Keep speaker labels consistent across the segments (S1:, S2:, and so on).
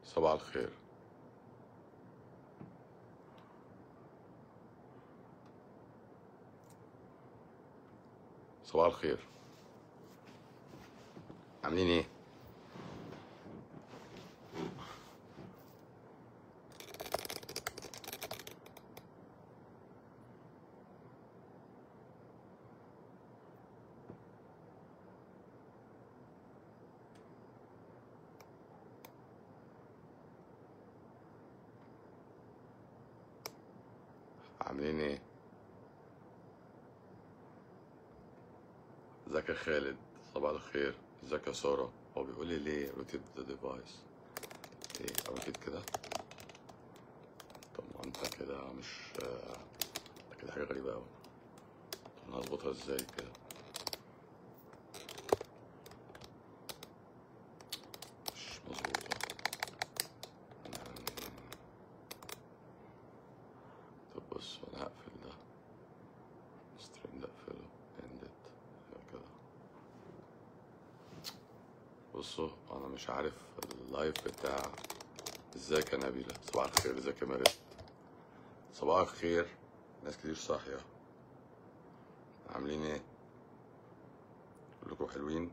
S1: صباح الخير صباح الخير عاملين ايه عاملين ايه ازيك يا خالد صباح الخير ازيك يا ساره هو بيقول لي ليه روتيت ذا ديفايس ايه روتيت كده طب ما انت كده مش آه، ده كده حاجه غريبه قوي طب انا هظبطها ازاي كده مش مظبوطه طب بص انا هقفل ده ستريم ده اقفله اندت كده بصوا انا مش عارف اللايف بتاع ازيك يا نبيلة صباح الخير ازيك يا مريم صباح الخير ناس كتير صاحية عاملين ايه كلكم حلوين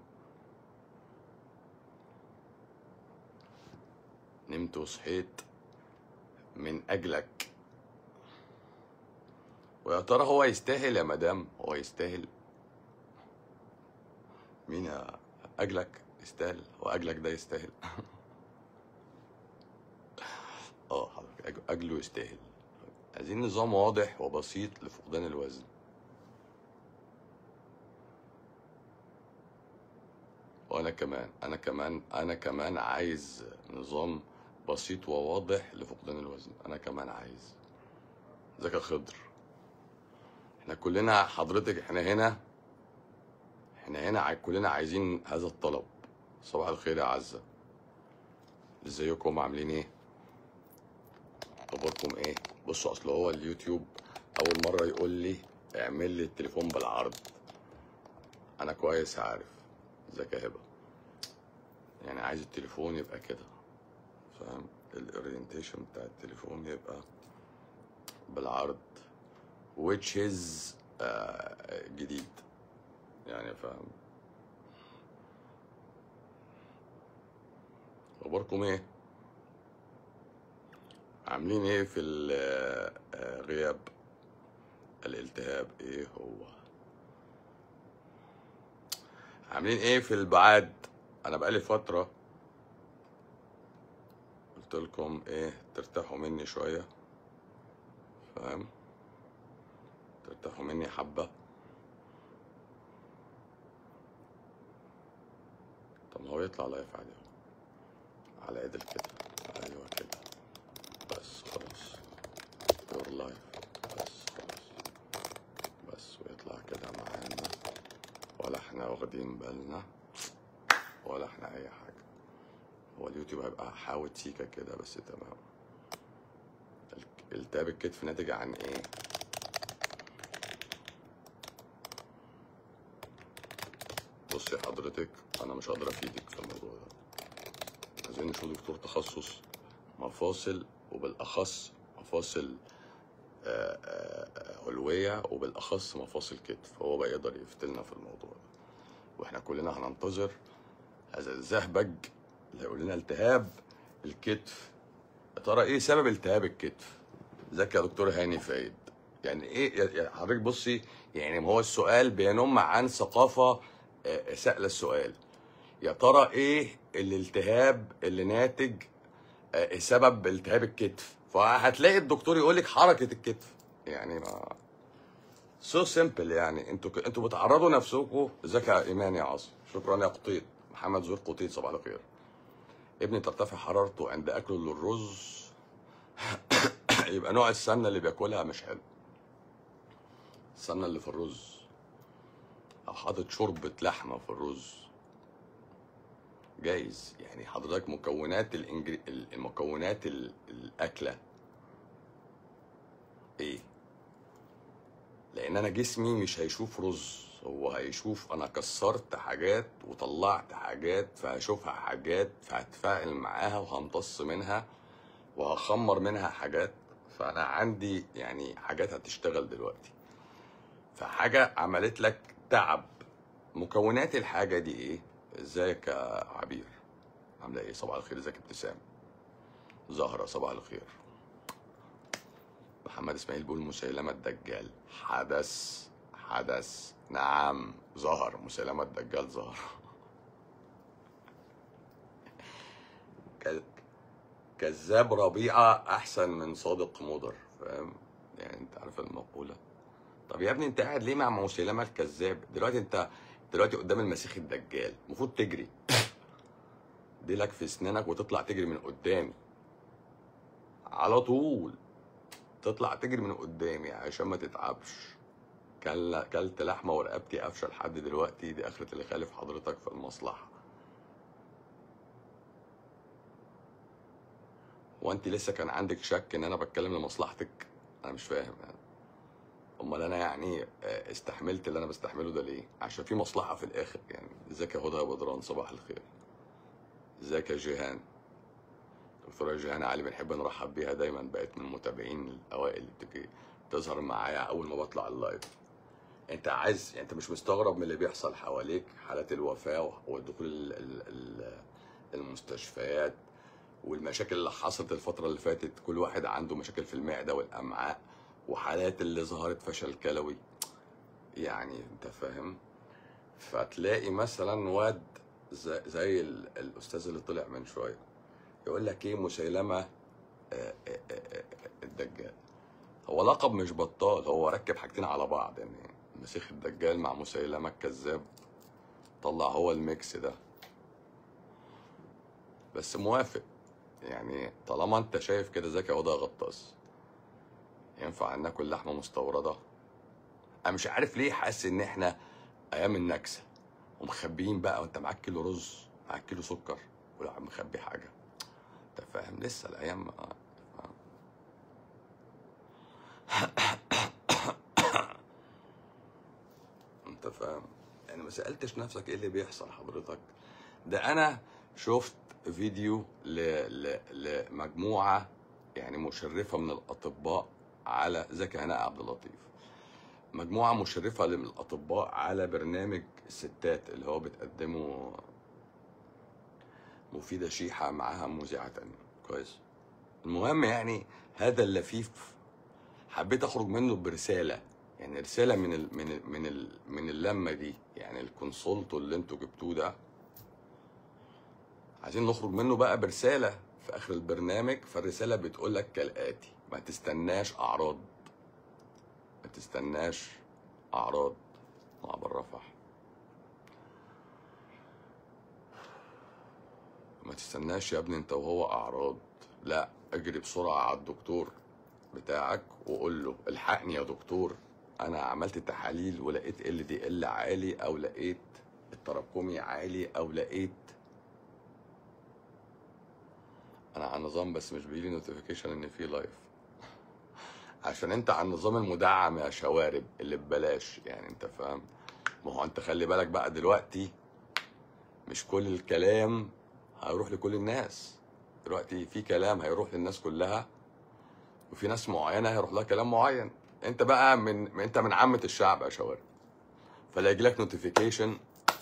S1: نمت وصحيت من اجلك ويا ترى هو يستاهل يا مدام هو يستاهل مين يا اجلك يستاهل هو اجلك ده يستاهل اه حضرتك أج- اجله يستاهل عايزين نظام واضح وبسيط لفقدان الوزن وانا كمان انا كمان انا كمان عايز نظام بسيط وواضح لفقدان الوزن انا كمان عايز ازيك يا خضر احنا كلنا حضرتك احنا هنا احنا هنا عاي- كلنا عايزين هذا الطلب صباح الخير يا عزة ازيكم عاملين ايه اخباركم ايه بصوا اصل هو اليوتيوب اول مرة يقول لي اعمل لي التليفون بالعرض انا كويس عارف ازيك يا هبة يعني عايز التليفون يبقى كده فاهم الاورينتيشن بتاع التليفون يبقى بالعرض which is آه، جديد يعني فاهم اخباركم ايه عاملين ايه في الغياب الالتهاب ايه هو عاملين ايه في البعاد انا بقالي فترة قلت لكم ايه ترتاحوا مني شوية فاهم ترتاحوا مني حبة طب ما هو يطلع لايف عادي اهو على عدل كده ايوه كده بس خلاص يور لايف بس خلاص بس ويطلع كده معانا ولا احنا واخدين بالنا ولا احنا اي حاجة هو اليوتيوب هيبقى حاوت سيكا كده بس تمام الك- التهاب الكتف ناتج عن ايه بصي حضرتك انا مش هقدر افيدك في الموضوع ده عايزين نشوف دكتور تخصص مفاصل وبالاخص مفاصل آه، آه، آه، علويه وبالاخص مفاصل كتف هو بقى يقدر يفتلنا في الموضوع ده واحنا كلنا هننتظر هذا الزهبج اللي هيقول لنا التهاب الكتف يا ترى ايه سبب التهاب الكتف ازيك يا دكتور هاني فايد يعني ايه يا- يا حضرتك بصي يعني ما هو السؤال بينم عن ثقافه آه، سأل السؤال يا ترى ايه الالتهاب اللي ناتج آه، سبب التهاب الكتف فهتلاقي الدكتور يقول لك حركه الكتف يعني ما سو سيمبل يعني انتوا ك- انتوا بتعرضوا نفسكم ازيك يا ايمان يا عاصم شكرا يا قطيط محمد زهير قطيط صباح الخير ابني ترتفع حرارته عند اكله للرز يبقى نوع السمنه اللي بياكلها مش حلو السمنه اللي في الرز او حاطط شوربه لحمه في الرز جايز يعني حضرتك مكونات الإنجري... المكونات ال- الاكله ايه لان انا جسمي مش هيشوف رز هو هيشوف انا كسرت حاجات وطلعت حاجات فهشوفها حاجات فهتفاعل معاها وهمتص منها وهخمر منها حاجات فانا عندي يعني حاجات هتشتغل دلوقتي فحاجه عملت لك تعب مكونات الحاجه دي ايه ازيك يا عبير عامله ايه صباح الخير ازيك يا ابتسام زهره صباح الخير محمد اسماعيل بيقول مسيلمه الدجال حدث حدث نعم ظهر مسيلمه الدجال ظهر ك- كذاب ربيعه احسن من صادق مضر فاهم يعني انت عارف المقوله طب يا ابني انت قاعد ليه مع مسيلمه الكذاب دلوقتي انت دلوقتي قدام المسيح الدجال المفروض تجري ديلك في اسنانك وتطلع تجري من قدامي على طول تطلع تجري من قدامي عشان ما تتعبش كل كلت لحمه ورقبتي قافشه لحد دلوقتي دي اخره اللي خالف حضرتك في المصلحه هو انت لسه كان عندك شك ان انا بتكلم لمصلحتك انا مش فاهم يعني امال انا يعني آه، استحملت اللي انا بستحمله ده ليه عشان في مصلحه في الاخر يعني ازيك يا هدى يا بدران صباح الخير ازيك يا جيهان دكتوره جيهان علي بنحب نرحب بيها دايما بقت من المتابعين الاوائل اللي بتجي تظهر معايا اول ما بطلع اللايف انت عايز يعني انت مش مستغرب من اللي بيحصل حواليك حالات الوفاه والدخول ال- ال- ال- المستشفيات والمشاكل اللي حصلت الفترة اللي فاتت كل واحد عنده مشاكل في المعدة والأمعاء وحالات اللي ظهرت فشل كلوي يعني انت فاهم فتلاقي مثلا واد زي, زي ال- الأستاذ اللي طلع من شوية يقول لك ايه مسيلمة آه، آه، آه، آه، الدجال هو لقب مش بطال هو ركب حاجتين على بعض يعني مسيح الدجال مع مسيلمة الكذاب طلع هو الميكس ده بس موافق يعني طالما انت شايف كده ذكي وده غطاس ينفع ناكل لحمه مستورده انا مش عارف ليه حاسس ان احنا ايام النكسه ومخبيين بقى وانت معاك كيلو رز معاك كيلو سكر ولا مخبي حاجه انت فاهم لسه الايام ما- انت فاهم يعني ما سالتش نفسك ايه اللي بيحصل حضرتك ده انا شفت فيديو ل... ل... لمجموعه يعني مشرفه من الاطباء على زكي هناء عبد اللطيف مجموعه مشرفه من الاطباء على برنامج الستات اللي هو بتقدمه مفيده شيحه معاها مذيعه تانية كويس المهم يعني هذا اللفيف حبيت اخرج منه برساله يعني رساله من ال من ال من ال من اللمه دي يعني الكونسولتو اللي انتوا جبتوه ده عايزين نخرج منه بقى برساله في اخر البرنامج فالرساله بتقول لك كالاتي ما تستناش اعراض ما تستناش اعراض مع بالرفح ما تستناش يا ابني انت وهو اعراض لا اجري بسرعه على الدكتور بتاعك وقول له الحقني يا دكتور انا عملت تحاليل ولقيت ال دي ال عالي او لقيت التراكمي عالي او لقيت انا على النظام بس مش بيجيلي نوتيفيكيشن ان في لايف عشان انت على النظام المدعم يا شوارب اللي ببلاش يعني انت فاهم ما هو انت خلي بالك بقى دلوقتي مش كل الكلام هيروح لكل الناس دلوقتي في كلام هيروح للناس كلها وفي ناس معينه هيروح لها كلام معين انت بقى من انت من عامه الشعب يا شوارب فلا يجي لك نوتيفيكيشن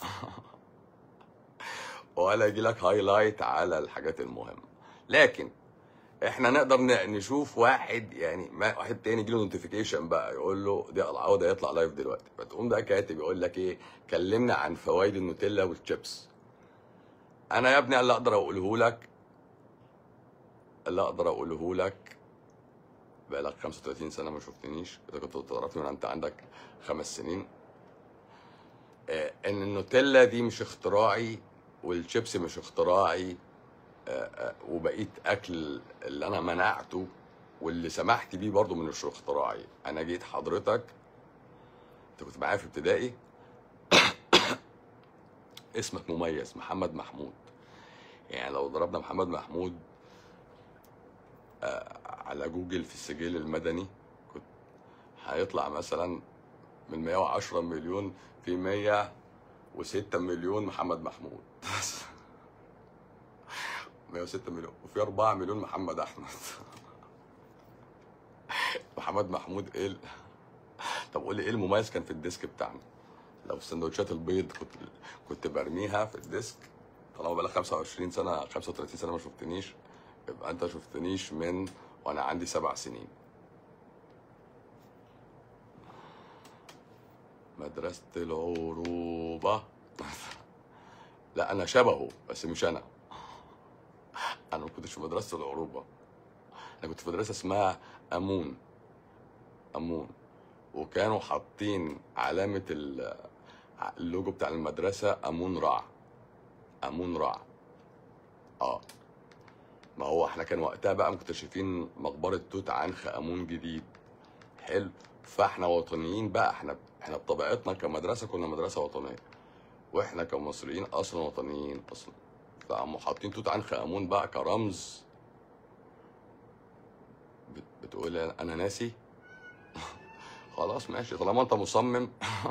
S1: ولا يجي لك هايلايت على الحاجات المهمه لكن احنا نقدر ن- نشوف واحد يعني ما واحد تاني يجي له نوتيفيكيشن بقى يقول له دي العوده يطلع لايف دلوقتي فتقوم ده كاتب يقول لك ايه كلمنا عن فوائد النوتيلا والشيبس انا يا ابني اللي اقدر اقوله لك اللي اقدر اقوله لك بقالك 35 سنه ما شفتنيش اذا كنت تعرفني من انت عندك خمس سنين آه، ان النوتيلا دي مش اختراعي والشيبس مش اختراعي آه، آه، وبقيت اكل اللي انا منعته واللي سمحت بيه برضو من مش اختراعي انا جيت حضرتك انت كنت معايا في ابتدائي اسمك مميز محمد محمود يعني لو ضربنا محمد محمود آه، على جوجل في السجل المدني كنت هيطلع مثلا من 110 مليون في 106 مليون محمد محمود 106 مليون وفي 4 مليون محمد احمد محمد محمود ايه ال- طب قول لي ايه المميز كان في الديسك بتاعنا لو في سندوتشات البيض كنت كنت برميها في الديسك طالما بقالك 25 سنه 35 سنه ما شفتنيش يبقى انت شفتنيش من وانا عندي سبع سنين مدرسة العروبة لا أنا شبهه بس مش أنا أنا ما كنتش في مدرسة العروبة أنا كنت في مدرسة اسمها أمون أمون وكانوا حاطين علامة ال- اللوجو بتاع المدرسة أمون رع أمون رع اه ما هو احنا كان وقتها بقى مكتشفين مقبرة توت عنخ آمون جديد حلو فاحنا وطنيين بقى احنا احنا بطبيعتنا كمدرسة كنا مدرسة وطنية واحنا كمصريين اصلا وطنيين اصلا فقاموا حاطين توت عنخ آمون بقى كرمز بت- بتقول انا ناسي خلاص ماشي طالما انت مصمم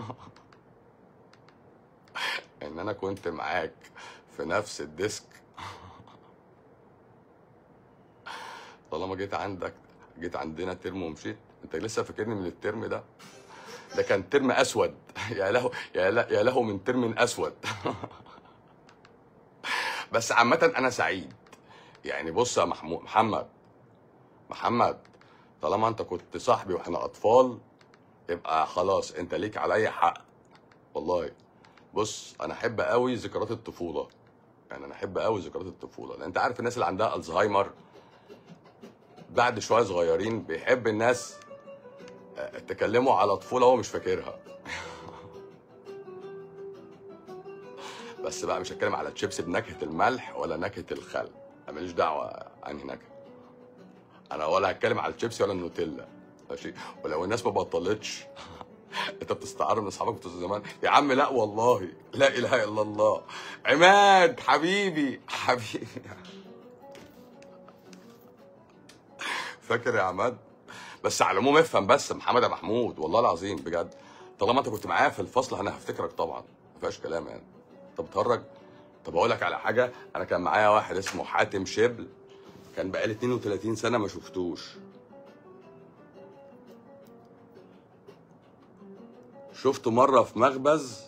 S1: ان انا كنت معاك في نفس الديسك طالما جيت عندك جيت عندنا ترم ومشيت انت لسه فاكرني من الترم ده ده كان ترم اسود يا له يا له يا له من ترم اسود بس عامة انا سعيد يعني بص يا محمود محمد محمد طالما انت كنت صاحبي واحنا اطفال يبقى خلاص انت ليك عليا حق والله بص انا احب قوي ذكريات الطفوله يعني انا احب قوي ذكريات الطفوله لان انت عارف الناس اللي عندها الزهايمر بعد شويه صغيرين بيحب الناس آه، تكلموا على طفوله هو مش فاكرها بس بقى مش هتكلم على تشيبس بنكهه الملح ولا نكهه الخل انا ماليش دعوه انهي نكهه انا ولا هتكلم على الشيبسي ولا النوتيلا ماشي ولو الناس ما بطلتش انت بتستعار من اصحابك بتوع زمان يا عم لا والله لا اله الا الله عماد حبيبي حبيبي فاكر يا عماد بس على العموم افهم بس محمد يا محمود والله العظيم بجد طالما انت كنت معايا في الفصل انا هفتكرك طبعا ما فيهاش كلام يعني انت بتهرج طب اقول لك على حاجه انا كان معايا واحد اسمه حاتم شبل كان بقالي 32 سنه ما شفتوش شفته مره في مخبز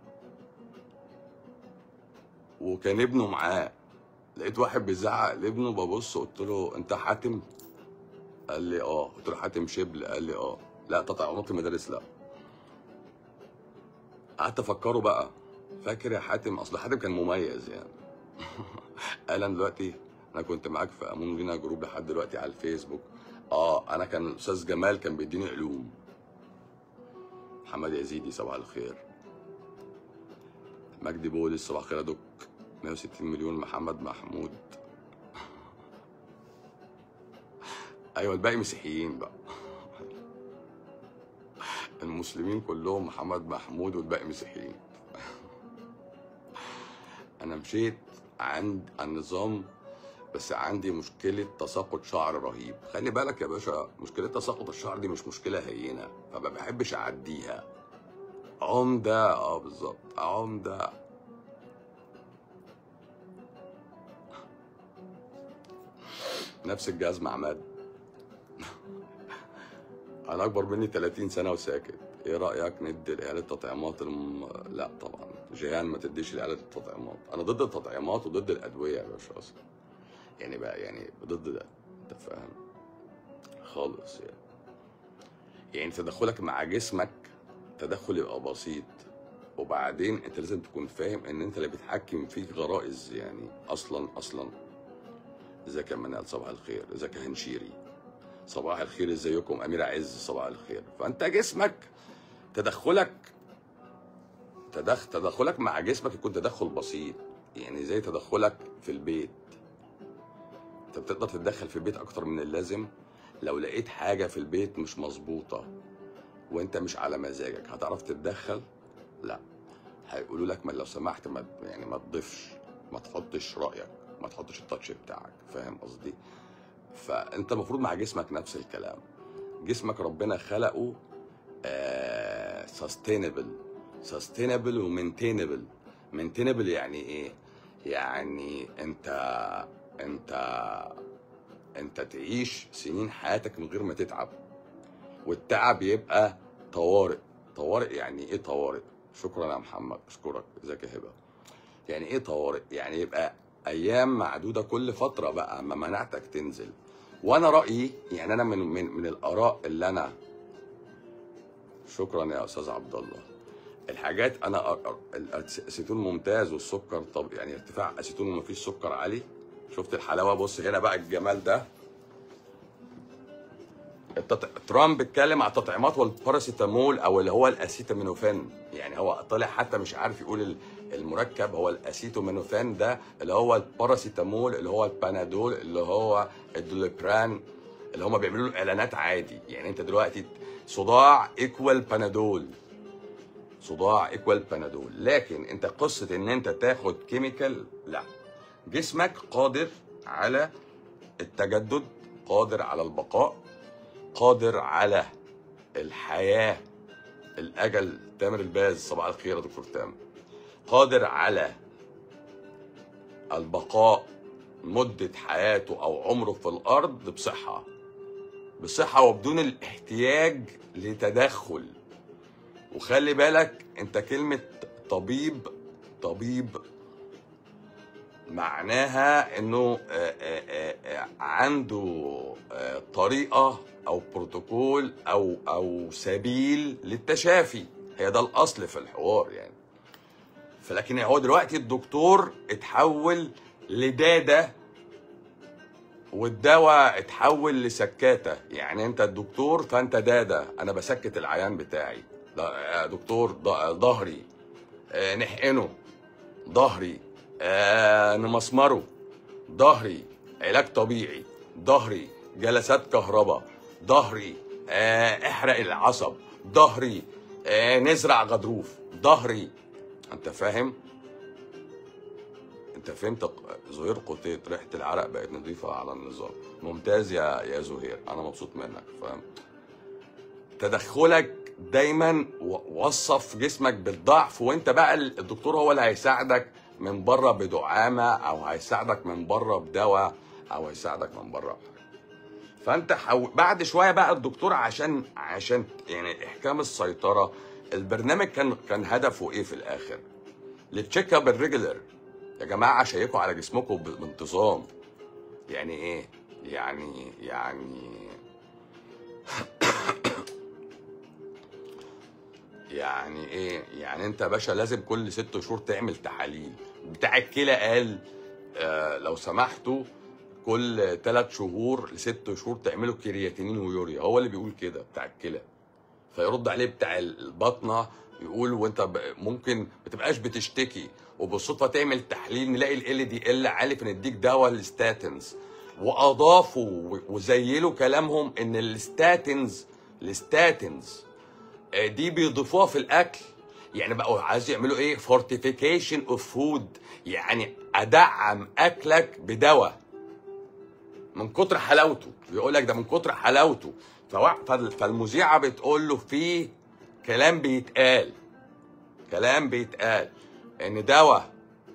S1: وكان ابنه معاه لقيت واحد بيزعق لابنه ببص قلت له انت حاتم قال لي اه قلت له حاتم شبل قال لي اه لا تطعيمات المدارس لا قعدت افكره بقى فاكر يا حاتم اصل حاتم كان مميز يعني قال انا دلوقتي انا كنت معاك في امون لينا جروب لحد دلوقتي على الفيسبوك اه انا كان الاستاذ جمال كان بيديني علوم محمد يزيدي صباح الخير مجدي بولس صباح الخير يا دوك 160 مليون محمد محمود ايوه الباقي مسيحيين بقى المسلمين كلهم محمد محمود والباقي مسيحيين انا مشيت عند النظام بس عندي مشكلة تساقط شعر رهيب خلي بالك يا باشا مشكلة تساقط الشعر دي مش مشكلة هينة فما بحبش أعديها عمدة اه بالظبط عمدة نفس الجهاز مع عماد انا اكبر مني 30 سنه وساكت ايه رايك ندي العيال التطعيمات الم... لا طبعا جيهان ما تديش العيال التطعيمات انا ضد التطعيمات وضد الادويه يا باشا اصلا يعني بقى يعني ضد ده انت فاهم خالص يعني يعني تدخلك مع جسمك تدخل يبقى بسيط وبعدين انت لازم تكون فاهم ان انت اللي بتحكم فيك غرائز يعني اصلا اصلا ازيك يا منال صباح الخير ازيك يا هنشيري صباح الخير ازيكم امير عز صباح الخير فانت جسمك تدخلك تدخ تدخلك مع جسمك يكون تدخل بسيط يعني زي تدخلك في البيت انت بتقدر تتدخل في البيت اكتر من اللازم لو لقيت حاجه في البيت مش مظبوطه وانت مش على مزاجك هتعرف تتدخل لا هيقولوا لك ما لو سمحت ما يعني ما تضيفش ما تحطش رايك ما تحطش التاتش بتاعك فاهم قصدي فانت المفروض مع جسمك نفس الكلام جسمك ربنا خلقه آه سستينبل سستينبل ومينتينبل مينتينبل يعني ايه يعني انت انت انت تعيش سنين حياتك من غير ما تتعب والتعب يبقى طوارئ طوارئ يعني ايه طوارئ شكرا يا محمد اشكرك ازيك يا هبه يعني ايه طوارئ يعني يبقى ايام معدوده كل فتره بقى اما مناعتك تنزل وانا رايي يعني انا من من من الاراء اللي انا شكرا يا استاذ عبد الله الحاجات انا أر- أر- الاسيتون ممتاز والسكر طب يعني ارتفاع اسيتون ومفيش سكر عالي شفت الحلاوه بص هنا بقى الجمال ده التط... ترامب اتكلم على التطعيمات والباراسيتامول او اللي هو الاسيتامينوفين يعني هو طلع حتى مش عارف يقول ال- المركب هو الاسيتامينوفين ده اللي هو الباراسيتامول اللي هو البانادول اللي هو الدوليبران اللي هم بيعملوا له اعلانات عادي يعني انت دلوقتي صداع ايكوال بانادول صداع ايكوال بانادول لكن انت قصه ان انت تاخد كيميكال لا جسمك قادر على التجدد قادر على البقاء قادر على الحياه الاجل تامر الباز صباح الخير يا دكتور تامر قادر على البقاء مده حياته او عمره في الارض بصحه بصحه وبدون الاحتياج لتدخل وخلي بالك انت كلمة طبيب طبيب معناها انه آه، آه، آه، آه، عنده آه، طريقة او بروتوكول او او سبيل للتشافي هي ده الاصل في الحوار يعني فلكن هو دلوقتي الدكتور اتحول لدادة والدواء اتحول لسكاتة يعني انت الدكتور فانت دادة انا بسكت العيان بتاعي لا يا دكتور ض- ظهري آه، نحقنه ظهري آه، نمسمره ظهري علاج طبيعي ظهري جلسات كهرباء ظهري آه، احرق العصب ظهري آه، نزرع غضروف ظهري انت فاهم انت فهمت ق- زهير قطيت ريحه العرق بقت نظيفه على النظام ممتاز يا يا زهير انا مبسوط منك فاهم تدخلك دايما و- وصف جسمك بالضعف وانت بقى ال- الدكتور هو اللي هيساعدك من بره بدعامه او هيساعدك من بره بدواء او هيساعدك من بره بحاجة. فانت حو... بعد شويه بقى الدكتور عشان عشان يعني احكام السيطره البرنامج كان كان هدفه ايه في الاخر؟ للتشيك اب الريجولر يا جماعه شيكوا على جسمكم ب- بانتظام يعني ايه؟ يعني يعني يعني ايه؟ يعني انت يا باشا لازم كل ست شهور تعمل تحاليل بتاع الكلى قال آه لو سمحتوا كل ثلاث شهور لست شهور تعملوا كرياتينين ويوريا هو اللي بيقول كده بتاع الكلى فيرد عليه بتاع البطنه يقول وانت ب- ممكن ما تبقاش بتشتكي وبالصدفه تعمل تحليل نلاقي ال دي ال عالي فنديك دواء الستاتنز واضافوا و- وزيلوا كلامهم ان الستاتنز الستاتنز آه، دي بيضيفوها في الاكل يعني بقوا عايز يعملوا ايه فورتيفيكيشن اوف فود يعني ادعم اكلك بدواء من كتر حلاوته بيقول لك ده من كتر حلاوته فوا- فال- فالمذيعه بتقول له في كلام بيتقال كلام بيتقال ان دواء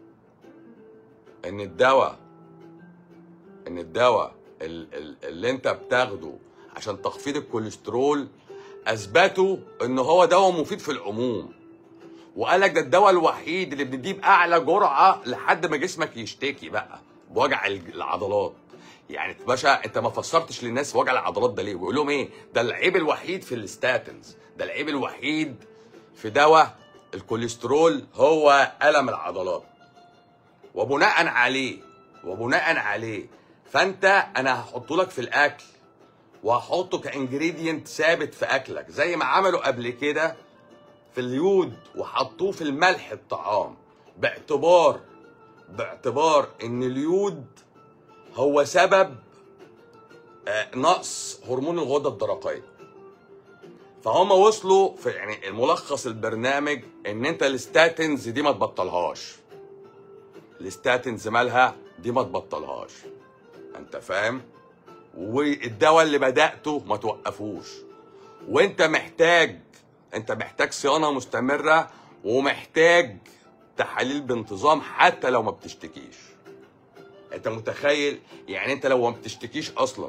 S1: ان الدواء ان الدواء ال- ال- اللي انت بتاخده عشان تخفيض الكوليسترول اثبتوا ان هو دواء مفيد في العموم وقال لك ده الدواء الوحيد اللي بنديه باعلى جرعه لحد ما جسمك يشتكي بقى بوجع الج- العضلات يعني باشا انت ما فسرتش للناس وجع العضلات ده ليه ويقول لهم ايه ده العيب الوحيد في الستاتنز ده العيب الوحيد في دواء الكوليسترول هو الم العضلات وبناء عليه وبناء عليه فانت انا هحطه لك في الاكل وهحطه كانجريدينت ثابت في اكلك زي ما عملوا قبل كده في اليود وحطوه في الملح الطعام باعتبار باعتبار ان اليود هو سبب آه، نقص هرمون الغده الدرقيه فهم وصلوا في يعني الملخص البرنامج ان انت الستاتنز دي ما تبطلهاش الستاتنز مالها دي ما تبطلهاش انت فاهم والدواء اللي بدأته ما توقفوش وانت محتاج انت محتاج صيانه مستمره ومحتاج تحاليل بانتظام حتى لو ما بتشتكيش انت متخيل يعني انت لو ما بتشتكيش اصلا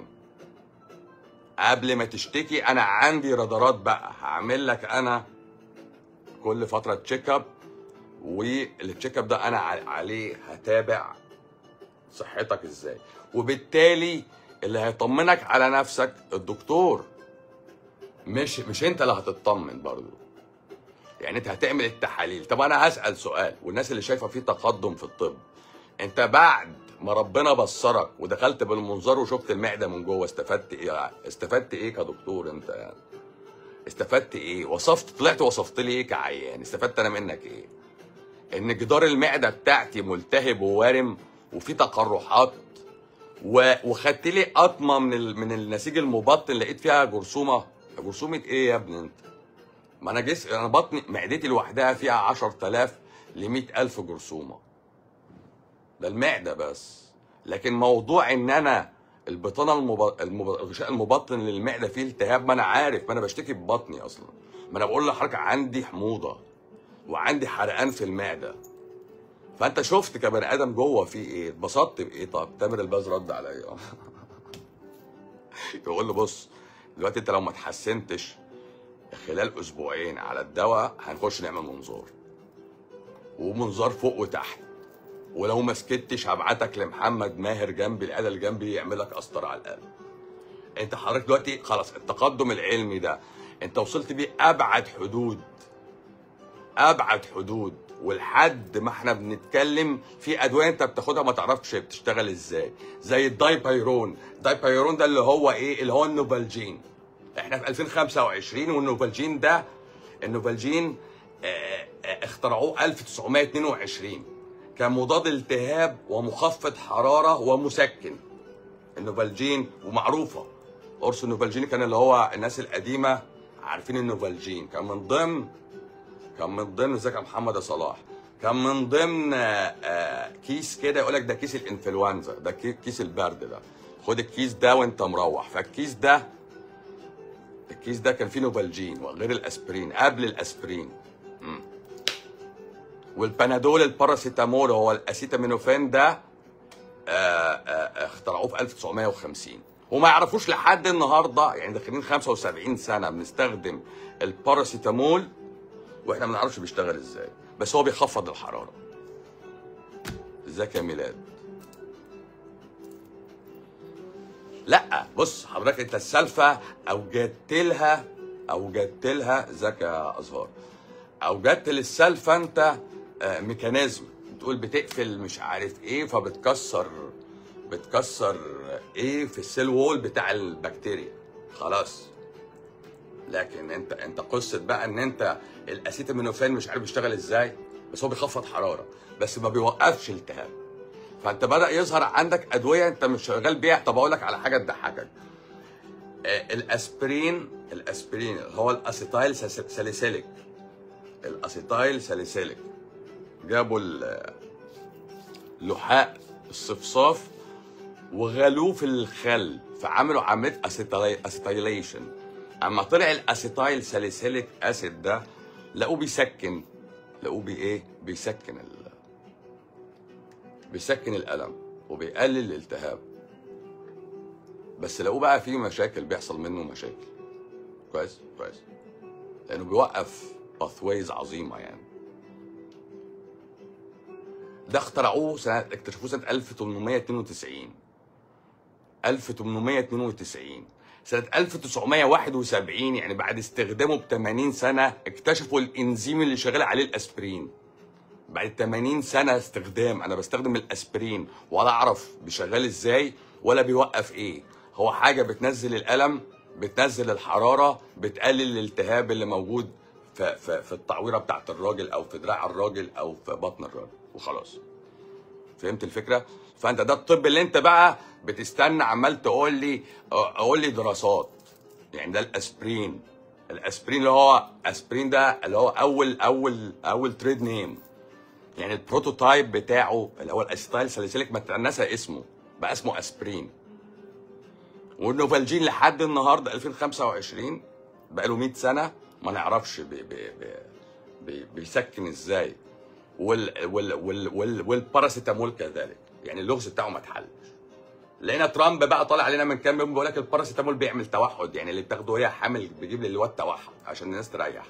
S1: قبل ما تشتكي انا عندي رادارات بقى هعمل لك انا كل فتره تشيك اب والتشيك اب ده انا ع- عليه هتابع صحتك ازاي وبالتالي اللي هيطمنك على نفسك الدكتور مش مش انت اللي هتطمن برضو يعني انت هتعمل التحاليل طب انا هسال سؤال والناس اللي شايفه في تقدم في الطب انت بعد ما ربنا بصرك ودخلت بالمنظار وشفت المعده من جوه استفدت ايه استفدت ايه كدكتور انت يعني استفدت ايه وصفت طلعت وصفت لي ايه كعيان استفدت انا منك ايه ان جدار المعده بتاعتي ملتهب ووارم وفي تقرحات و... وخدت لي قطمه من ال... من النسيج المبطن لقيت فيها جرثومه جرثومه ايه يا ابني انت ما انا جس انا بطني معدتي لوحدها فيها 10000 ل 100000 جرثومه ده المعده بس لكن موضوع ان انا البطانه المب... المب... الغشاء المبطن للمعده فيه التهاب ما انا عارف ما انا بشتكي ببطني اصلا ما انا بقول لحضرتك عندي حموضه وعندي حرقان في المعده فانت شفت كبني ادم جوه في ايه اتبسطت بايه طب تامر الباز رد عليا يقول له بص دلوقتي انت لو ما اتحسنتش خلال اسبوعين على الدواء هنخش نعمل منظار ومنظار فوق وتحت ولو ما سكتش هبعتك لمحمد ماهر جنبي الآلة اللي جنبي يعمل لك قسطره على القلب انت حضرتك دلوقتي خلاص التقدم العلمي ده انت وصلت بيه ابعد حدود ابعد حدود ولحد ما احنا بنتكلم في ادويه انت بتاخدها ما تعرفش بتشتغل ازاي زي الدايبايرون الدايبايرون ده اللي هو ايه اللي هو النوفالجين احنا في 2025 والنوفالجين ده النوفالجين آه، آه، اخترعوه 1922 كمضاد التهاب ومخفض حراره ومسكن النوفالجين ومعروفه قرص النوفالجين كان اللي هو الناس القديمه عارفين النوفالجين كان من ضمن كان من ضمن ازيك يا محمد يا صلاح كان من ضمن آه، آه، كيس كده يقول لك ده كيس الانفلونزا ده كي- كيس البرد ده خد الكيس ده وانت مروح فالكيس ده الكيس ده كان فيه نوفالجين وغير الاسبرين قبل الاسبرين مم. والبنادول الباراسيتامول هو الاسيتامينوفين ده آه، آه، اخترعوه في 1950 وما يعرفوش لحد النهارده يعني داخلين 75 سنه بنستخدم الباراسيتامول واحنا ما نعرفش بيشتغل ازاي بس هو بيخفض الحراره ازيك يا ميلاد لا بص حضرتك انت السالفه اوجدت لها اوجدت لها ازيك يا ازهار اوجدت للسالفه انت آه، ميكانيزم بتقول بتقفل مش عارف ايه فبتكسر بتكسر ايه في السيل وول بتاع البكتيريا خلاص لكن انت انت قصه بقى ان انت الاسيتامينوفين مش عارف يشتغل ازاي بس هو بيخفض حراره بس ما بيوقفش التهاب فانت بدا يظهر عندك ادويه انت مش شغال بيها طب اقول لك على حاجه تضحكك آه، الاسبرين الاسبرين اللي هو الاسيتايل ساس- ساليسيليك الاسيتايل ساليسيليك جابوا ال- لحاء الصفصاف وغلوه في الخل فعملوا عمليه أسيتاي- اسيتايليشن اما طلع الاسيتايل ساليسيليك اسيد ده لقوه بيسكن لقوه بي ايه بيسكن ال... بيسكن الالم وبيقلل الالتهاب بس لقوه بقى فيه مشاكل بيحصل منه مشاكل كويس كويس لانه بيوقف باثويز عظيمه يعني ده اخترعوه سنه اكتشفوه سنه 1892 1892 سنة 1971 يعني بعد استخدامه ب 80 سنة اكتشفوا الانزيم اللي شغال عليه الاسبرين بعد 80 سنة استخدام انا بستخدم الاسبرين ولا اعرف بيشغال ازاي ولا بيوقف ايه هو حاجة بتنزل الالم بتنزل الحرارة بتقلل الالتهاب اللي موجود في, في, في التعويرة بتاعت الراجل او في دراع الراجل او في بطن الراجل وخلاص فهمت الفكره فانت ده الطب اللي انت بقى بتستنى عمال تقول لي اقول لي دراسات يعني ده الاسبرين الاسبرين اللي هو اسبرين ده اللي هو اول اول اول تريد نيم يعني البروتوتايب بتاعه اللي هو الاسيتايل ساليسيليك ما تنسى اسمه بقى اسمه اسبرين والنوفالجين لحد النهارده 2025 بقى له 100 سنه ما نعرفش بي بي بي بي بيسكن ازاي وال وال وال وال والباراسيتامول كذلك يعني اللغز بتاعه ما اتحلش لقينا ترامب بقى طالع علينا من كام يوم بيقول لك الباراسيتامول بيعمل توحد يعني اللي بتاخده وهي حامل بيجيب للواد توحد عشان الناس تريح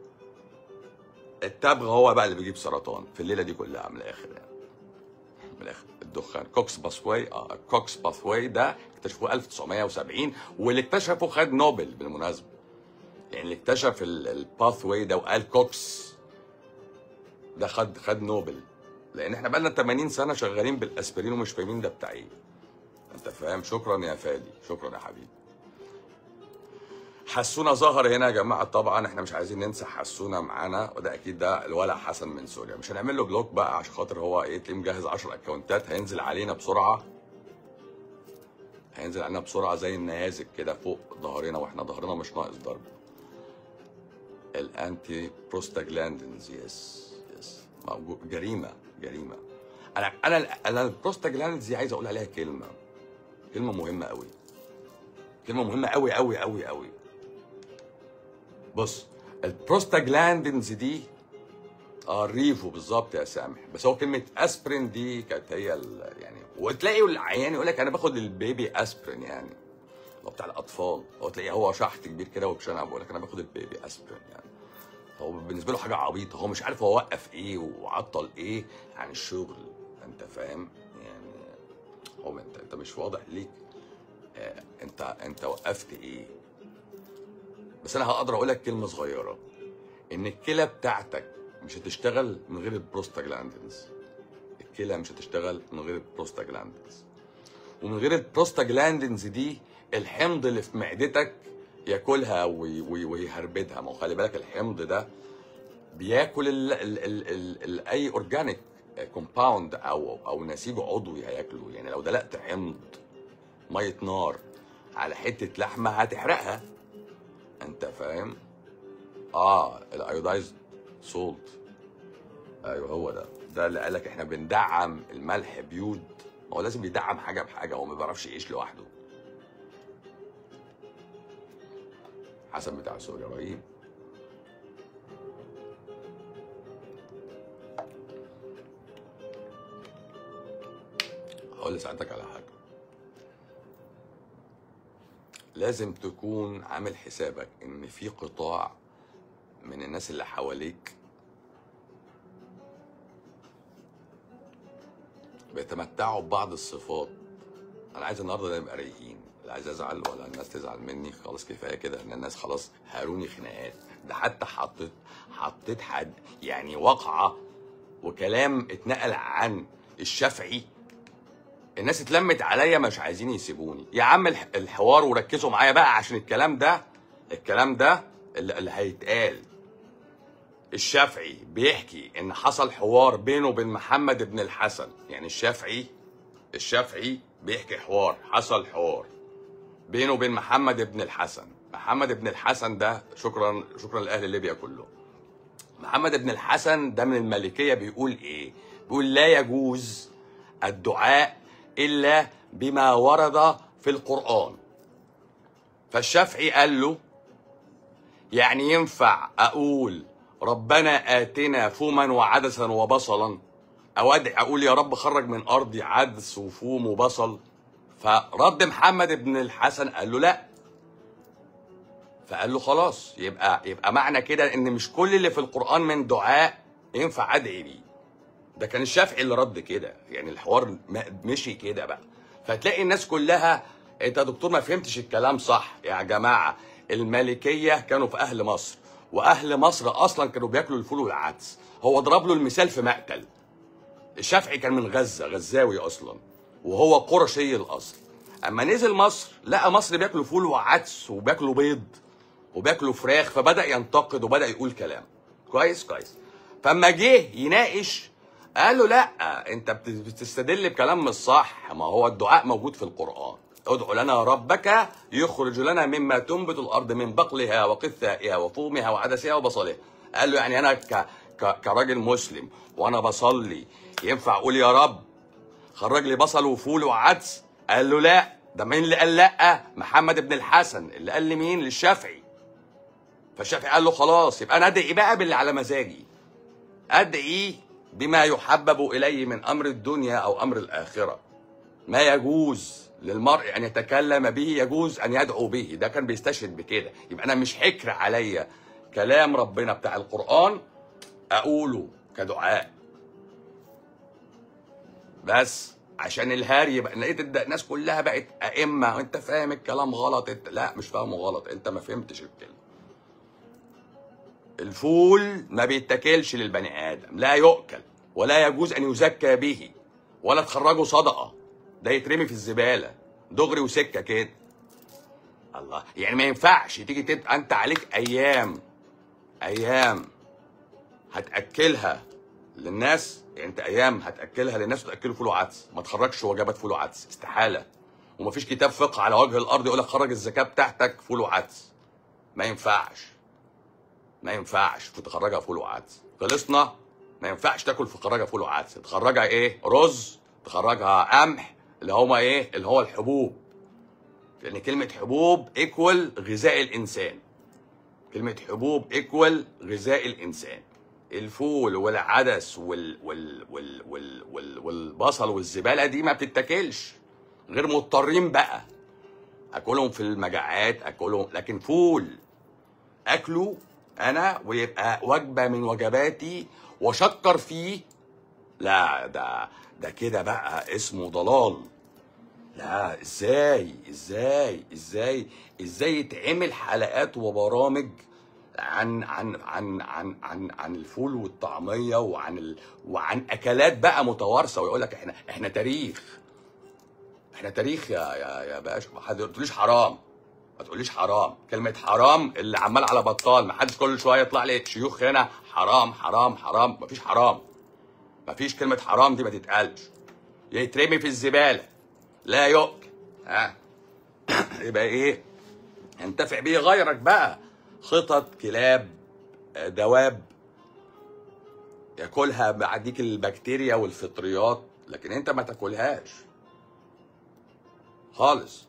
S1: التبغ هو بقى اللي بيجيب سرطان في الليله دي كلها من الاخر يعني من الاخر الدخان كوكس باثواي اه كوكس باثواي ده اكتشفوه 1970 واللي اكتشفه خد نوبل بالمناسبه يعني اللي اكتشف الباثواي ده وقال كوكس ده خد خد نوبل لان احنا بقالنا 80 سنه شغالين بالاسبرين ومش فاهمين ده بتاع ايه انت فاهم شكرا يا فادي شكرا يا حبيبي حسونا ظهر هنا يا جماعه طبعا احنا مش عايزين ننسى حسونا معانا وده اكيد ده الولع حسن من سوريا مش هنعمل له بلوك بقى عشان خاطر هو ايه تلاقيه مجهز 10 اكونتات هينزل علينا بسرعه هينزل علينا بسرعه زي النيازك كده فوق ظهرنا واحنا ظهرنا مش ناقص ضرب الانتي بروستاجلاندنز يس يس موجود جريمه جريمه انا انا انا البروستاجلاندنز دي عايز اقول عليها كلمه كلمه مهمه قوي كلمه مهمه قوي قوي قوي قوي بص البروستاجلاندنز دي اه الريفو بالظبط يا سامح بس هو كلمه اسبرين دي كانت هي ال- يعني وتلاقي العيان يقول لك انا باخد البيبي اسبرين يعني هو بتاع الاطفال هو تلاقيه هو شحت كبير كده وبشنب بيقول لك انا باخد البيبي اسبرين يعني هو بالنسبه له حاجه عبيطه هو مش عارف هو وقف ايه وعطل ايه عن الشغل انت فاهم يعني هو انت انت مش واضح ليك آه انت انت وقفت ايه بس انا هقدر اقول لك كلمه صغيره ان الكلى بتاعتك مش هتشتغل من غير البروستاجلاندينز الكلى مش هتشتغل من غير البروستاجلاندينز ومن غير البروستاجلاندينز دي الحمض اللي في معدتك ياكلها وي- وي- ويهربدها ما هو خلي بالك الحمض ده بياكل ال ال ال ال ال اي اورجانيك كومباوند او او نسيج عضوي هياكله يعني لو دلقت حمض ميه نار على حته لحمه هتحرقها انت فاهم اه الايودايز سولت ايوه هو ده ده اللي قالك احنا بندعم الملح بيود ما هو لازم يدعم حاجه بحاجه هو ما بيعرفش يعيش لوحده حسن بتاع سوريا رهيب هقول لسعادتك على حاجه لازم تكون عامل حسابك ان في قطاع من الناس اللي حواليك بيتمتعوا ببعض الصفات انا عايز النهارده نبقى رايقين لا عايز ازعل ولا الناس تزعل مني خلاص كفايه كده ان الناس خلاص هاروني خناقات ده حتى حطيت حطيت حد يعني واقعه وكلام اتنقل عن الشافعي الناس اتلمت عليا مش عايزين يسيبوني يا عم الح- الحوار وركزوا معايا بقى عشان الكلام ده الكلام ده اللي اللي هيتقال الشافعي بيحكي ان حصل حوار بينه وبين محمد بن الحسن يعني الشافعي الشافعي بيحكي حوار حصل حوار بينه وبين محمد بن الحسن محمد بن الحسن ده شكرا شكرا لاهل ليبيا كلهم محمد بن الحسن ده من المالكيه بيقول ايه بيقول لا يجوز الدعاء الا بما ورد في القران فالشافعي قال له يعني ينفع اقول ربنا اتنا فوما وعدسا وبصلا او ادعي اقول يا رب خرج من ارضي عدس وفوم وبصل فرد محمد بن الحسن قال له لا فقال له خلاص يبقى يبقى معنى كده ان مش كل اللي في القران من دعاء ينفع ادعي بيه ده كان الشافعي اللي رد كده يعني الحوار م- مشي كده بقى فتلاقي الناس كلها انت يا دكتور ما فهمتش الكلام صح يا جماعه المالكيه كانوا في اهل مصر واهل مصر اصلا كانوا بياكلوا الفول والعدس هو ضرب له المثال في مقتل الشافعي كان من غزه غزاوي اصلا وهو قرشي الاصل اما نزل مصر لقى مصر بياكلوا فول وعدس وبياكلوا بيض وبياكلوا فراخ فبدا ينتقد وبدا يقول كلام كويس كويس فاما جه يناقش قال له لا انت بت- بتستدل بكلام مش صح ما هو الدعاء موجود في القران ادعو لنا ربك يخرج لنا مما تنبت الارض من بقلها وقثائها وفومها وعدسها وبصلها قال له يعني انا ك... ك... كراجل مسلم وانا بصلي ينفع اقول يا رب خرج لي بصل وفول وعدس قال له لا ده مين اللي قال لا محمد بن الحسن اللي قال لمين للشافعي فالشافعي قال له خلاص يبقى انا ادعي بقى باللي على مزاجي ادعي بما يحبب الي من امر الدنيا او امر الاخره ما يجوز للمرء ان يتكلم به يجوز ان يدعو به ده كان بيستشهد بكده يبقى انا مش حكر عليا كلام ربنا بتاع القران اقوله كدعاء بس عشان الهاري يبقى لقيت الد- الناس كلها بقت ائمه وانت فاهم الكلام غلط انت لا مش فاهمه غلط انت ما فهمتش الكلمه الفول ما بيتاكلش للبني ادم لا يؤكل ولا يجوز ان يزكى به ولا تخرجه صدقه ده يترمي في الزباله دغري وسكه كده الله يعني ما ينفعش تيجي تبقى انت عليك ايام ايام هتاكلها للناس يعني انت ايام هتاكلها للناس وتاكله فول وعدس ما تخرجش وجبات فول وعدس استحاله ومفيش كتاب فقه على وجه الارض يقول لك خرج الزكاه بتاعتك فول وعدس ما ينفعش ما ينفعش تخرجها فول وعدس خلصنا ما ينفعش تاكل في خراجها فول وعدس تخرجها ايه رز تخرجها قمح اللي هو ايه اللي هو الحبوب لان كلمه حبوب ايكوال غذاء الانسان كلمه حبوب ايكوال غذاء الانسان الفول والعدس وال وال وال وال وال والبصل والزباله دي ما بتتاكلش غير مضطرين بقى اكلهم في المجاعات اكلهم لكن فول اكله انا ويبقى وجبه من وجباتي واشكر فيه لا ده ده كده بقى اسمه ضلال لا ازاي ازاي ازاي ازاي يتعمل حلقات وبرامج عن عن عن عن عن عن الفول والطعميه وعن ال... وعن اكلات بقى متوارثه ويقول لك احنا احنا تاريخ احنا تاريخ يا يا يا باشا ما حد ما تقوليش حرام ما تقوليش حرام كلمة حرام اللي عمال على بطال ما حدش كل شوية يطلع لي شيوخ هنا حرام حرام حرام مفيش حرام مفيش كلمة حرام دي ما تتقالش يترمي في الزبالة لا يؤكل ها يبقى ايه ينتفع بيه غيرك بقى خطط كلاب آه، دواب ياكلها بعديك البكتيريا والفطريات لكن انت ما تاكلهاش خالص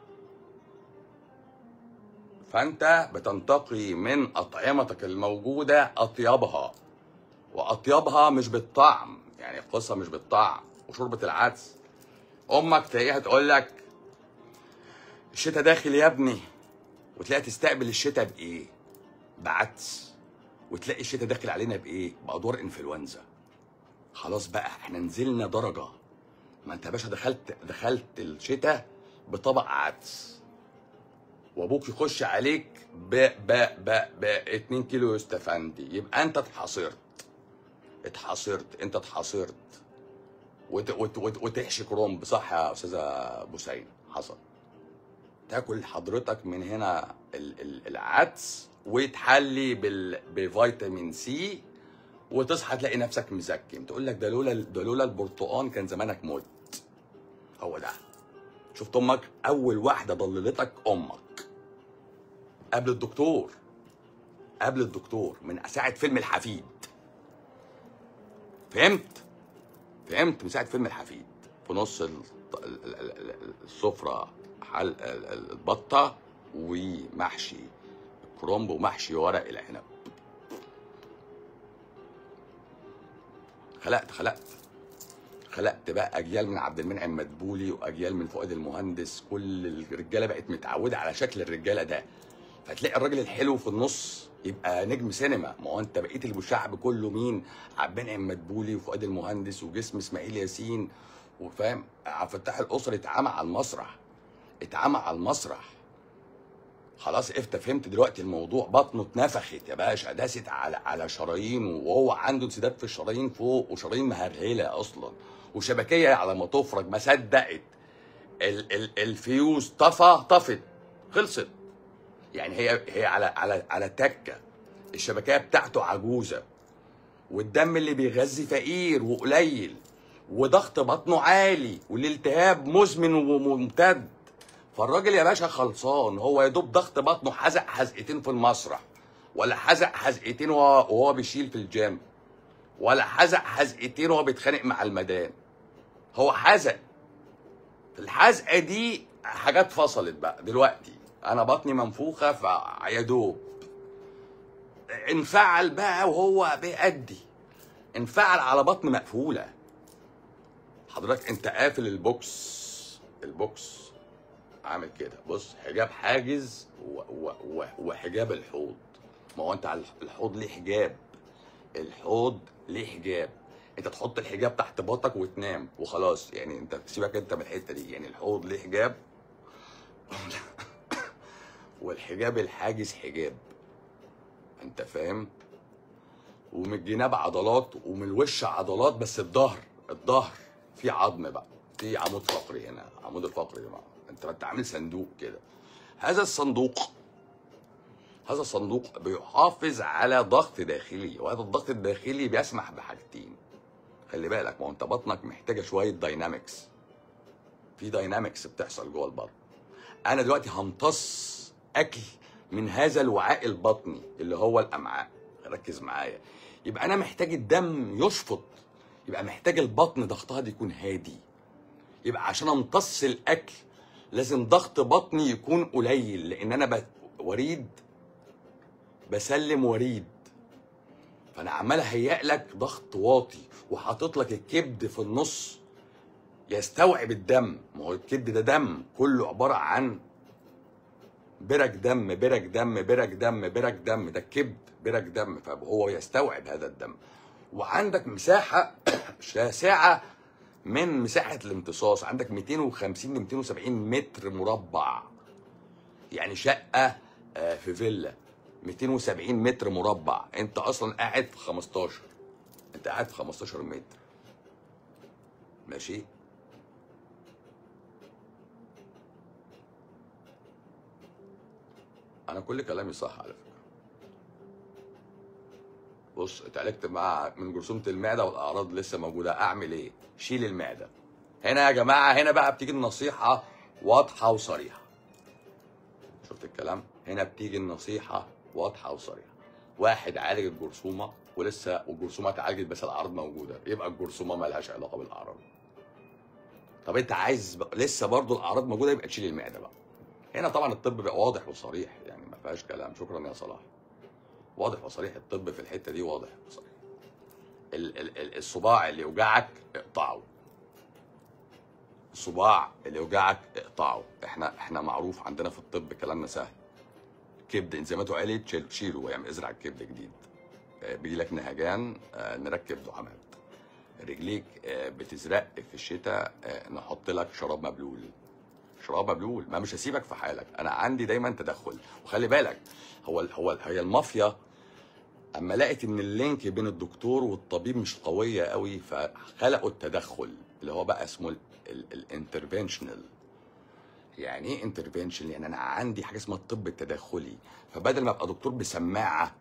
S1: فانت بتنتقي من اطعمتك الموجوده اطيبها واطيبها مش بالطعم يعني القصه مش بالطعم وشوربه العدس امك تلاقيها تقول لك الشتاء داخل يا ابني وتلاقيها تستقبل الشتاء بايه بعدس وتلاقي الشتاء داخل علينا بايه بادوار انفلونزا خلاص بقى احنا نزلنا درجه ما انت يا باشا دخلت دخلت الشتاء بطبق عدس وابوك يخش عليك ب ب ب ب 2 كيلو يستفندي يبقى انت اتحاصرت اتحاصرت انت اتحاصرت وت وت وت وتحشي كرنب صح يا استاذه بوسين حصل تاكل حضرتك من هنا ال ال العدس وتحلي بال بفيتامين سي وتصحى تلاقي نفسك مزكم تقول لك ده لولا ده لولا البرتقان كان زمانك مت هو ده شفت امك اول واحده ضللتك امك قبل الدكتور قبل الدكتور من ساعه فيلم الحفيد فهمت فهمت من ساعه فيلم الحفيد في نص ال- ال- ال- ال- السفره حل ال- ال- البطه ومحشي كرنب ومحشي ورق العنب خلقت خلقت خلقت بقى اجيال من عبد المنعم مدبولي واجيال من فؤاد المهندس كل الرجاله بقت متعوده على شكل الرجاله ده فتلاقي الراجل الحلو في النص يبقى نجم سينما ما هو انت بقيت الشعب كله مين عبد المنعم مدبولي وفؤاد المهندس وجسم اسماعيل ياسين وفاهم عبد الفتاح الاسري اتعمى على المسرح اتعمى على المسرح خلاص انت فهمت دلوقتي الموضوع بطنه اتنفخت يا باشا داست على على شرايينه وهو عنده انسداد في الشرايين فوق وشرايين مهرهله اصلا وشبكيه على ما تفرج ما صدقت ال ال الفيوز طفى طفت خلصت يعني هي هي على على على تكه الشبكيه بتاعته عجوزه والدم اللي بيغذي فقير وقليل وضغط بطنه عالي والالتهاب مزمن وممتد فالراجل يا باشا خلصان هو يا دوب ضغط بطنه حزق حزقتين في المسرح ولا حزق حزقتين وهو وهو بيشيل في الجيم ولا حزق حزقتين وهو بيتخانق مع المدام هو حزق في الحزقه دي حاجات فصلت بقى دلوقتي انا بطني منفوخه فيا دوب انفعل بقى وهو بيأدي انفعل على بطن مقفوله حضرتك انت قافل البوكس البوكس عامل كده بص حجاب حاجز و و و وحجاب الحوض ما هو انت على الحوض ليه حجاب الحوض ليه حجاب انت تحط الحجاب تحت باطك وتنام وخلاص يعني انت سيبك انت من الحته دي يعني الحوض ليه حجاب والحجاب الحاجز حجاب انت فاهم ومن الجناب عضلات ومن الوش عضلات بس الظهر الظهر في عظم بقى في عمود فقري هنا عمود الفقري بقى انت انت عامل صندوق كده هذا الصندوق هذا الصندوق بيحافظ على ضغط داخلي وهذا الضغط الداخلي بيسمح بحاجتين خلي بالك ما هو انت بطنك محتاجه شويه داينامكس في داينامكس بتحصل جوه البطن انا دلوقتي همتص اكل من هذا الوعاء البطني اللي هو الامعاء ركز معايا يبقى انا محتاج الدم يشفط يبقى محتاج البطن ضغطها دي يكون هادي يبقى عشان امتص الاكل لازم ضغط بطني يكون قليل لان انا ب... وريد بسلم وريد فانا عمال اهيئ لك ضغط واطي وحاطط لك الكبد في النص يستوعب الدم ما هو الكبد ده دم كله عباره عن برك دم برك دم برك دم برك دم ده الكبد برك دم فهو يستوعب هذا الدم وعندك مساحه شاسعه من مساحه الامتصاص عندك 250 ل 270 متر مربع يعني شقه آه، في فيلا 270 متر مربع انت اصلا قاعد في 15 انت قاعد في 15 متر ماشي انا كل كلامي صح على فكره بص اتعالجت مع من جرثومه المعده والاعراض لسه موجوده اعمل ايه شيل المعده هنا يا جماعه هنا بقى بتيجي النصيحه واضحه وصريحه شفت الكلام هنا بتيجي النصيحه واضحه وصريحه واحد عالج الجرثومه ولسه والجرثومه اتعالجت بس الاعراض موجوده يبقى الجرثومه مالهاش علاقه بالاعراض طب انت عايز ب... لسه برضو الاعراض موجوده يبقى تشيل المعده بقى هنا طبعا الطب بقى واضح وصريح يعني ما فيهاش كلام شكرا يا صلاح واضح وصريح الطب في الحته دي واضح وصريح ال- ال- ال- الصباع اللي يوجعك اقطعه الصباع اللي يوجعك اقطعه احنا احنا معروف عندنا في الطب كلامنا سهل كبد انزيماته عالية تشيل- تشيله ويعمل ازرع الكبد جديد آه، بيجي لك نهجان آه، نركب دعامات رجليك آه، بتزرق في الشتاء آه، نحط لك شراب مبلول شراب مبلول ما مش هسيبك في حالك انا عندي دايما تدخل وخلي بالك هو هو هي المافيا اما لقت ان اللينك بين الدكتور والطبيب مش قويه قوي فخلقوا التدخل اللي هو بقى اسمه الانترفنشنال يعني ايه انترفنشن يعني انا عندي حاجه اسمها الطب التدخلي فبدل ما ابقى دكتور بسماعه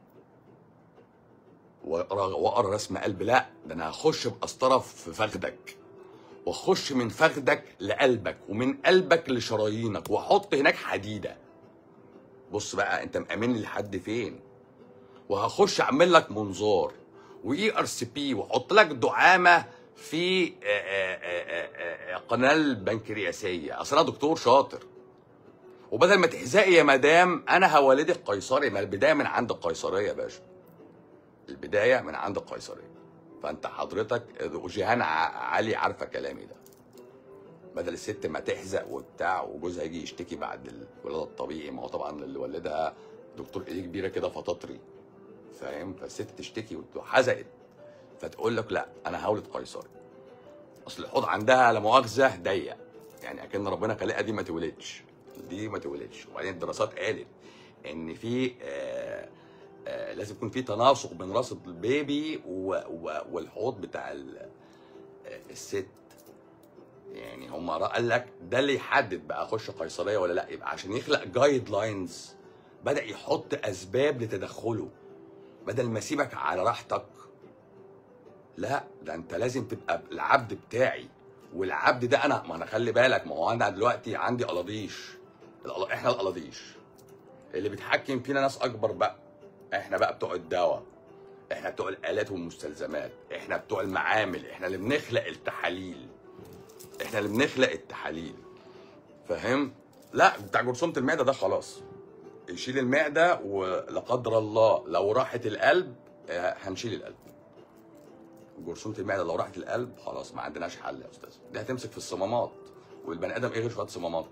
S1: واقرا واقرا رسم قلب لا ده انا هخش بقسطره في فخدك واخش من فخدك لقلبك ومن قلبك لشرايينك واحط هناك حديده بص بقى انت مأمن لي لحد فين وهخش اعمل لك منظار واي ار سي بي واحط لك دعامه في آه، آه، آه، آه، آه، قناه البنكرياسيه اصل انا دكتور شاطر وبدل ما تحزقي يا مدام انا هوالدك قيصري ما البدايه من عند القيصريه يا باشا البدايه من عند القيصريه فانت حضرتك وجيهان ع- علي عارفه كلامي ده بدل الست ما تحزق وبتاع وجوزها يجي يشتكي بعد الولاده الطبيعي ما هو طبعا اللي ولدها دكتور ايديه كبيره كده فطاطري فاهم فالست تشتكي وحزقت فتقول لك لا انا هولد قيصري اصل الحوض عندها لا مؤاخذه ضيق يعني اكن ربنا خلقها دي ما تولدش دي ما تولدش وبعدين الدراسات قالت ان في آه آه لازم يكون في تناسق بين راس البيبي و و والحوض بتاع ال- آه، الست يعني هم قال لك ده اللي يحدد بقى اخش قيصريه ولا لا يبقى عشان يخلق جايد لاينز بدا يحط اسباب لتدخله بدل ما اسيبك على راحتك لا ده انت لازم تبقى العبد بتاعي والعبد ده انا ما انا خلي بالك ما هو انا دلوقتي عندي قلاضيش القلا- احنا القلاضيش اللي بيتحكم فينا ناس اكبر بقى احنا بقى بتوع الدواء احنا بتوع الالات والمستلزمات احنا بتوع المعامل احنا اللي بنخلق التحاليل احنا اللي بنخلق التحاليل فاهم لا بتاع جرثومه المعده ده خلاص يشيل المعده ولا قدر الله لو راحت القلب آه، هنشيل القلب جرثومه المعده لو راحت القلب خلاص ما عندناش حل يا استاذ دي هتمسك في الصمامات والبني ادم ايه غير شويه صمامات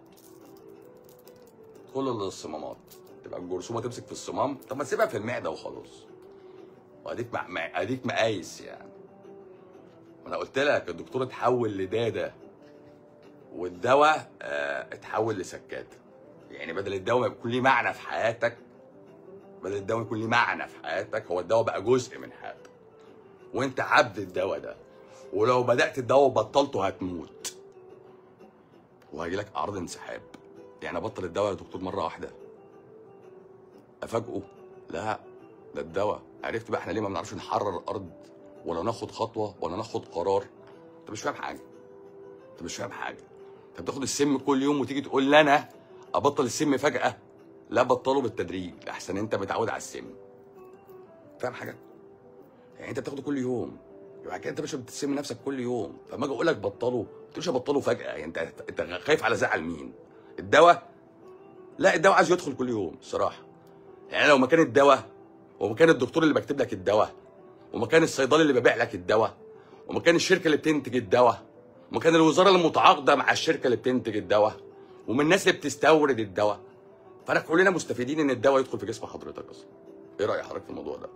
S1: كل الصمامات تبقى الجرثومه تمسك في الصمام طب ما تسيبها في المعده وخلاص واديك مع... مع... اديك مقايس يعني انا قلت لك الدكتور اتحول لداده والدواء آه اتحول لسكاته يعني بدل الدواء ما يكون ليه معنى في حياتك بدل الدواء يكون ليه معنى في حياتك هو الدواء بقى جزء من حياتك وانت عبد الدواء ده ولو بدات الدواء وبطلته هتموت وهيجي لك اعراض انسحاب يعني ابطل الدواء يا دكتور مره واحده افاجئه لا ده الدواء عرفت بقى احنا ليه ما بنعرفش نحرر الارض ولا ناخد خطوه ولا ناخد قرار انت مش فاهم حاجه انت مش فاهم حاجه انت بتاخد السم كل يوم وتيجي تقول لي انا ابطل السم فجاه لا بطله بالتدريج احسن انت متعود على السم فاهم حاجه يعني انت بتاخده كل يوم يبقى كده انت مش بتسم نفسك كل يوم فما اجي اقول لك بطله ما تقولش ابطله فجاه يعني انت انت خايف على زعل مين الدواء لا الدواء عايز يدخل كل يوم الصراحه يعني لو مكان الدواء ومكان الدكتور اللي بكتب لك الدواء ومكان الصيدلي اللي ببيع لك الدواء ومكان الشركه اللي بتنتج الدواء ومكان الوزاره المتعاقده مع الشركه اللي بتنتج الدواء ومن الناس اللي بتستورد الدواء فانا كلنا مستفيدين ان الدواء يدخل في جسم حضرتك اصلا ايه راي حضرتك في الموضوع ده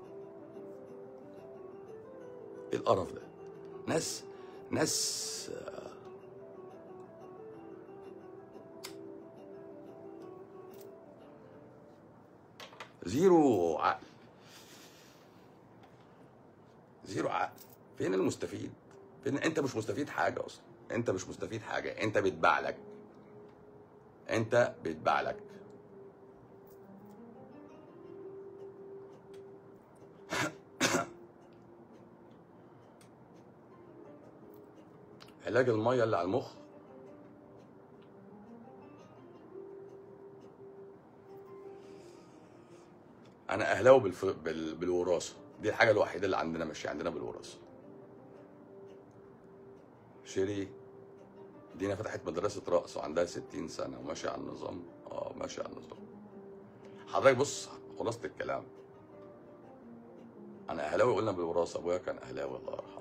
S1: ايه القرف ده ناس ناس آه، زيرو عقل زيرو عقل فين المستفيد فين انت مش مستفيد حاجه اصلا انت مش مستفيد حاجه انت بيتباع لك انت بيتباع لك علاج الميه اللي على المخ انا اهلاوي بالف... بال... بالوراثه دي الحاجه الوحيده اللي عندنا ماشيه عندنا بالوراثه شيري دينا فتحت مدرسة رقص وعندها 60 سنة وماشية على النظام اه ماشية على النظام حضرتك بص خلاصة الكلام أنا أهلاوي قلنا بالوراثة أبويا كان أهلاوي الله يرحمه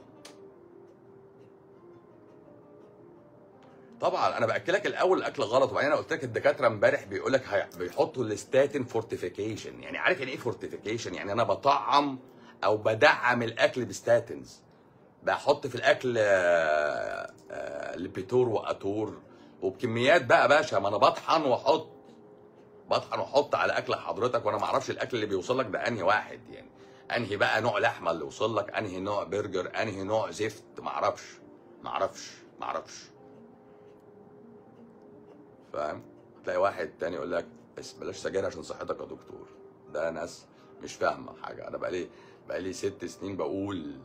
S1: طبعا انا باكلك الاول الاكل غلط وبعدين انا قلت لك الدكاتره امبارح بيقول لك هي- بيحطوا الستاتين فورتيفيكيشن يعني عارف يعني ايه فورتيفيكيشن يعني انا بطعم او بدعم الاكل بستاتينز بحط في الاكل آه، آه، لبيتور واتور وبكميات بقى يا باشا ما انا بطحن واحط بطحن واحط على اكل حضرتك وانا ما اعرفش الاكل اللي بيوصل لك ده انهي واحد يعني انهي بقى نوع لحمه اللي وصل لك انهي نوع برجر انهي نوع زفت ما اعرفش ما اعرفش ما اعرفش فاهم تلاقي واحد تاني يقول لك بس بلاش سجاير عشان صحتك يا دكتور ده ناس مش فاهمه حاجه انا بقالي بقالي ست سنين بقول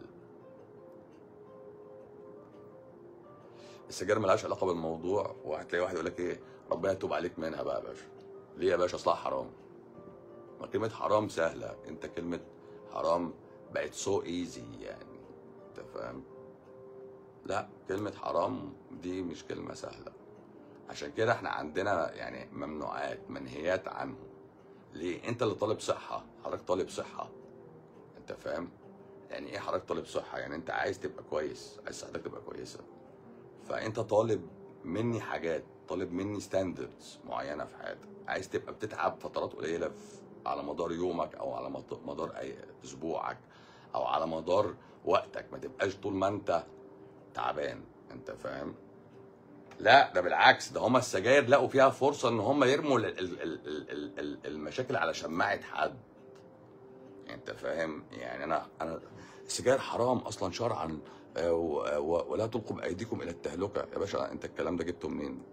S1: السجاير ملهاش علاقه بالموضوع وهتلاقي واحد يقول لك ايه ربنا يتوب عليك منها بقى يا باشا ليه يا باشا اصلها حرام ما كلمه حرام سهله انت كلمه حرام بقت سو ايزي يعني انت فاهم لا كلمه حرام دي مش كلمه سهله عشان كده احنا عندنا يعني ممنوعات منهيات عنه ليه انت اللي طالب صحه حضرتك طالب صحه انت فاهم يعني ايه حضرتك طالب صحه يعني انت عايز تبقى كويس عايز صحتك تبقى كويسه فانت طالب مني حاجات طالب مني ستاندردز معينه في حياتك عايز تبقى بتتعب فترات قليله في على مدار يومك او على مط- مدار اي اسبوعك او على مدار وقتك ما تبقاش طول ما انت تعبان انت فاهم لا ده بالعكس ده هما السجاير لقوا فيها فرصه ان هما يرموا ال- ال- ال- ال- ال- المشاكل على شماعه حد انت فاهم يعني انا انا السجاير حرام اصلا شرعا آه، و- و- ولا تلقوا بايديكم الى التهلكه يا باشا انت الكلام ده جبته منين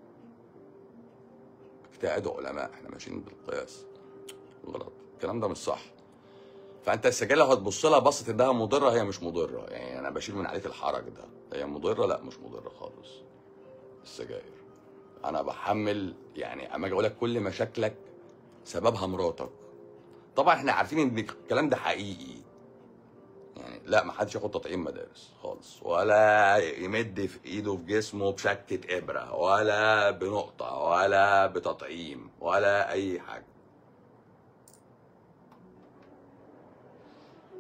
S1: اجتهاد علماء احنا ماشيين بالقياس غلط الكلام ده مش صح فانت السجاير لو هتبص لها بصت انها مضره هي مش مضره يعني انا بشيل من عليك الحرج ده هي مضره لا مش مضره خالص السجاير انا بحمل يعني اما اجي اقول لك كل مشاكلك سببها مراتك طبعا احنا عارفين ان الكلام ده حقيقي يعني لا ما حدش ياخد تطعيم مدارس خالص ولا يمد في ايده في جسمه بشكة ابرة ولا بنقطة ولا بتطعيم ولا اي حاجة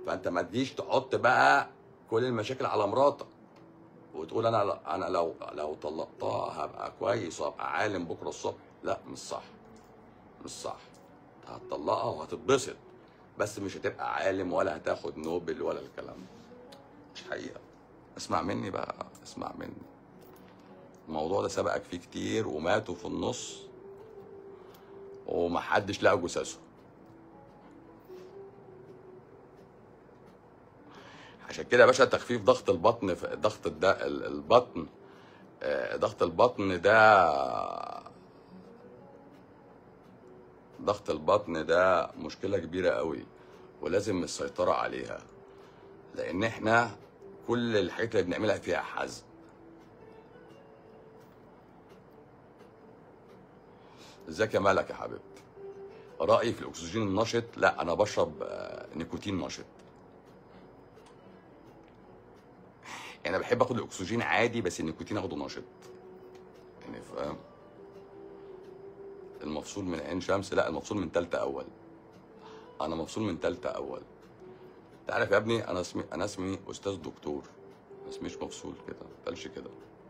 S1: فانت ما تجيش تحط بقى كل المشاكل على مراتك وتقول انا انا لو لو طلقتها هبقى كويس وهبقى عالم بكره الصبح لا مش صح مش صح هتطلقها وهتتبسط بس مش هتبقى عالم ولا هتاخد نوبل ولا الكلام ده مش حقيقه اسمع مني بقى اسمع مني الموضوع ده سبقك فيه كتير وماتوا في النص ومحدش لقى جثثه عشان كده يا باشا تخفيف ضغط البطن في ضغط الد... ال- البطن آه، ضغط البطن ده ضغط البطن ده مشكلة كبيرة قوي ولازم السيطرة عليها لأن احنا كل الحاجات اللي بنعملها فيها حزم ازيك يا مالك يا حبيبتي رأيي في الأكسجين النشط لا أنا بشرب آه، نيكوتين نشط يعني انا بحب اخد الاكسجين عادي بس النيكوتين اخده نشط يعني فاهم المفصول من عين شمس لا المفصول من تالتة اول انا مفصول من تالتة اول تعرف يا ابني انا اسمي انا اسمي استاذ دكتور ما اسميش مفصول كده ما تقالش كده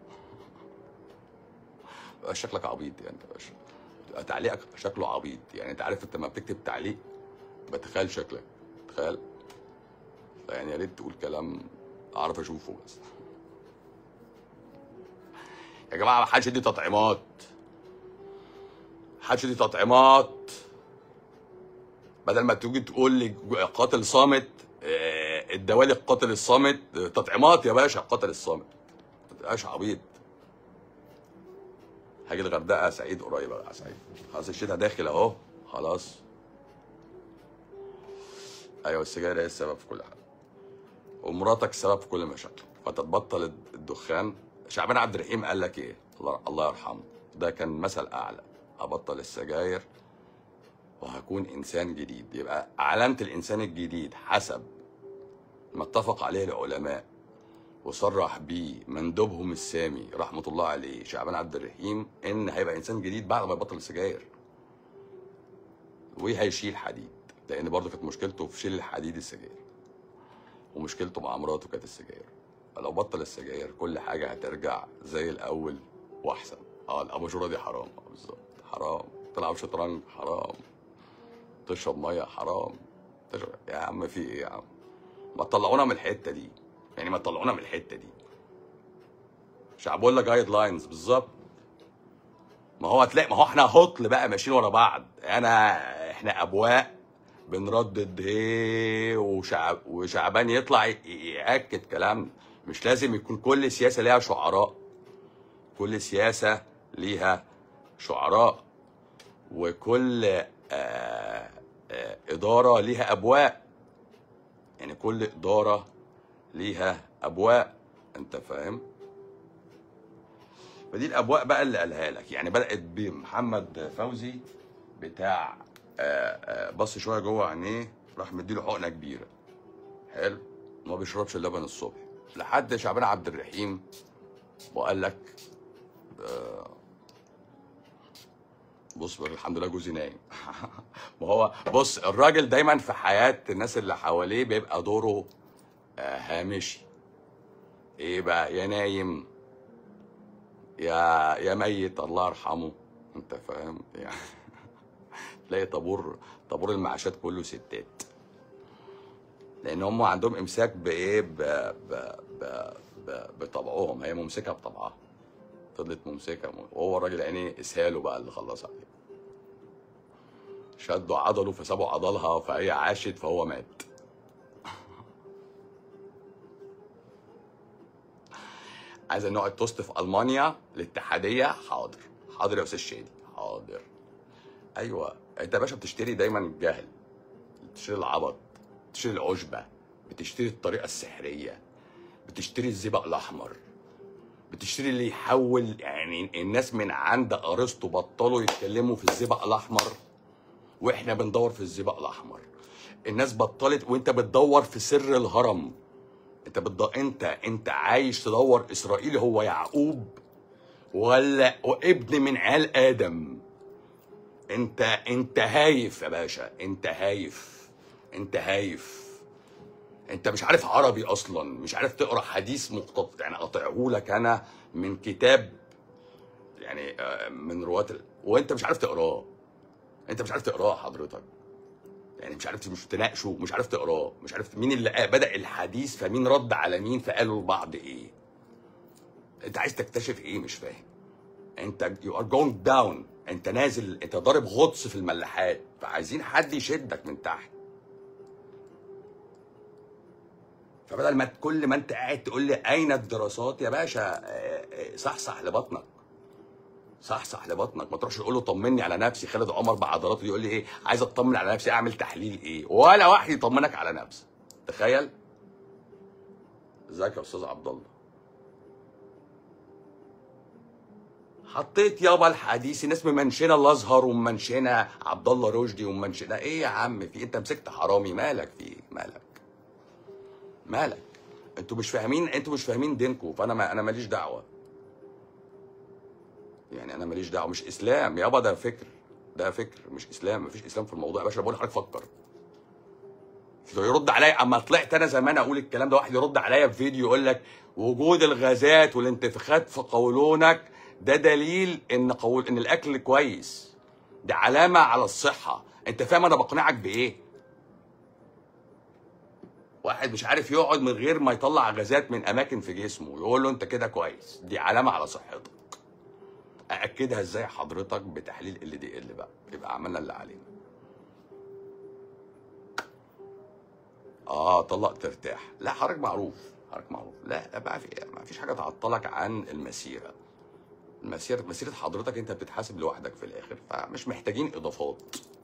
S1: بقى شكلك عبيط يعني يا باشا تبقى تعليقك شكله عبيط يعني انت عارف انت لما بتكتب تعليق بتخيل شكلك تخيل يعني يا ريت تقول كلام اعرف اشوفه بس يا جماعه ما حدش يدي تطعيمات حدش يدي تطعيمات بدل ما تيجي تقول لي قاتل صامت آه، الدوالي القاتل الصامت آه، تطعيمات يا باشا القاتل الصامت ما تبقاش عبيط هاجي الغردقه سعيد قريب يا سعيد خلاص الشتاء داخل اهو خلاص ايوه السجاير هي السبب في كل حاجه ومراتك السبب في كل مشاكلك فانت تبطل الدخان شعبان عبد الرحيم قال لك ايه الله, الله يرحمه ده كان مثل اعلى ابطل السجاير وهكون انسان جديد يبقى علامه الانسان الجديد حسب ما اتفق عليه العلماء وصرح بيه مندوبهم السامي رحمه الله عليه شعبان عبد الرحيم ان هيبقى انسان جديد بعد ما يبطل السجاير وهيشيل حديد لان برضه كانت مشكلته في شيل الحديد السجاير ومشكلته مع مراته كانت السجاير فلو بطل السجاير كل حاجه هترجع زي الاول واحسن اه الاباجوره دي حرام آه، بالظبط حرام تلعب شطرنج حرام تشرب ميه حرام تشرب يا عم في ايه يا عم ما تطلعونا من الحته دي يعني ما تطلعونا من الحته دي شعبولة جايد لاينز بالظبط ما هو هتلاقي ما هو احنا هطل بقى ماشيين ورا بعض انا احنا ابواق بنردد ايه وشعب وشعبان يطلع ي- ياكد كلامنا مش لازم يكون كل سياسه ليها شعراء كل سياسه ليها شعراء وكل آه آه اداره ليها ابواق يعني كل اداره ليها ابواق انت فاهم فدي الابواق بقى اللي قالها لك يعني بدات بمحمد فوزي بتاع آه، آه، بص شويه جوه عينيه راح مديله حقنه كبيره حلو ما بيشربش اللبن الصبح لحد شعبان عبد الرحيم وقال لك آه، بص الحمد لله جوزي نايم ما هو بص الراجل دايما في حياه الناس اللي حواليه بيبقى دوره آه، هامشي ايه بقى يا نايم يا يا ميت الله يرحمه انت فاهم يعني تلاقي طابور طابور المعاشات كله ستات لان هم عندهم امساك بايه ب... ب... ب... ب... بطبعهم هي ممسكه بطبعها فضلت ممسكه وهو الراجل عيني اسهاله بقى اللي خلص عليه شدوا عضله فسابوا عضلها فهي عاشت فهو مات عايز نقعد توست في المانيا الاتحاديه حاضر حاضر يا استاذ شادي حاضر ايوه انت يا باشا بتشتري دايما الجهل بتشتري العبط بتشتري العشبه بتشتري الطريقه السحريه بتشتري الزئبق الاحمر بتشتري اللي يحول يعني الناس من عند ارسطو بطلوا يتكلموا في الزئبق الاحمر واحنا بندور في الزئبق الاحمر الناس بطلت وانت بتدور في سر الهرم انت بتد... انت انت عايش تدور اسرائيل هو يعقوب ولا ابن من عيال ادم انت انت هايف يا باشا انت هايف انت هايف انت مش عارف عربي اصلا مش عارف تقرا حديث مقتطع يعني قاطعه لك انا من كتاب يعني آه، من رواه ال- وانت مش عارف تقراه انت مش عارف تقراه حضرتك يعني مش عارف مش تناقشه مش عارف تقراه مش عارف مين اللي قا- بدأ الحديث فمين رد على مين فقالوا لبعض ايه انت عايز تكتشف ايه مش فاهم انت you are going down انت نازل انت ضارب غطس في الملاحات فعايزين حد يشدك من تحت فبدل ما كل ما انت قاعد تقول لي اين الدراسات يا باشا اه، اه، صحصح لبطنك صحصح لبطنك ما تروحش تقول له طمني على نفسي خالد عمر بعضلاته يقول لي ايه عايز اطمن على نفسي اعمل تحليل ايه ولا واحد يطمنك على نفسك تخيل ازيك يا استاذ عبد الله حطيت يابا الحديث الناس ممنشنه الازهر وممنشنه عبد الله رشدي وممنشنه ايه يا عم في انت مسكت حرامي مالك في ايه مالك مالك انتوا مش فاهمين انتوا مش فاهمين دينكم فانا ما انا ماليش دعوه يعني انا ماليش دعوه مش اسلام يابا ده فكر ده فكر مش اسلام مفيش اسلام في الموضوع يا باشا بقول لحضرتك فكر لو يرد عليا اما طلعت انا زمان اقول الكلام ده واحد يرد عليا في فيديو يقول لك وجود الغازات والانتفاخات في قولونك ده دليل ان قول ان الاكل كويس ده علامه على الصحه انت فاهم انا بقنعك بايه واحد مش عارف يقعد من غير ما يطلع غازات من اماكن في جسمه يقول له انت كده كويس دي علامه على صحتك ااكدها ازاي حضرتك بتحليل ال دي ال بقى يبقى عملنا اللي علينا اه طلق ترتاح لا حضرتك معروف حضرتك معروف لا بقى في ما فيش حاجه تعطلك عن المسيره المسيره مسيره حضرتك انت بتتحاسب لوحدك في الاخر فمش محتاجين اضافات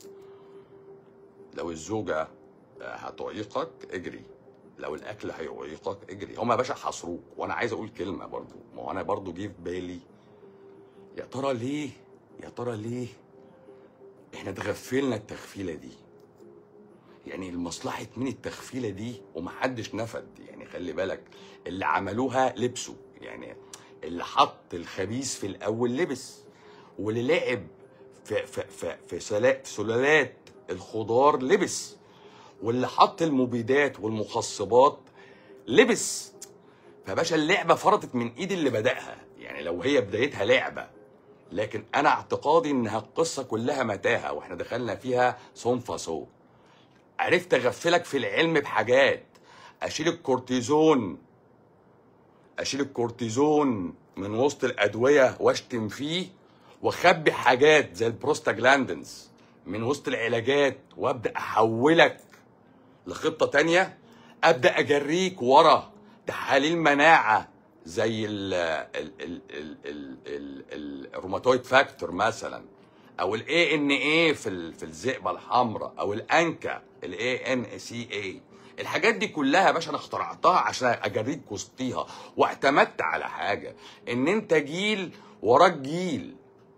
S1: لو الزوجه هتعيقك اجري لو الاكل هيعيقك اجري هما يا باشا حصروك وانا عايز اقول كلمه برضو ما هو انا برضو جه في بالي يا ترى ليه يا ترى ليه احنا اتغفلنا التغفيله دي يعني لمصلحه مين التغفيله دي ومحدش نفد يعني خلي بالك اللي عملوها لبسوا يعني اللي حط الخبيث في الاول لبس واللي لعب في في في في سلا- في سلالات الخضار لبس واللي حط المبيدات والمخصبات لبس فباشا اللعبه فرطت من ايد اللي بداها يعني لو هي بدايتها لعبه لكن انا اعتقادي انها القصه كلها متاهه واحنا دخلنا فيها صون فصو عرفت اغفلك في العلم بحاجات اشيل الكورتيزون اشيل الكورتيزون من وسط الادويه واشتم فيه واخبي حاجات زي البروستاجلاندنز من وسط العلاجات وابدا احولك لخطه تانية ابدا اجريك ورا تحاليل مناعه زي ال ال ال ال ال ال الروماتويد فاكتور مثلا او الاي ان اي في ال- في الذئبه الحمراء او الانكا الاي ان سي اي الحاجات دي كلها يا باشا انا اخترعتها عشان اجريك وسطيها واعتمدت على حاجه ان انت جيل وراك جيل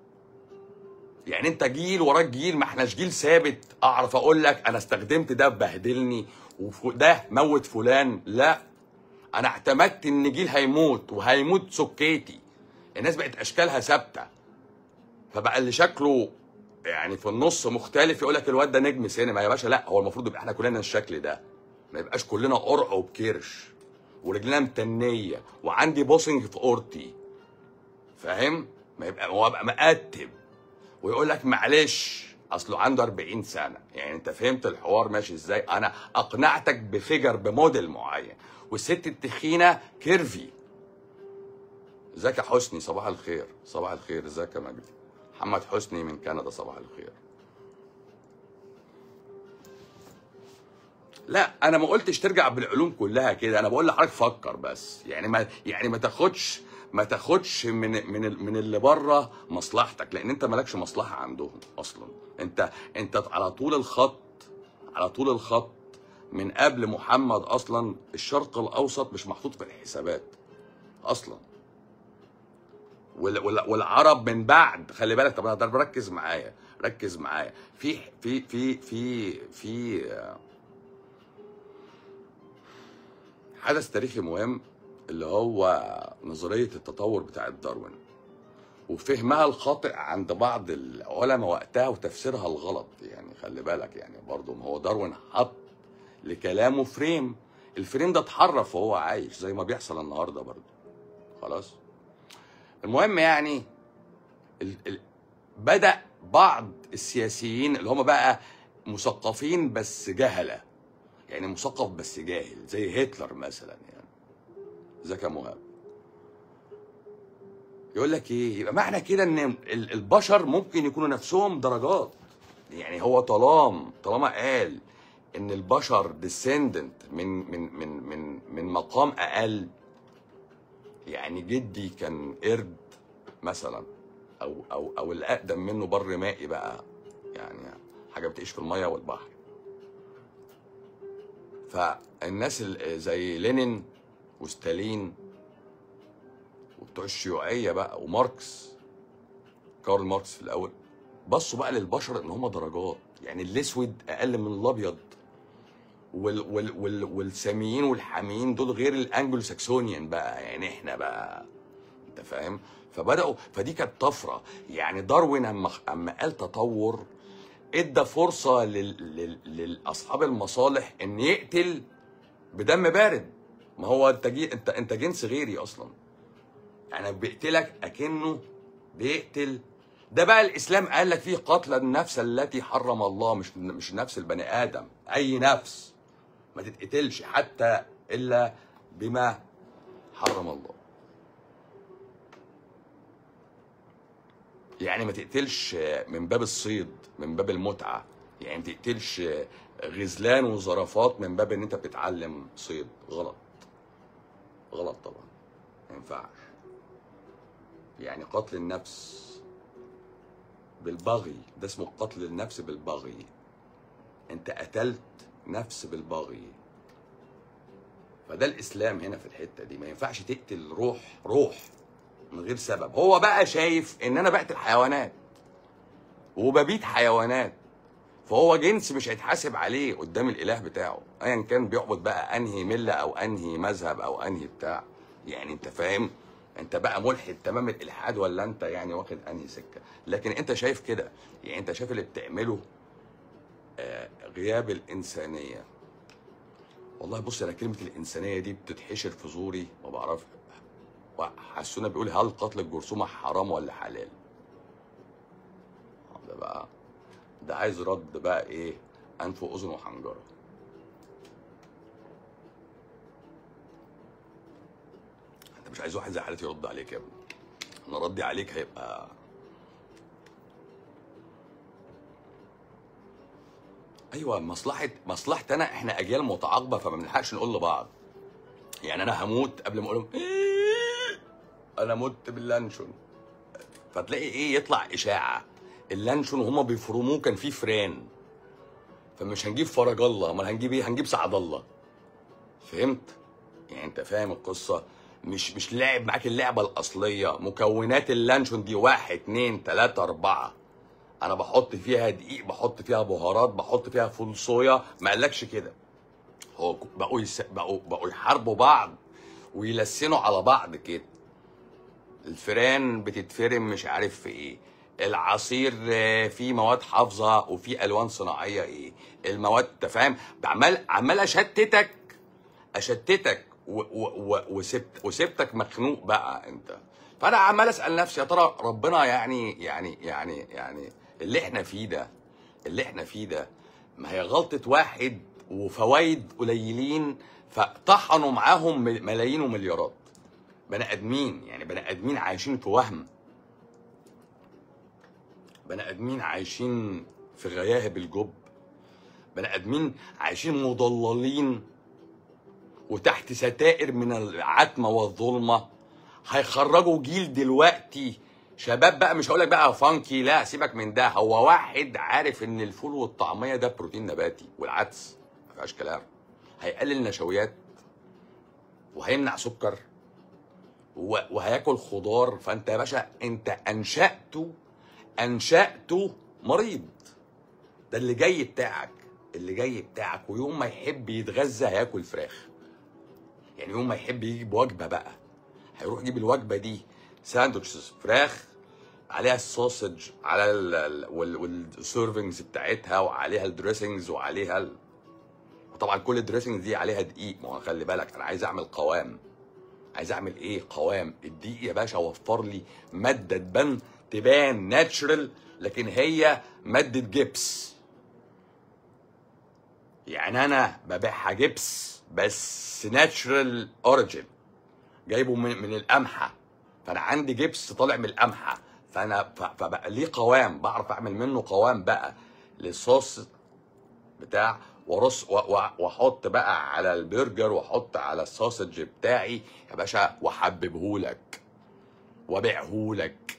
S1: يعني انت جيل وراك جيل ما احناش جيل ثابت اعرف اقول لك انا استخدمت ده بهدلني وده موت فلان لا انا اعتمدت ان جيل هيموت وهيموت سكيتي الناس بقت اشكالها ثابته فبقى اللي شكله يعني في النص مختلف يقول لك الواد ده نجم سينما يا باشا لا هو المفروض يبقى احنا كلنا الشكل ده ما يبقاش كلنا قرع وبكرش ورجلنا متنيه وعندي بوسنج في اورتي فاهم ما يبقى هو بقى مقتب ويقول لك معلش اصله عنده 40 سنه يعني انت فهمت الحوار ماشي ازاي انا اقنعتك بفيجر بموديل معين والست التخينه كيرفي ازيك يا حسني صباح الخير صباح الخير ازيك يا مجدي محمد حسني من كندا صباح الخير لا انا ما قلتش ترجع بالعلوم كلها كده انا بقول لحضرتك فكر بس يعني ما يعني ما تاخدش ما تاخدش من من ال- من اللي بره مصلحتك لان انت مالكش مصلحه عندهم اصلا انت انت على طول الخط على طول الخط من قبل محمد اصلا الشرق الاوسط مش محطوط في الحسابات اصلا وال- وال- والعرب من بعد خلي بالك طب انا ركز معايا ركز معايا في في في في في آه، حدث تاريخي مهم اللي هو نظريه التطور بتاعت داروين وفهمها الخاطئ عند بعض العلماء وقتها وتفسيرها الغلط يعني خلي بالك يعني برضه ما هو داروين حط لكلامه فريم الفريم ده اتحرف وهو عايش زي ما بيحصل النهارده برضه خلاص المهم يعني ال... ال... بدا بعض السياسيين اللي هم بقى مثقفين بس جهله يعني مثقف بس جاهل زي هتلر مثلا يعني ازيك يا مهاب يقول لك ايه يبقى معنى كده ان ال- البشر ممكن يكونوا نفسهم درجات يعني هو طالما طالما قال ان البشر ديسندنت من من من من من مقام اقل يعني جدي كان قرد مثلا او او او الاقدم منه بر مائي بقى يعني حاجه بتعيش في الميه والبحر فالناس ال- زي لينين وستالين وبتوع الشيوعيه بقى وماركس كارل ماركس في الاول بصوا بقى للبشر ان هم درجات يعني الاسود اقل من الابيض وال وال وال والساميين والحاميين دول غير الانجلو ساكسونيان بقى يعني احنا بقى انت فاهم فبداوا فدي كانت طفره يعني داروين اما اما قال تطور ادى فرصه لل... لل... للاصحاب المصالح ان يقتل بدم بارد ما هو انت جي... انت انت جنس غيري اصلا يعني بيقتلك اكنه بيقتل ده بقى الاسلام قال لك فيه قتل النفس التي حرم الله مش مش نفس البني ادم اي نفس ما تتقتلش حتى الا بما حرم الله يعني ما تقتلش من باب الصيد من باب المتعه يعني ما تقتلش غزلان وزرافات من باب ان انت بتتعلم صيد غلط غلط طبعا ما ينفعش يعني قتل النفس بالبغي ده اسمه قتل النفس بالبغي انت قتلت نفس بالبغي فده الاسلام هنا في الحته دي ما ينفعش تقتل روح روح من غير سبب هو بقى شايف ان انا بقتل حيوانات وببيت حيوانات فهو جنس مش هيتحاسب عليه قدام الاله بتاعه ايا كان بيعبد بقى انهي مله او انهي مذهب او انهي بتاع يعني انت فاهم انت بقى ملحد تمام الالحاد ولا انت يعني واخد انهي سكه لكن انت شايف كده يعني انت شايف اللي بتعمله آه، غياب الانسانيه والله بص انا كلمه الانسانيه دي بتتحشر في زوري ما بعرف حسونا بيقول هل قتل الجرثومه حرام ولا حلال آه، ده بقى ده عايز رد بقى ايه انف واذن وحنجره انت مش عايز واحد زي حالتي يرد عليك يا ابني انا ردي عليك هيبقى ايوه مصلحه مصلحه انا احنا اجيال متعاقبه فما بنلحقش نقول لبعض يعني انا هموت قبل ما اقول لهم إيه انا مت باللانشون فتلاقي ايه يطلع اشاعه اللانشون وهما بيفرموه كان فيه فران فمش هنجيب فرج الله امال هنجيب ايه هنجيب سعد الله فهمت يعني انت فاهم القصه مش مش لاعب معاك اللعبه الاصليه مكونات اللانشون دي واحد اتنين تلاته اربعه انا بحط فيها دقيق بحط فيها بهارات بحط فيها فول صويا ما قالكش كده هو بقوا يس... بقوا بقوا يحاربوا بعض ويلسنوا على بعض كده الفيران بتتفرم مش عارف في ايه العصير آه، فيه مواد حافظه وفيه الوان صناعيه ايه المواد انت فاهم عمال عمال اشتتك اشتتك و- و- و- وسبت وسبتك مخنوق بقى انت فانا عمال اسال نفسي يا ترى ربنا يعني يعني يعني يعني اللي احنا فيه ده اللي احنا فيه ده ما هي غلطه واحد وفوايد قليلين فطحنوا معاهم م- ملايين ومليارات بني ادمين يعني بني ادمين عايشين في وهم بني ادمين عايشين في غياهب الجب بني ادمين عايشين مضللين وتحت ستائر من العتمه والظلمه هيخرجوا جيل دلوقتي شباب بقى مش هقول لك بقى فانكي لا سيبك من ده هو واحد عارف ان الفول والطعميه ده بروتين نباتي والعدس ما فيهاش كلام هيقلل نشويات وهيمنع سكر و- وهياكل خضار فانت يا باشا انت انشأته انشأته مريض ده اللي جاي بتاعك اللي جاي بتاعك ويوم ما يحب يتغذى هياكل فراخ يعني يوم ما يحب يجيب وجبه بقى هيروح يجيب الوجبه دي ساندوتشز فراخ عليها السوسج على ال- ال- وال- والسيرفنجز بتاعتها وعليها الدريسنجز وعليها ال... وطبعا كل الدريسنج دي عليها دقيق ما هو خلي بالك انا عايز اعمل قوام عايز اعمل ايه قوام الدقيق يا باشا وفر لي ماده تبان تبان ناتشرال لكن هي ماده جبس يعني انا ببيعها جبس بس ناتشرال اوريجين جايبه من, من القمحه فانا عندي جبس طالع من القمحه فانا ف- فبقى ليه قوام بعرف اعمل منه قوام بقى للصوص بتاع ورص و- و- واحط بقى على البرجر واحط على الساسج بتاعي يا باشا واحببهولك وابيعهولك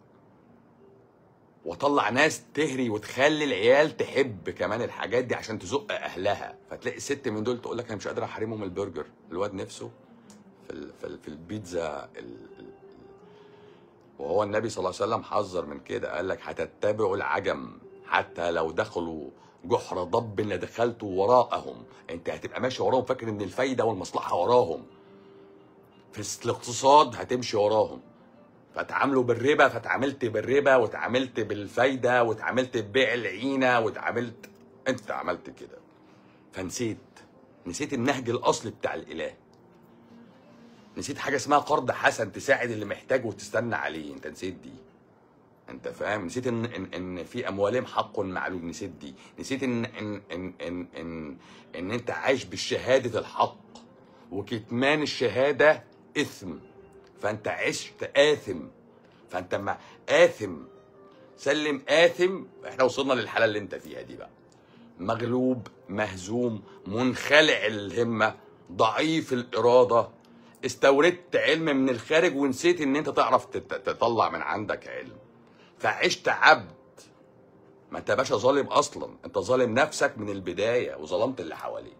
S1: واطلع ناس تهري وتخلي العيال تحب كمان الحاجات دي عشان تزق اهلها فتلاقي الست من دول تقول لك انا مش قادر احرمهم البرجر الواد نفسه في ال- في, ال- في البيتزا ال- ال- وهو النبي صلى الله عليه وسلم حذر من كده قال لك هتتبعوا العجم حتى لو دخلوا جحر ضب لدخلت وراءهم انت هتبقى ماشي وراهم فاكر ان الفايده والمصلحه وراهم في الاقتصاد هتمشي وراهم فتعاملوا بالربا فتعاملت بالربا وتعاملت بالفايده وتعاملت ببيع العينه وتعاملت انت عملت كده فنسيت نسيت النهج الاصلي بتاع الاله نسيت حاجه اسمها قرض حسن تساعد اللي محتاج وتستنى عليه انت نسيت دي انت فاهم نسيت ان ان, إن في اموالهم حق معلوم نسيت دي نسيت ان ان ان ان ان, إن انت عايش بالشهاده الحق وكتمان الشهاده اثم فانت عشت آثم فانت ما آثم سلم آثم احنا وصلنا للحالة اللي انت فيهادي بقى مغلوب مهزوم منخلع الهمة ضعيف الإرادة استوردت علم من الخارج ونسيت ان انت تعرف تت- تطلع من عندك علم فعشت عبد ما انت يا باشا ظالم اصلا انت ظالم نفسك من البداية وظلمت اللي حواليك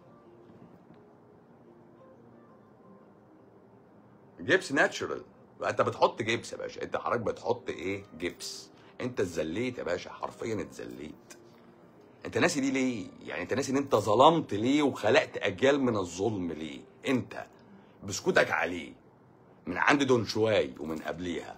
S1: جبس ناتشورال انت بتحط جبس يا باشا انت حضرتك بتحط ايه جبس انت اتذليت يا باشا حرفيا اتذليت انت ناسي دي ليه يعني انت ناسي ان انت ظلمت ليه وخلقت اجيال من الظلم ليه انت بسكوتك عليه من عند دون شواي ومن قبليها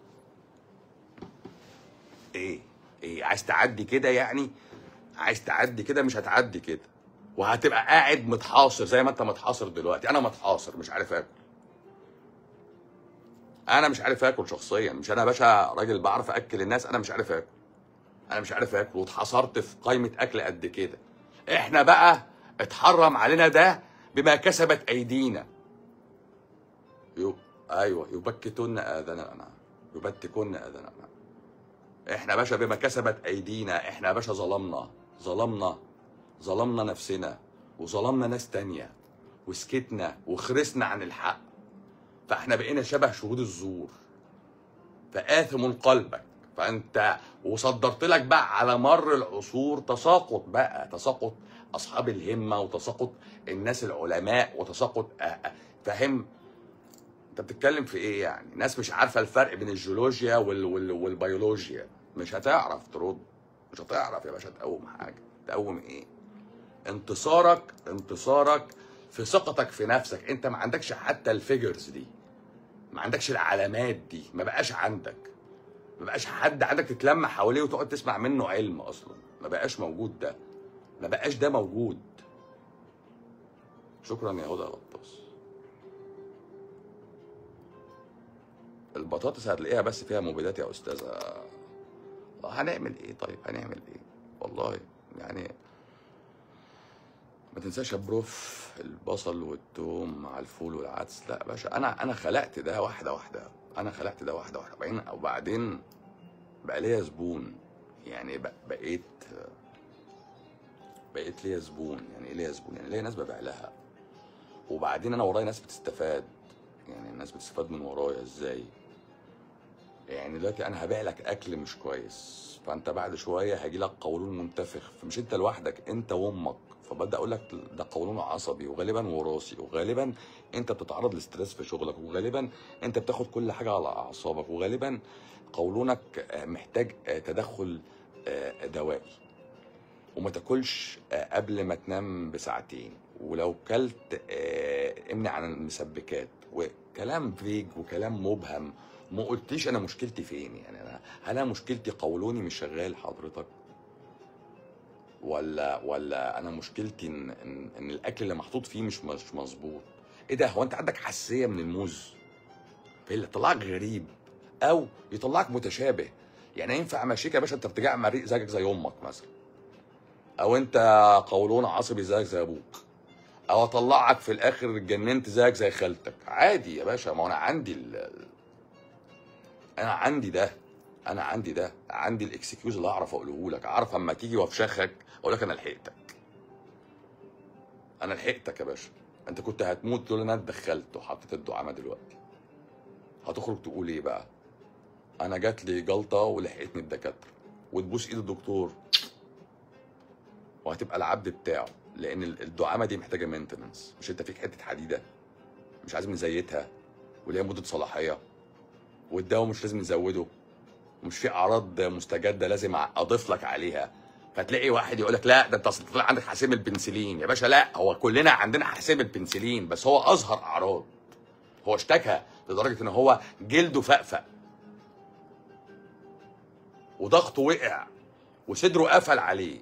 S1: ايه ايه عايز تعدي كده يعني عايز تعدي كده مش هتعدي كده وهتبقى قاعد متحاصر زي ما انت متحاصر دلوقتي انا متحاصر مش عارف اكل انا مش عارف اكل شخصيا مش انا يا باشا راجل بعرف اكل الناس انا مش عارف اكل انا مش عارف اكل واتحصرت في قائمه اكل قد كده احنا بقى اتحرم علينا ده بما كسبت ايدينا يو ايوه يبكتن اذاننا يبتكن اذاننا احنا يا باشا بما كسبت ايدينا احنا يا باشا ظلمنا ظلمنا ظلمنا نفسنا وظلمنا ناس تانية وسكتنا وخرسنا عن الحق فاحنا بقينا شبه شهود الزور فآثم قلبك فانت وصدرت لك بقى على مر العصور تساقط بقى تساقط اصحاب الهمه وتساقط الناس العلماء وتساقط آه، آه، فاهم انت بتتكلم في ايه يعني ناس مش عارفه الفرق بين الجيولوجيا وال وال والبيولوجيا مش هتعرف ترد مش هتعرف يا باشا تقوم حاجه تقوم ايه انتصارك انتصارك في ثقتك في نفسك انت ما عندكش حتى الفيجرز دي ما عندكش العلامات دي ما بقاش عندك ما بقاش حد عندك تتلم حواليه وتقعد تسمع منه علم اصلا ما بقاش موجود ده ما بقاش ده موجود شكرا يا هدى غطاس البطاطس هتلاقيها بس فيها مبيدات يا استاذه آه، هنعمل ايه طيب هنعمل ايه والله يعني ما تنساش يا بروف البصل والثوم مع الفول والعدس لا يا باشا انا انا خلقت ده واحده واحده انا خلقت ده واحده واحده وبعدين وبعدين بقى ليا زبون يعني بق- بقيت بقيت ليا زبون يعني ايه ليا زبون يعني ليا ناس ببيع لها وبعدين انا ورايا ناس بتستفاد يعني الناس بتستفاد من ورايا ازاي يعني دلوقتي انا هبيع لك اكل مش كويس فانت بعد شويه هيجي لك قولون منتفخ فمش انت لوحدك انت وامك فببدا اقول لك ده قولون عصبي وغالبا وراثي وغالبا انت بتتعرض لستريس في شغلك وغالبا انت بتاخد كل حاجه على اعصابك وغالبا قولونك آه، محتاج آه، تدخل آه، دوائي وما تاكلش آه، قبل ما تنام بساعتين ولو كلت آه، امنع عن المسبكات وكلام فيج وكلام مبهم ما قلتيش انا مشكلتي فين يعني انا هل انا مشكلتي قولوني مش شغال حضرتك ولا ولا انا مشكلتي ان ان, إن الاكل اللي محطوط فيه مش مش مظبوط ايه ده هو انت عندك حساسيه من الموز اللي يطلعك غريب او يطلعك متشابه يعني ينفع امشيك يا باشا انت ارتجاع مريء زيك زي امك مثلا او انت قولون عصبي زيك زي ابوك او اطلعك في الاخر اتجننت زيك زي خالتك عادي يا باشا ما هو انا عندي ال... انا عندي ده انا عندي ده عندي الاكسكيوز اللي اعرف اقوله لك اعرف اما تيجي وافشخك اقول لك انا لحقتك انا لحقتك يا باشا انت كنت هتموت لولا انا اتدخلت وحطيت الدعامه دلوقتي هتخرج تقول ايه بقى انا جات لي جلطه ولحقتني الدكاتره وتبوس ايد الدكتور وهتبقى العبد بتاعه لان ال- الدعامه دي محتاجه مينتننس مش انت فيك حته حديده مش عايز نزيتها وليها مده صلاحيه والدواء مش لازم نزوده ومش في اعراض مستجده لازم اضيف لك عليها فتلاقي واحد يقول لك لا ده انت اصل طلع عندك حساسيه من البنسلين يا باشا لا هو كلنا عندنا حساسيه من البنسلين بس هو اظهر اعراض هو اشتكى لدرجه ان هو جلده فقفق وضغطه وقع وصدره قفل عليه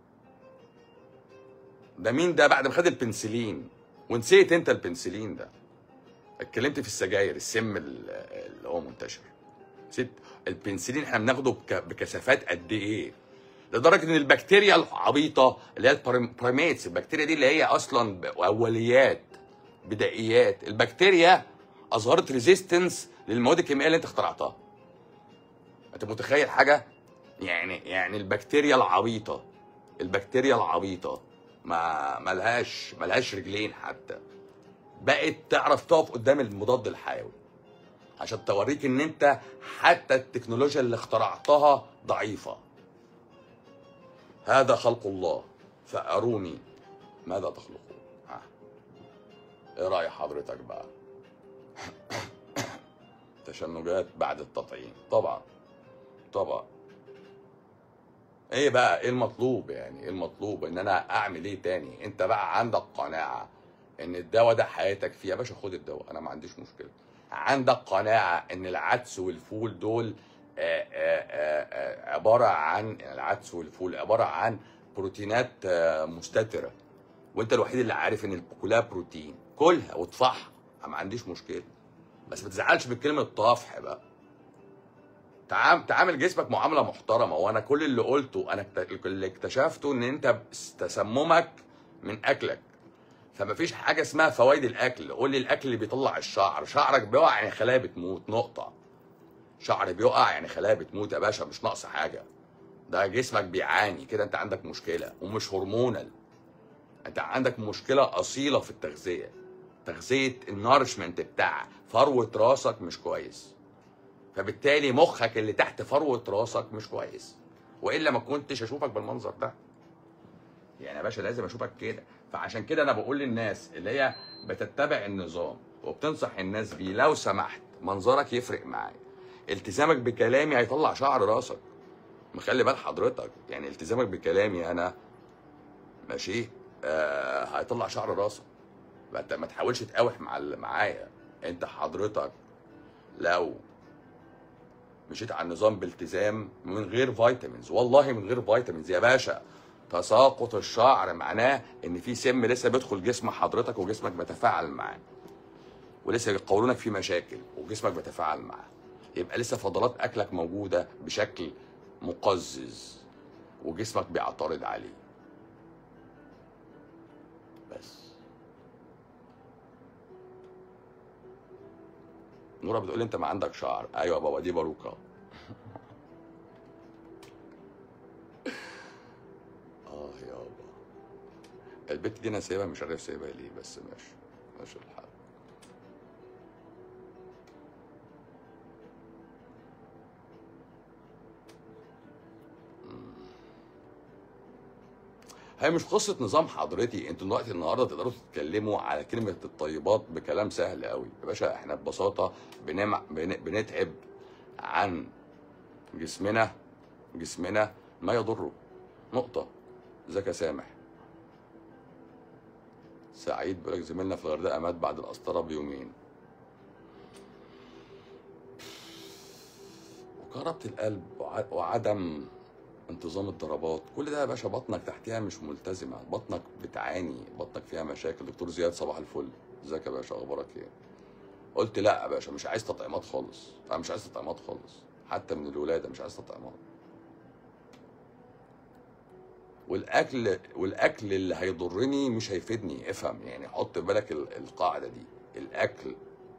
S1: ده مين ده بعد ما خد البنسلين ونسيت انت البنسلين ده اتكلمت في السجاير السم ال- اللي هو منتشر نسيت البنسلين احنا بناخده بك- بكثافات قد ايه لدرجه ان البكتيريا العبيطه اللي هي البرايميتس البكتيريا دي اللي هي اصلا ب- اوليات بدائيات البكتيريا اظهرت ريزيستنس للمواد الكيميائيه اللي انت اخترعتها انت متخيل حاجه يعني يعني البكتيريا العبيطه البكتيريا العبيطه ما ملهاش ملهاش رجلين حتى بقت تعرف تقف قدام المضاد الحيوي عشان توريك ان انت حتى التكنولوجيا اللي اخترعتها ضعيفه هذا خلق الله فاروني ماذا تخلقون ها. ايه راي حضرتك بقى تشنجات بعد التطعيم طبعا طبعا ايه بقى ايه المطلوب يعني ايه المطلوب ان انا اعمل ايه تاني انت بقى عندك قناعه ان الدواء ده حياتك فيه يا باشا خد الدواء انا ما عنديش مشكله عندك قناعه ان العدس والفول دول آه، آه، آه، آه، عباره عن العدس والفول عباره عن بروتينات آه، مستتره وانت الوحيد اللي عارف ان كلها بروتين كلها واطفحها أنا ما عنديش مشكله بس ما تزعلش من كلمه طافح بقى تعام تعامل جسمك معامله محترمه وانا كل اللي قلته انا اكت- اللي اكتشفته ان انت تسممك من اكلك فما فيش حاجه اسمها فوائد الاكل قول لي الاكل اللي بيطلع الشعر شعرك بيقع يعني خلايا بتموت نقطه شعر بيقع يعني خلايا بتموت يا باشا مش ناقص حاجه ده جسمك بيعاني كده انت عندك مشكله ومش هرمونال انت عندك مشكله اصيله في التغذيه تغذيه النارشمنت بتاع فروه راسك مش كويس فبالتالي مخك اللي تحت فروه راسك مش كويس والا ما كنتش اشوفك بالمنظر ده يعني يا باشا لازم اشوفك كده فعشان كده انا بقول للناس اللي هي بتتبع النظام وبتنصح الناس بيه لو سمحت منظرك يفرق معايا التزامك بكلامي هيطلع شعر راسك مخلي بال حضرتك يعني التزامك بكلامي انا ماشي آه هيطلع شعر راسك ما انت ما تحاولش تقاوح مع ال- معايا انت حضرتك لو مشيت على النظام بالتزام من غير فيتامينز والله من غير فيتامينز يا باشا تساقط الشعر معناه ان في سم لسه بيدخل جسم حضرتك وجسمك بيتفاعل معاه ولسه قولونك فيه مشاكل وجسمك بيتفاعل معاه يبقى لسه فضلات اكلك موجوده بشكل مقزز وجسمك بيعترض عليه بس نورا بتقول لي انت ما عندك شعر ايوه يا بابا دي باروكه اه يابا البت دي انا سايبها مش عارف سايبها ليه بس ماشي ماشي الحال هي مش قصة نظام حضرتي انتوا دلوقتي النهارده تقدروا تتكلموا على كلمة الطيبات بكلام سهل قوي يا باشا احنا ببساطة بنم... بن... بنتعب عن جسمنا جسمنا ما يضره نقطة ذكى سامح سعيد بيقول لك زميلنا في الغردقة مات بعد القسطرة بيومين وكهربة القلب وع- وعدم انتظام الضربات كل ده يا باشا بطنك تحتها مش ملتزمه بطنك بتعاني بطنك فيها مشاكل دكتور زياد صباح الفل ازيك يا باشا اخبارك ايه قلت لا يا باشا مش عايز تطعيمات خالص انا مش عايز تطعيمات خالص حتى من الولاده مش عايز تطعيمات والاكل والاكل اللي هيضرني مش هيفيدني افهم يعني حط في بالك ال- القاعده دي الاكل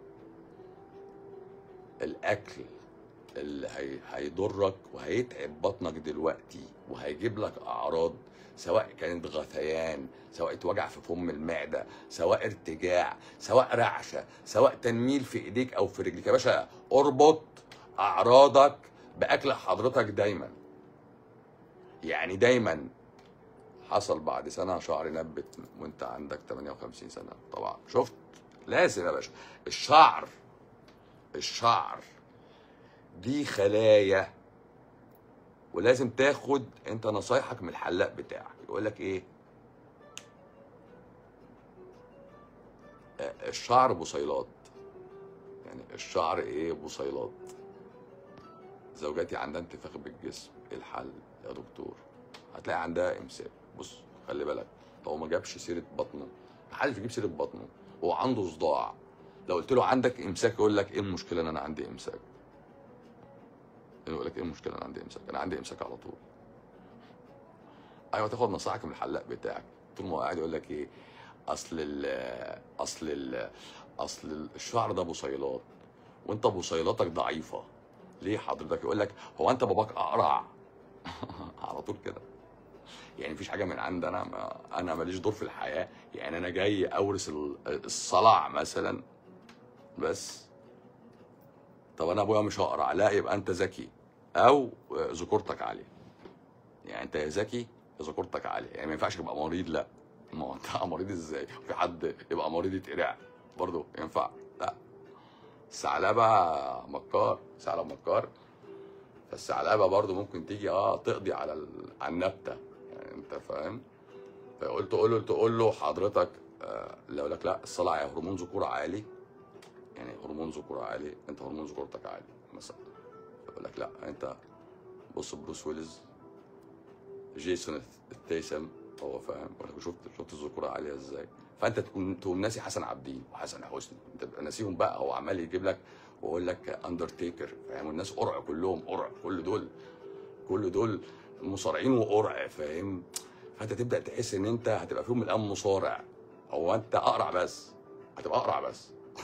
S1: الاكل اللي هي... هيضرك وهيتعب بطنك دلوقتي وهيجيب لك اعراض سواء كانت غثيان سواء وجع في فم المعده سواء ارتجاع سواء رعشه سواء تنميل في ايديك او في رجليك يا باشا اربط اعراضك باكل حضرتك دايما يعني دايما حصل بعد سنه شعر نبت وانت عندك 58 سنه طبعا شفت لازم يا باشا الشعر الشعر دي خلايا ولازم تاخد انت نصايحك من الحلاق بتاعك يقول لك ايه آه، الشعر بصيلات يعني الشعر ايه بصيلات زوجتي عندها انتفاخ بالجسم ايه الحل يا دكتور هتلاقي عندها امساك بص خلي بالك هو ما جابش سيره بطنه محدش بيجيب سيره بطنه هو عنده صداع لو قلت له عندك امساك يقول لك ايه المشكله ان انا عندي امساك يقول لك ايه المشكله انا عندي امساك انا عندي امساك على طول ايوه تاخد نصائحك من الحلاق بتاعك طول ما هو قاعد يقول لك ايه اصل ال اصل ال اصل الشعر ده بصيلات وانت بصيلاتك ضعيفه ليه حضرتك يقول لك هو انت باباك اقرع على طول كده يعني مفيش حاجه من عند انا ما انا ماليش دور في الحياه يعني انا جاي اورث ال- الصلع مثلا بس طب انا ابويا مش هقرع لا يبقى انت ذكي او ذكورتك عاليه يعني انت يا ذكي يا ذكورتك عاليه يعني ما ينفعش تبقى مريض لا ما هو انت مريض ازاي في حد يبقى مريض يتقرع برضه ينفع لا الثعلبه مكار ثعلب مكار فالثعلبه برضه ممكن تيجي اه تقضي على ال... على النبته يعني انت فاهم فقلت تقول له تقول له حضرتك آه لو لك لا الصلع يا هرمون ذكوره عالي يعني هرمون ذكوره عالي انت هرمون ذكورتك عالي مثلا يقول لك لا انت بص بروس ويلز جيسون التيسم هو فاهم يقول لك شفت شفت الذكوره عاليه ازاي فانت تكون تقوم ناسي حسن عابدين وحسن حسني انت تبقى ناسيهم بقى هو عمال يجيب لك ويقول لك اندرتيكر فاهم والناس قرع كلهم قرع كل دول كل دول مصارعين وقرع فاهم فانت تبدا تحس ان انت هتبقى فيهم من الان مصارع هو انت اقرع بس هتبقى اقرع بس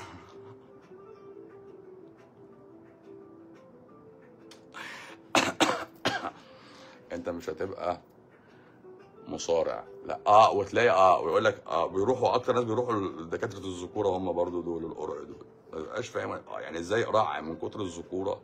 S1: انت مش هتبقى مصارع لا اه وتلاقي اه ويقول لك اه بيروحوا اكتر ناس بيروحوا لدكاتره الذكوره هم برضو دول القرع دول ما بيبقاش فاهم اه يعني ازاي قرع من كتر الذكوره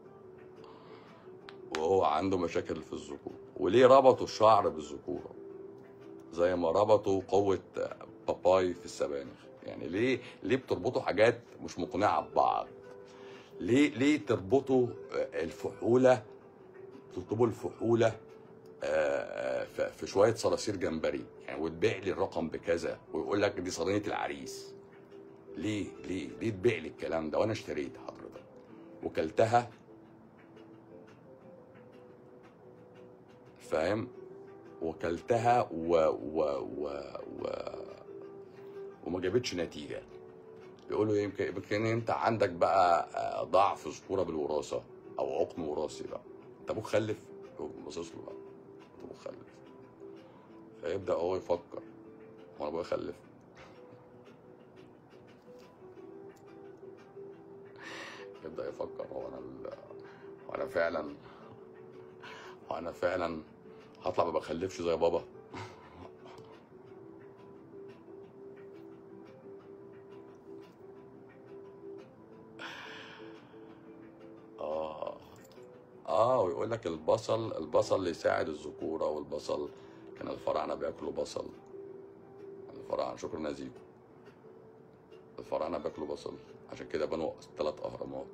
S1: وهو عنده مشاكل في الذكوره وليه ربطوا الشعر بالذكوره زي ما ربطوا قوه باباي في السبانخ يعني ليه ليه بتربطوا حاجات مش مقنعه ببعض ليه ليه تربطوا آه، الفحوله تطلبوا الفحوله آه، آه، في شويه صراصير جمبري يعني وتبيع لي الرقم بكذا ويقول لك دي صينيه العريس ليه ليه ليه تبيع لي الكلام ده وانا اشتريت حضرتك وكلتها فاهم وكلتها و و و و وما جابتش نتيجه يقولوا يمكن يمكن انت عندك بقى آه، ضعف ذكوره بالوراثه او عقم وراثي بقى انت ابوك خلف باصص له بقى انت ابوك خلف فيبدا هو يفكر هو انا ابويا خلف يبدا يفكر هو انا ال... هو انا فعلا هو انا فعلا هطلع ما بخلفش زي بابا اه اه ويقول لك البصل البصل اللي يساعد الذكوره والبصل كان الفراعنه بياكلوا بصل الفراعنه شكرا نزيكو الفراعنه بياكلوا بصل عشان كده بنوا ثلاث اهرامات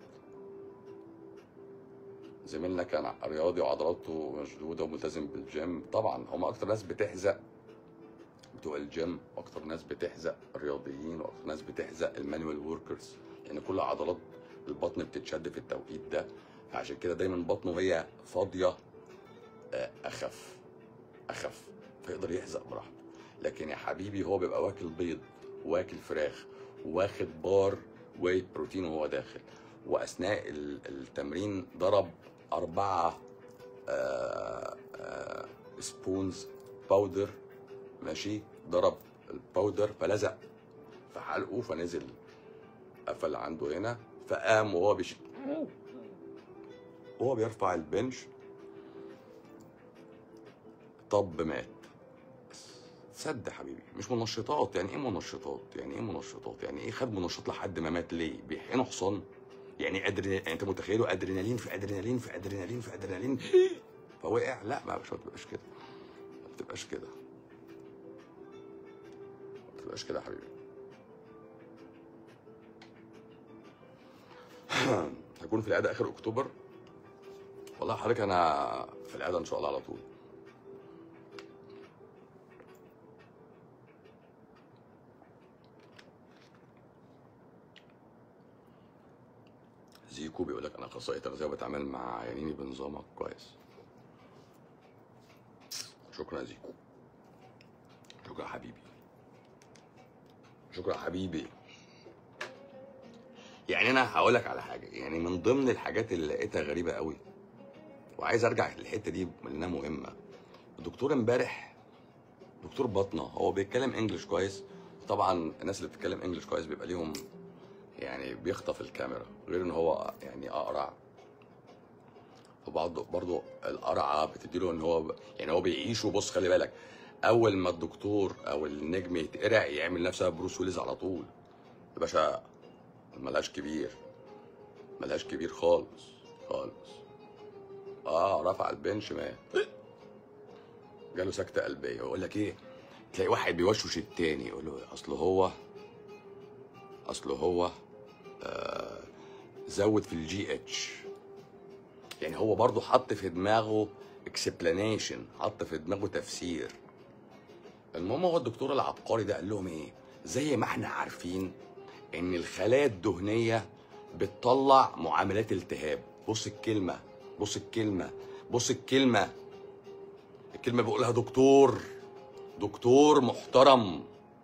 S1: زميلنا كان رياضي وعضلاته مشدوده وملتزم بالجيم طبعا هم اكتر ناس بتحزق بتوع الجيم واكتر ناس بتحزق الرياضيين واكتر ناس بتحزق المانوال وركرز لان كل عضلات البطن بتتشد في التوقيت ده فعشان كده دايما بطنه هي فاضيه آه، اخف اخف فيقدر يحزق براحته لكن يا حبيبي هو بيبقى واكل بيض واكل فراخ واخد بار وايت بروتين وهو داخل واثناء ال- التمرين ضرب اربعه آه، آه، سبونز باودر ماشي ضرب الباودر فلزق في حلقه فنزل قفل عنده هنا فقام وهو بيش وهو بيرفع البنش طب مات سد حبيبي مش منشطات يعني ايه منشطات يعني ايه منشطات يعني ايه خد منشط لحد ما مات ليه بيحقنوا حصان يعني ادرينالين يعني انت متخيله ادرينالين في ادرينالين في ادرينالين في ادرينالين فوقع لا ما مش ما بتبقاش كده ما بتبقاش كده ما بتبقاش كده يا حبيبي هكون في العياده اخر اكتوبر والله حضرتك انا في العياده ان شاء الله على طول زيكو بيقول لك انا اخصائي تغذيه وبتعامل مع عيانيني بنظامك كويس شكرا يا زيكو شكرا يا حبيبي شكرا يا حبيبي يعني انا هقول لك على حاجه يعني من ضمن الحاجات اللي لقيتها غريبه قوي وعايز ارجع للحته دي لانها مهمه الدكتور امبارح دكتور بطنه هو بيتكلم انجلش كويس طبعا الناس اللي بتتكلم انجلش كويس بيبقى ليهم يعني بيخطف الكاميرا غير ان هو يعني اقرع وبرضه برضه القرعه بتديله ان هو يعني هو بيعيش وبص خلي بالك اول ما الدكتور او النجم يتقرع يعمل نفسه بروس ويلز على طول يا باشا ملهاش كبير ملهاش كبير خالص خالص اه رفع البنش مات جاله سكته قلبيه يقول لك ايه تلاقي واحد بيوشوش التاني يقول له اصل هو اصل هو آه زود في الجي اتش يعني هو برضه حط في دماغه اكسبلانيشن حط في دماغه تفسير المهم هو الدكتور العبقري ده قال لهم ايه زي ما احنا عارفين ان الخلايا الدهنيه بتطلع معاملات التهاب بص الكلمه بص الكلمه بص الكلمه الكلمه بيقولها دكتور دكتور محترم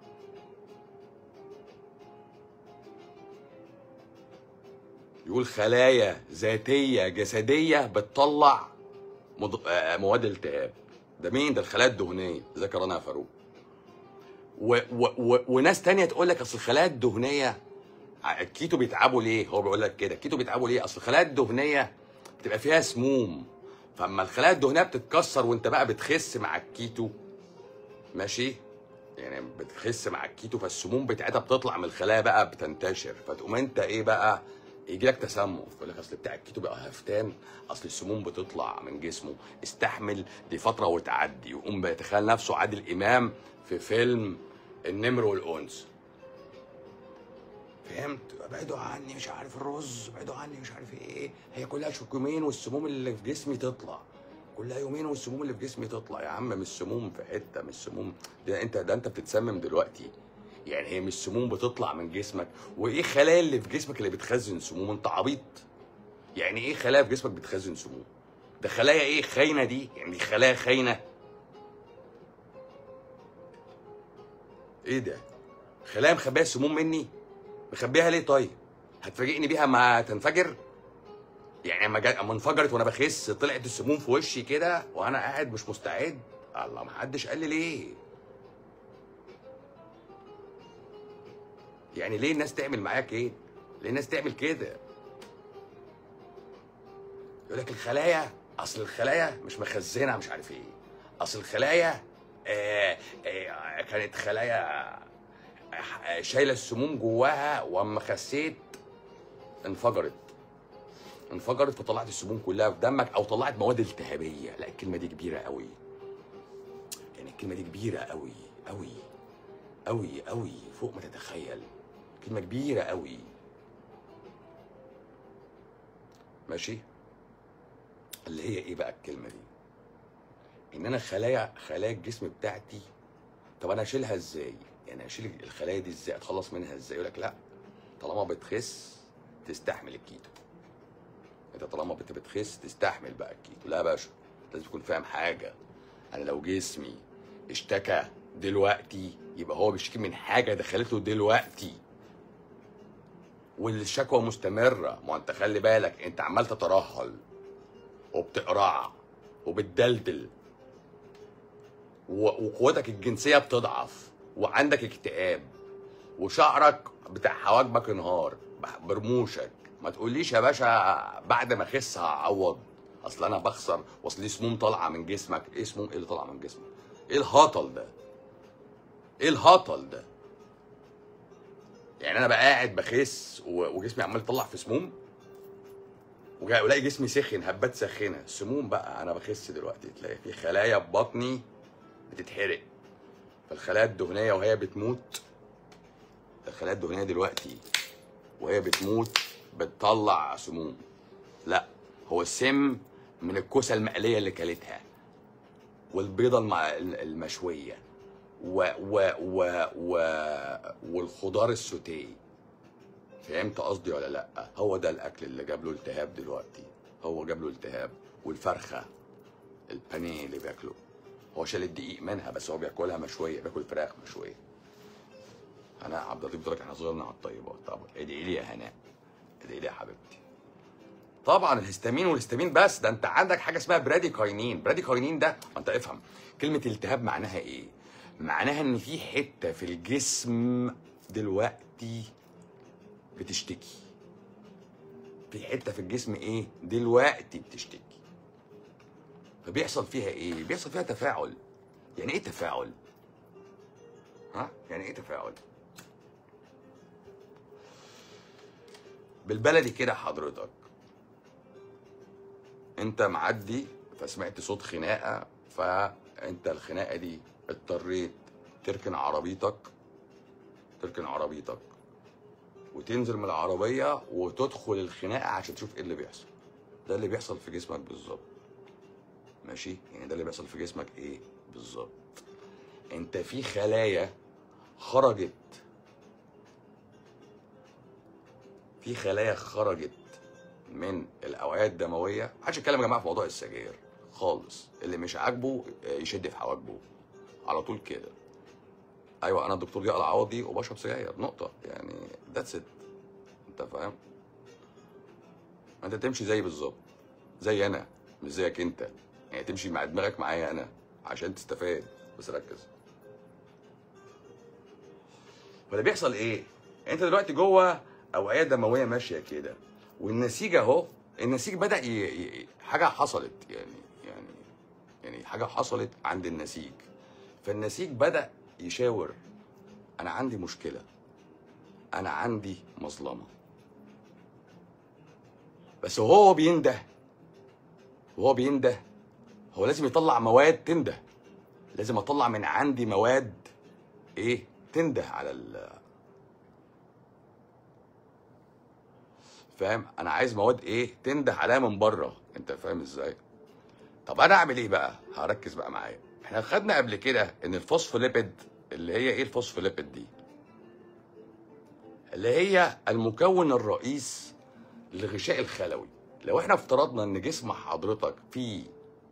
S1: يقول خلايا ذاتيه جسديه بتطلع مض... آه، مواد التهاب ده مين ده الخلايا الدهنيه ذكر انا يا فاروق و... و... و... وناس تانية تقول لك اصل الخلايا الدهنيه ع- الكيتو بيتعبوا ليه هو بيقول لك كده الكيتو بيتعبوا ليه اصل الخلايا الدهنيه بتبقى فيها سموم فاما الخلايا الدهنيه بتتكسر وانت بقى بتخس مع الكيتو ماشي يعني بتخس مع الكيتو فالسموم بتاعتها بتطلع من الخلايا بقى بتنتشر فتقوم انت ايه بقى يجي لك تسمم يقول لك اصل بتاع الكيتو بقى هفتان اصل السموم بتطلع من جسمه استحمل دي فتره وتعدي يقوم بيتخيل نفسه عادل امام في فيلم النمر والانس فهمت ابعدوا عني مش عارف الرز ابعدوا عني مش عارف ايه هي كلها شكومين والسموم اللي في جسمي تطلع كلها يومين والسموم اللي في جسمي تطلع يا عم مش سموم في حته مش سموم ده انت ده انت بتتسمم دلوقتي يعني هي مش سموم بتطلع من جسمك وايه خلايا اللي في جسمك اللي بتخزن سموم انت عبيط يعني ايه خلايا في جسمك بتخزن سموم ده خلايا ايه خاينه دي يعني دي خلايا خاينه ايه ده خلايا مخبيه السموم مني مخبيها ليه طيب هتفاجئني بيها ما تنفجر يعني اما جا- اما انفجرت وانا بخس طلعت السموم في وشي كده وانا قاعد مش مستعد الله ما حدش قال لي ليه يعني ليه الناس تعمل معايا كده ليه الناس تعمل كده يقول لك الخلايا اصل الخلايا مش مخزنه مش عارف ايه اصل الخلايا آه آه كانت خلايا آه، شايله السموم جواها واما خسيت انفجرت انفجرت فطلعت السموم كلها في دمك او طلعت مواد التهابيه لا الكلمه دي كبيره قوي يعني الكلمه دي كبيره قوي قوي قوي قوي فوق ما تتخيل كلمه كبيره قوي ماشي اللي هي ايه بقى الكلمه دي ان انا خلايا خلايا الجسم بتاعتي طب انا اشيلها ازاي يعني اشيل الخلايا دي ازاي اتخلص منها ازاي يقول لك لا طالما بتخس تستحمل الكيتو انت طالما بت- بتخس تستحمل بقى الكيتو لا يا باشا لازم تكون فاهم حاجه انا لو جسمي اشتكى دلوقتي يبقى هو بيشتكي من حاجه دخلته دلوقتي والشكوى مستمره ما انت خلي بالك انت عمال تترهل وبتقرع وبتدلدل و- وقوتك الجنسيه بتضعف وعندك اكتئاب وشعرك بتاع حواجبك انهار بح- برموشك ما تقوليش يا باشا بعد ما اخس هعوض اصل انا بخسر واصل لي سموم طالعه من جسمك ايه سموم ايه اللي طالعه من جسمك ايه الهطل ده ايه الهطل ده يعني انا بقى قاعد بخس و- وجسمي عمال يطلع في سموم وجاي الاقي جسمي سخن هبات سخنه سموم بقى انا بخس دلوقتي تلاقي في خلايا في بطني بتتحرق فالخلايا الدهنيه وهي بتموت الخلايا الدهنيه دلوقتي وهي بتموت بتطلع سموم لا هو السم من الكوسه المقليه اللي كلتها والبيضه المع... المشويه و... و... و... و... والخضار السوتيه فهمت قصدي ولا لا هو ده الاكل اللي جاب له التهاب دلوقتي هو جاب له التهاب والفرخه البانيه اللي بياكله هو شال الدقيق منها بس هو بياكلها مشويه بياكل فراخ مشويه هناء عبد اللطيف بتقول لك احنا صغرنا على الطيبات طب ادعي لي يا هناء ادعي لي يا حبيبتي طبعا الهستامين والهستامين بس ده انت عندك حاجه اسمها براديكاينين براديكاينين ده انت افهم كلمه التهاب معناها ايه معناها ان في حته في الجسم دلوقتي بتشتكي في حته في الجسم ايه دلوقتي بتشتكي فبيحصل فيها ايه بيحصل فيها تفاعل يعني ايه تفاعل ها يعني ايه تفاعل بالبلدي كده حضرتك انت معدي فسمعت صوت خناقه فانت الخناقه دي اضطريت تركن عربيتك تركن عربيتك وتنزل من العربيه وتدخل الخناقه عشان تشوف ايه اللي بيحصل ده اللي بيحصل في جسمك بالظبط ماشي يعني ده اللي بيحصل في جسمك ايه بالظبط انت في خلايا خرجت في خلايا خرجت من الاوعيه الدمويه محدش يتكلم يا جماعه في موضوع السجاير خالص اللي مش عاجبه يشد في حواجبه على طول كده ايوه انا الدكتور ضياء العوضي وبشرب سجاير نقطه يعني ذاتس ات انت فاهم انت تمشي زيي بالظبط زي انا مش زيك انت يعني تمشي مع دماغك معايا انا عشان تستفاد بس ركز فاللي بيحصل ايه انت دلوقتي جوه اوعيه دمويه ماشيه كده والنسيج اهو النسيج بدا ي... ي... حاجه حصلت يعني يعني يعني حاجه حصلت عند النسيج فالنسيج بدا يشاور انا عندي مشكله انا عندي مظلمه بس وهو بينده وهو بينده هو لازم يطلع مواد تنده لازم اطلع من عندي مواد ايه تنده على ال فاهم انا عايز مواد ايه تنده عليها من بره انت فاهم ازاي طب انا اعمل ايه بقى هركز بقى معايا احنا خدنا قبل كده ان الفوسفوليبيد اللي هي ايه الفوسفوليبيد دي اللي هي المكون الرئيس للغشاء الخلوي لو احنا افترضنا ان جسم حضرتك فيه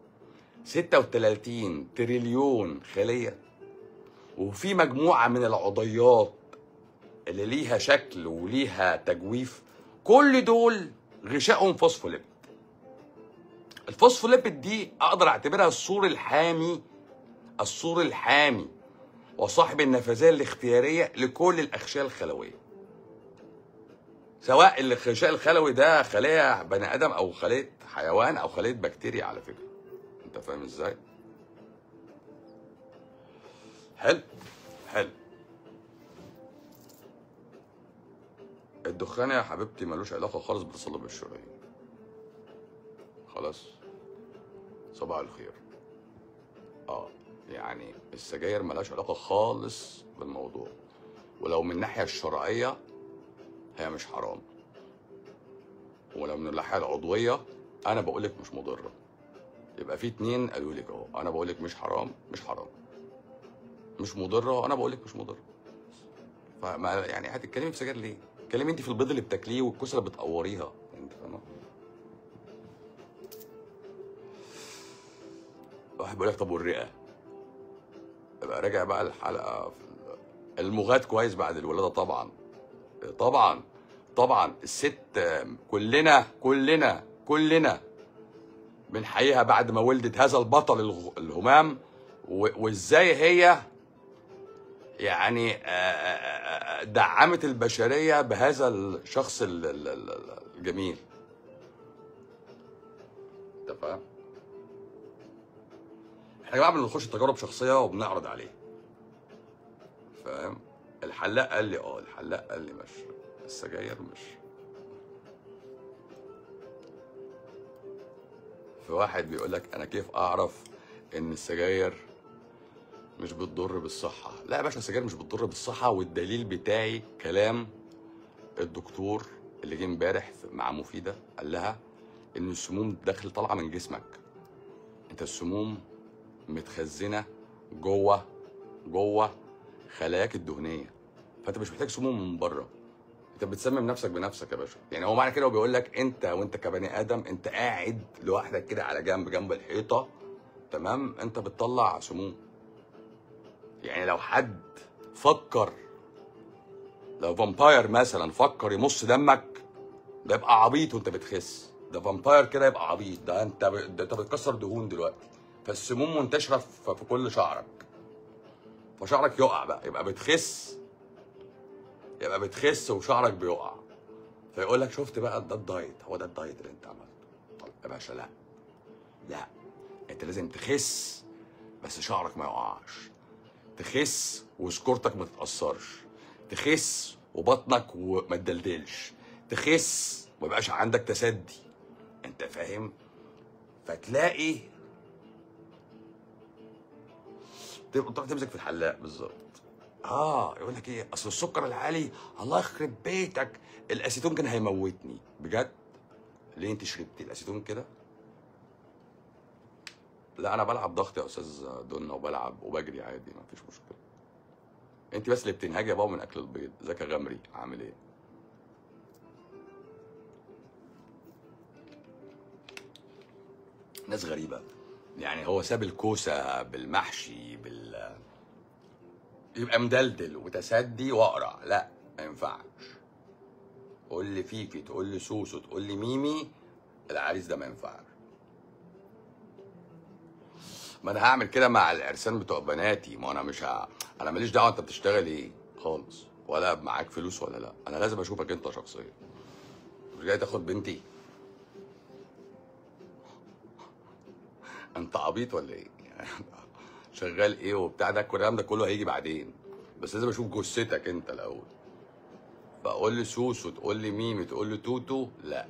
S1: 36 تريليون خليه وفي مجموعه من العضيات اللي ليها شكل وليها تجويف كل دول غشائهم فوسفوليبيد الفوسفوليبيد دي اقدر اعتبرها السور الحامي السور الحامي وصاحب النفاذيه الاختياريه لكل الاغشيه الخلويه سواء الغشاء الخلوي ده خليه بني ادم او خليه حيوان او خليه بكتيريا على فكره انت فاهم ازاي حلو حلو الدخان يا حبيبتي ملوش علاقه خالص بالتصلب الشرايين خلاص صباح الخير اه يعني السجاير ملهاش علاقه خالص بالموضوع ولو من الناحيه الشرعيه هي مش حرام ولو من الناحيه العضويه انا بقول لك مش مضره يبقى في اتنين قالوا لك اهو انا بقول لك مش حرام مش حرام مش مضره وانا بقول لك مش مضره فما يعني هتتكلمي في سجاير ليه؟ اتكلمي انت في البيض اللي بتاكليه والكوسه اللي بتقوريها انت فاهمه؟ واحد بيقول لك طب والرئه يبقى راجع بقى الحلقه في ال- المغاد كويس بعد الولاده طبعا طبعا طبعا الست كلنا كلنا كلنا بنحييها بعد ما ولدت هذا البطل الغ- الهمام و- وازاي هي يعني آه، آه، آه، دعمت البشريه بهذا الشخص ال- ال- ال- الجميل انت فاهم؟ احنا يا جماعه بنخش تجارب شخصيه وبنعرض عليها فاهم؟ الحلاق قال لي اه الحلاق قال لي مش السجاير مش في واحد بيقول لك انا كيف اعرف ان السجاير مش بتضر بالصحه لا يا باشا السجاير مش بتضر بالصحه والدليل بتاعي كلام الدكتور اللي جه امبارح في- مع مفيده قال لها ان السموم داخل طالعه من جسمك انت السموم متخزنه جوه جوه خلاياك الدهنيه فانت مش محتاج سموم من بره انت بتسمم نفسك بنفسك يا باشا يعني هو معنى كده هو بيقول لك انت وانت كبني ادم انت قاعد لوحدك كده على جنب جنب الحيطه تمام انت بتطلع سموم يعني لو حد فكر لو فامباير مثلا فكر يمص دمك ده يبقى عبيط وانت بتخس ده فامباير كده يبقى عبيط ده انت ب... ده انت بتكسر دهون دلوقتي فالسموم منتشره في في كل شعرك فشعرك يقع بقى يبقى بتخس يبقى بتخس وشعرك بيقع فيقول لك شفت بقى ده الدايت هو ده الدايت اللي انت عملته طب يا باشا لا لا انت لازم تخس بس شعرك ما يقعش تخس وسكورتك ما تتاثرش تخس وبطنك وما تدلدلش تخس وما يبقاش عندك تسدي انت فاهم فتلاقي تبقى تروح تمسك في الحلاق بالظبط اه يقول لك ايه اصل السكر العالي الله يخرب بيتك الاسيتون كان هيموتني بجد ليه انت شربتي الاسيتون كده لا انا بلعب ضغط يا استاذ دنا وبلعب وبجري عادي ما فيش مشكله انت بس اللي بتنهجي يا بابا من اكل البيض ازيك يا غمري عامل ايه ناس غريبه يعني هو ساب الكوسه بالمحشي بال يبقى مدلدل وتسدي واقرع لا ما ينفعش قول لي فيفي تقول لي سوسو تقول لي ميمي العريس ده ما ينفعش ما انا هعمل كده مع العرسان بتوع بناتي ما انا مش ه... انا ماليش دعوه انت بتشتغل ايه خالص ولا معاك فلوس ولا لا انا لازم اشوفك انت شخصيا مش جاي تاخد بنتي انت عبيط ولا ايه يعني شغال ايه وبتاع ده الكلام ده كله هيجي بعدين بس لازم اشوف جثتك انت الاول فقول لي سوسو تقول لي ميمي تقول لي توتو لا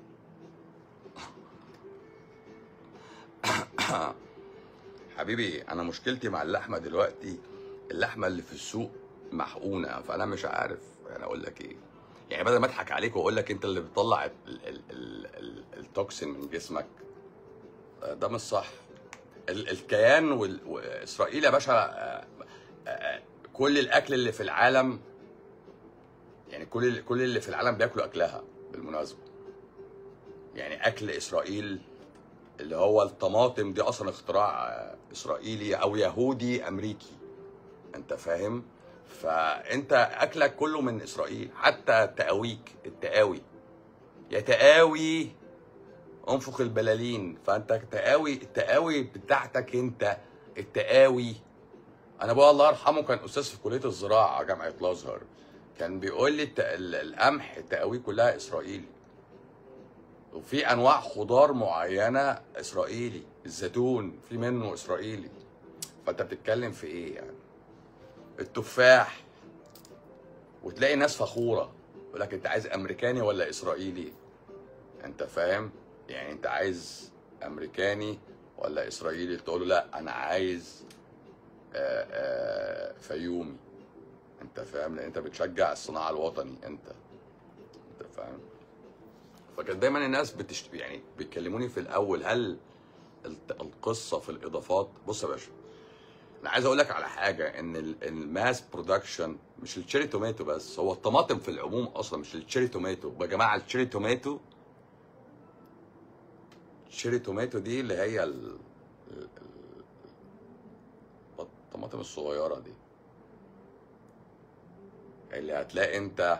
S1: حبيبي انا مشكلتي مع اللحمه دلوقتي اللحمه اللي في السوق محقونه فانا مش عارف يعني اقول لك ايه يعني بدل ما اضحك عليك واقول لك انت اللي بتطلع ال ال ال ال التوكسين من جسمك ده مش صح ال الكيان وال- واسرائيل يا باشا آه، آه، كل الاكل اللي في العالم يعني كل كل اللي في العالم بياكلوا اكلها بالمناسبه يعني اكل اسرائيل اللي هو الطماطم دي اصلا اختراع آه، اسرائيلي او يهودي امريكي انت فاهم فانت اكلك كله من اسرائيل حتى تقاويك التقاوي يا تقاوي انفخ البلالين فانت تقاوي التقاوي بتاعتك انت التقاوي انا ابويا الله يرحمه كان استاذ في كليه الزراعه جامعه الازهر كان بيقول لي الت- ال- القمح التقاوي كلها اسرائيلي وفي انواع خضار معينه اسرائيلي الزيتون في منه اسرائيلي فانت بتتكلم في ايه يعني التفاح وتلاقي ناس فخوره يقول لك انت عايز امريكاني ولا اسرائيلي انت فاهم يعني انت عايز امريكاني ولا اسرائيلي تقول له لا انا عايز آه، آه، فيومي انت فاهم لان انت بتشجع الصناعه الوطني انت انت فاهم فكان دايما الناس بتشت... يعني بيكلموني في الاول هل الت- القصه في الاضافات بص يا باشا انا عايز اقول لك على حاجه ان ال- الماس برودكشن مش التشيري توماتو بس هو الطماطم في العموم اصلا مش التشيري توماتو يا جماعه التشيري توماتو التشيري توماتو دي اللي هي ال... ال... ال- الطماطم الصغيره دي اللي هتلاقي انت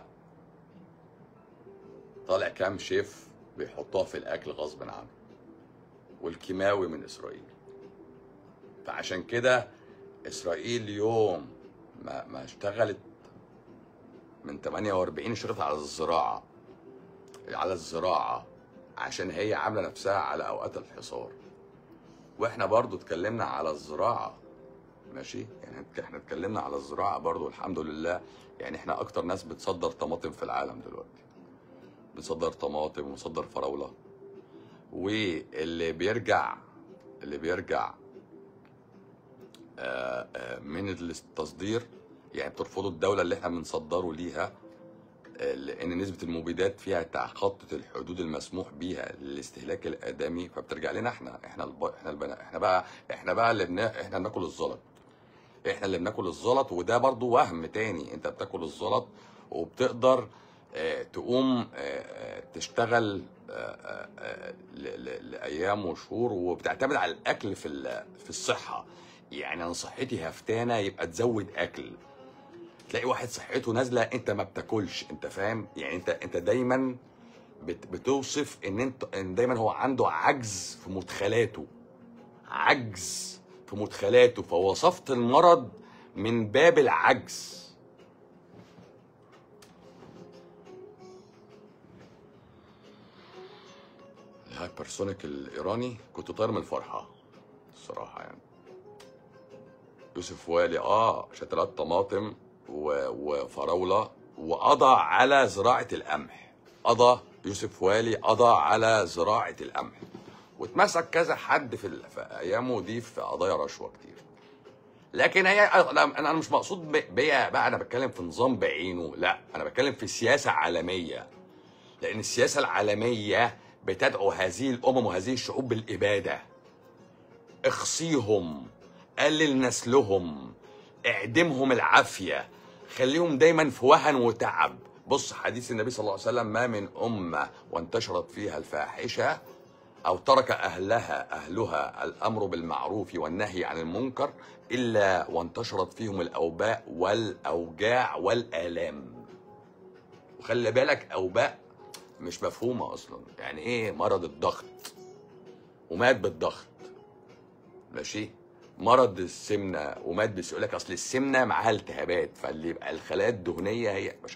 S1: طالع كام شيف بيحطوها في الاكل غصب عنه والكيماوي من اسرائيل فعشان كده اسرائيل يوم ما ما اشتغلت من 48 اشتغلت على الزراعه على الزراعه عشان هي عامله نفسها على اوقات الحصار واحنا برضو اتكلمنا على الزراعه ماشي يعني احنا اتكلمنا على الزراعه برضو الحمد لله يعني احنا اكتر ناس بتصدر طماطم في العالم دلوقتي بنصدر طماطم ونصدر فراوله واللي بيرجع اللي بيرجع آه، آه، من التصدير يعني بترفضوا الدوله اللي احنا بنصدره ليها آه، لان نسبه المبيدات فيها تخطت الحدود المسموح بيها للاستهلاك الادمي فبترجع لنا احنا احنا الب... احنا البنا... احنا بقى احنا بقى اللي بنا... احنا بناكل الزلط احنا اللي بناكل الزلط وده برضو وهم تاني انت بتاكل الزلط وبتقدر آه، تقوم آه، آه، تشتغل آه، آه، آه، ل- ل- لايام وشهور وبتعتمد على الاكل في ال- في الصحه يعني انا صحتي هفتانه يبقى تزود اكل تلاقي واحد صحته نازله انت ما بتاكلش انت فاهم يعني انت انت دايما بت- بتوصف ان انت ان دايما هو عنده عجز في مدخلاته عجز في مدخلاته فوصفت المرض من باب العجز الهايبرسونيك الايراني كنت طاير من الفرحه الصراحه يعني يوسف والي اه شتلات طماطم و- وفراوله وقضى على زراعه القمح قضى يوسف والي قضى على زراعه القمح واتمسك كذا حد في, ال- في ايامه دي في قضايا رشوه كتير لكن هي انا أنا مش مقصود ب- بيا بقى انا بتكلم في نظام بعينه لا انا بتكلم في سياسه عالميه لان السياسه العالميه بتدعو هذه الامم وهذه الشعوب بالاباده اخصيهم قلل نسلهم اعدمهم العافيه خليهم دايما في وهن وتعب بص حديث النبي صلى الله عليه وسلم ما من امه وانتشرت فيها الفاحشه او ترك اهلها اهلها الامر بالمعروف والنهي عن المنكر الا وانتشرت فيهم الاوباء والاوجاع والالام وخلي بالك اوباء مش مفهومه اصلا يعني ايه مرض الضغط ومات بالضغط ماشي مرض السمنه ومات بس يقول لك اصل السمنه معاها التهابات فاللي يبقى الخلايا الدهنيه هي باشا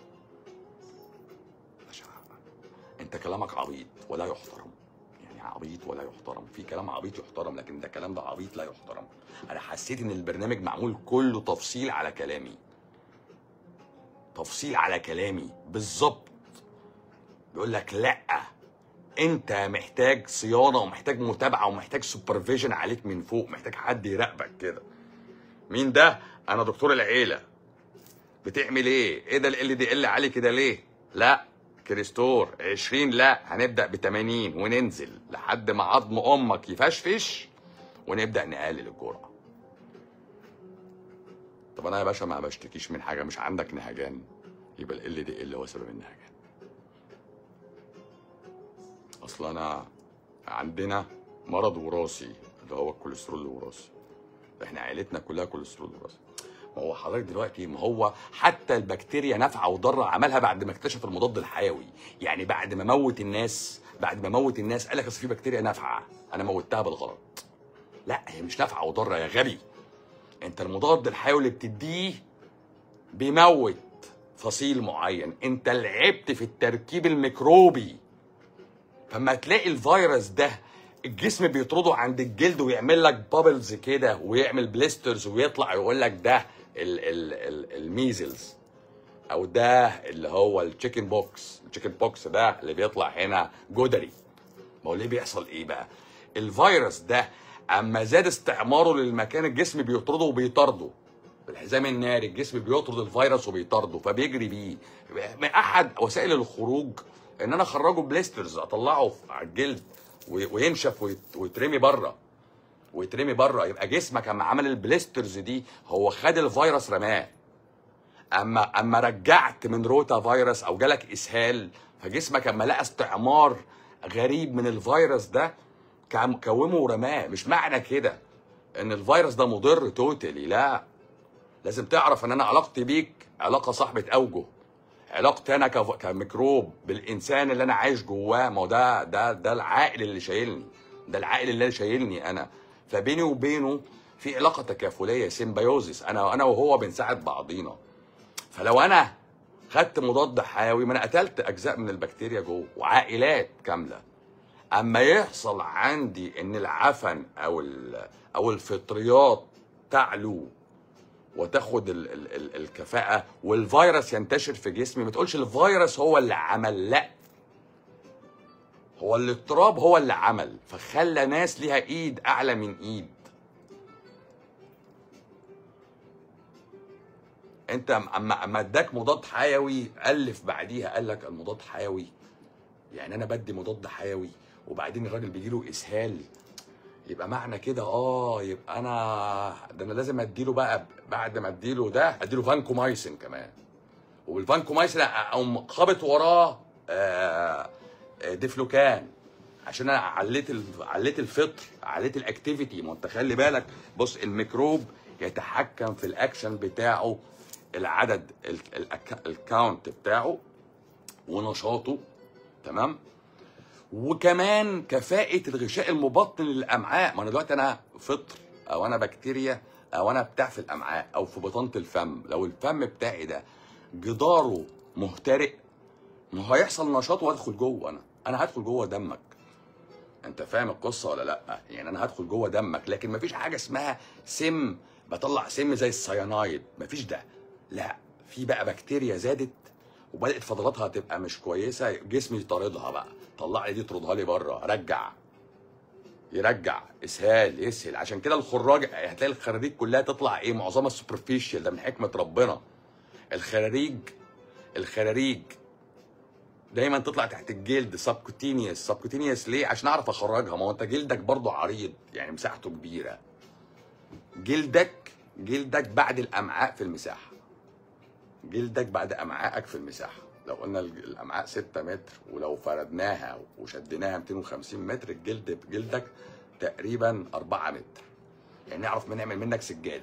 S1: باشا انت كلامك عبيط ولا يحترم يعني عبيط ولا يحترم في كلام عبيط يحترم لكن ده كلام ده عبيط لا يحترم انا حسيت ان البرنامج معمول كله تفصيل على كلامي تفصيل على كلامي بالظبط بيقول لك لا انت محتاج صيانه ومحتاج متابعه ومحتاج سوبرفيجن عليك من فوق محتاج حد يراقبك كده مين ده انا دكتور العيله بتعمل ايه ايه ده ال دي ال عالي كده ليه لا كريستور 20 لا هنبدا ب 80 وننزل لحد ما عظم امك يفشفش ونبدا نقلل الجرعه طب انا يا باشا ما بشتكيش من حاجه مش عندك نهجان يبقى ال دي ال هو سبب النهجان اصل انا عندنا مرض وراثي اللي هو الكوليسترول الوراثي احنا عيلتنا كلها كوليسترول وراثي ما هو حضرتك دلوقتي ما هو حتى البكتيريا نافعه وضاره عملها بعد ما اكتشف المضاد الحيوي يعني بعد ما موت الناس بعد ما موت الناس قال لك اصل في بكتيريا نافعه انا موتها بالغلط لا هي مش نافعه وضاره يا غبي انت المضاد الحيوي اللي بتديه بيموت فصيل معين انت لعبت في التركيب الميكروبي فما تلاقي الفيروس ده الجسم بيطرده عند الجلد ويعمل لك بابلز كده ويعمل بليسترز ويطلع يقول لك ده ال ال ال الميزلز او ده اللي هو التشيكن بوكس التشيكن بوكس ده اللي بيطلع هنا جدري ما هو ليه بيحصل ايه بقى الفيروس ده اما زاد استعماره للمكان الجسم بيطرده وبيطرده بالحزام الناري الجسم بيطرد الفيروس وبيطرده فبيجري بيه من احد وسائل الخروج ان انا اخرجه بليسترز اطلعه على الجلد وي- وينشف ويت- ويترمي بره ويترمي بره يبقى جسمك اما عمل البليسترز دي هو خد الفيروس رماه اما اما رجعت من روتا فيروس او جالك اسهال فجسمك اما لقى استعمار غريب من الفيروس ده كم- كومه ورماه مش معنى كده ان الفيروس ده مضر توتالي لا لازم تعرف ان انا علاقتي بيك علاقه صاحبه اوجه علاقتي انا كف- كميكروب بالانسان اللي انا عايش جواه ما هو ده ده ده العائل اللي شايلني ده العائل اللي شايلني انا فبيني وبينه في علاقه تكافليه سيمبيوزيس انا انا وهو بنساعد بعضينا فلو انا خدت مضاد حيوي ما انا قتلت اجزاء من البكتيريا جوه وعائلات كامله اما يحصل عندي ان العفن او ال- او الفطريات تعلو وتاخد ال ال ال الكفاءه والفيروس ينتشر في جسمي ما تقولش الفيروس هو اللي عمل لا هو الاضطراب هو اللي عمل فخلى ناس ليها ايد اعلى من ايد انت اما اما اداك مضاد حيوي الف بعديها قال لك المضاد حيوي يعني انا بدي مضاد حيوي وبعدين الراجل بيجي له اسهال يبقى معنى كده اه يبقى انا ده انا لازم اديله بقى بعد ما اديله ده اديله فانكومايسين كمان وبالفانكومايسين اقوم خابط وراه آه، آه، ديفلوكان عشان انا عليت ال... عليت الفطر عليت الاكتيفيتي ما انت خلي بالك بص الميكروب يتحكم في الاكشن بتاعه العدد ال... الأك... الكاونت بتاعه ونشاطه تمام وكمان كفاءة الغشاء المبطن للأمعاء ما أنا دلوقتي أنا فطر أو أنا بكتيريا أو أنا بتاع في الأمعاء أو في بطانة الفم لو الفم بتاعي ده جداره مهترئ ما هو هيحصل نشاط وادخل جوه أنا أنا هدخل جوه دمك أنت فاهم القصة ولا لأ؟ يعني أنا هدخل جوه دمك لكن مفيش حاجة اسمها سم بطلع سم زي السيانايد مفيش ده لا في بقى بكتيريا زادت وبدات فضلاتها تبقى مش كويسه جسمي يطاردها بقى طلع لي دي طردها لي بره رجع يرجع اسهال يسهل عشان كده الخراج هتلاقي الخراريج كلها تطلع ايه معظمها سوبرفيشال ده من حكمه ربنا الخراريج الخراريج دايما تطلع تحت الجلد سبكوتينيوس سبكوتينيوس ليه عشان اعرف اخرجها ما هو انت جلدك برضو عريض يعني مساحته كبيره جلدك جلدك بعد الامعاء في المساحه جلدك بعد امعائك في المساحه لو قلنا الج- الامعاء 6 متر ولو فردناها وشديناها 250 متر الجلد جلدك تقريبا 4 متر يعني نعرف ما نعمل منك سجاده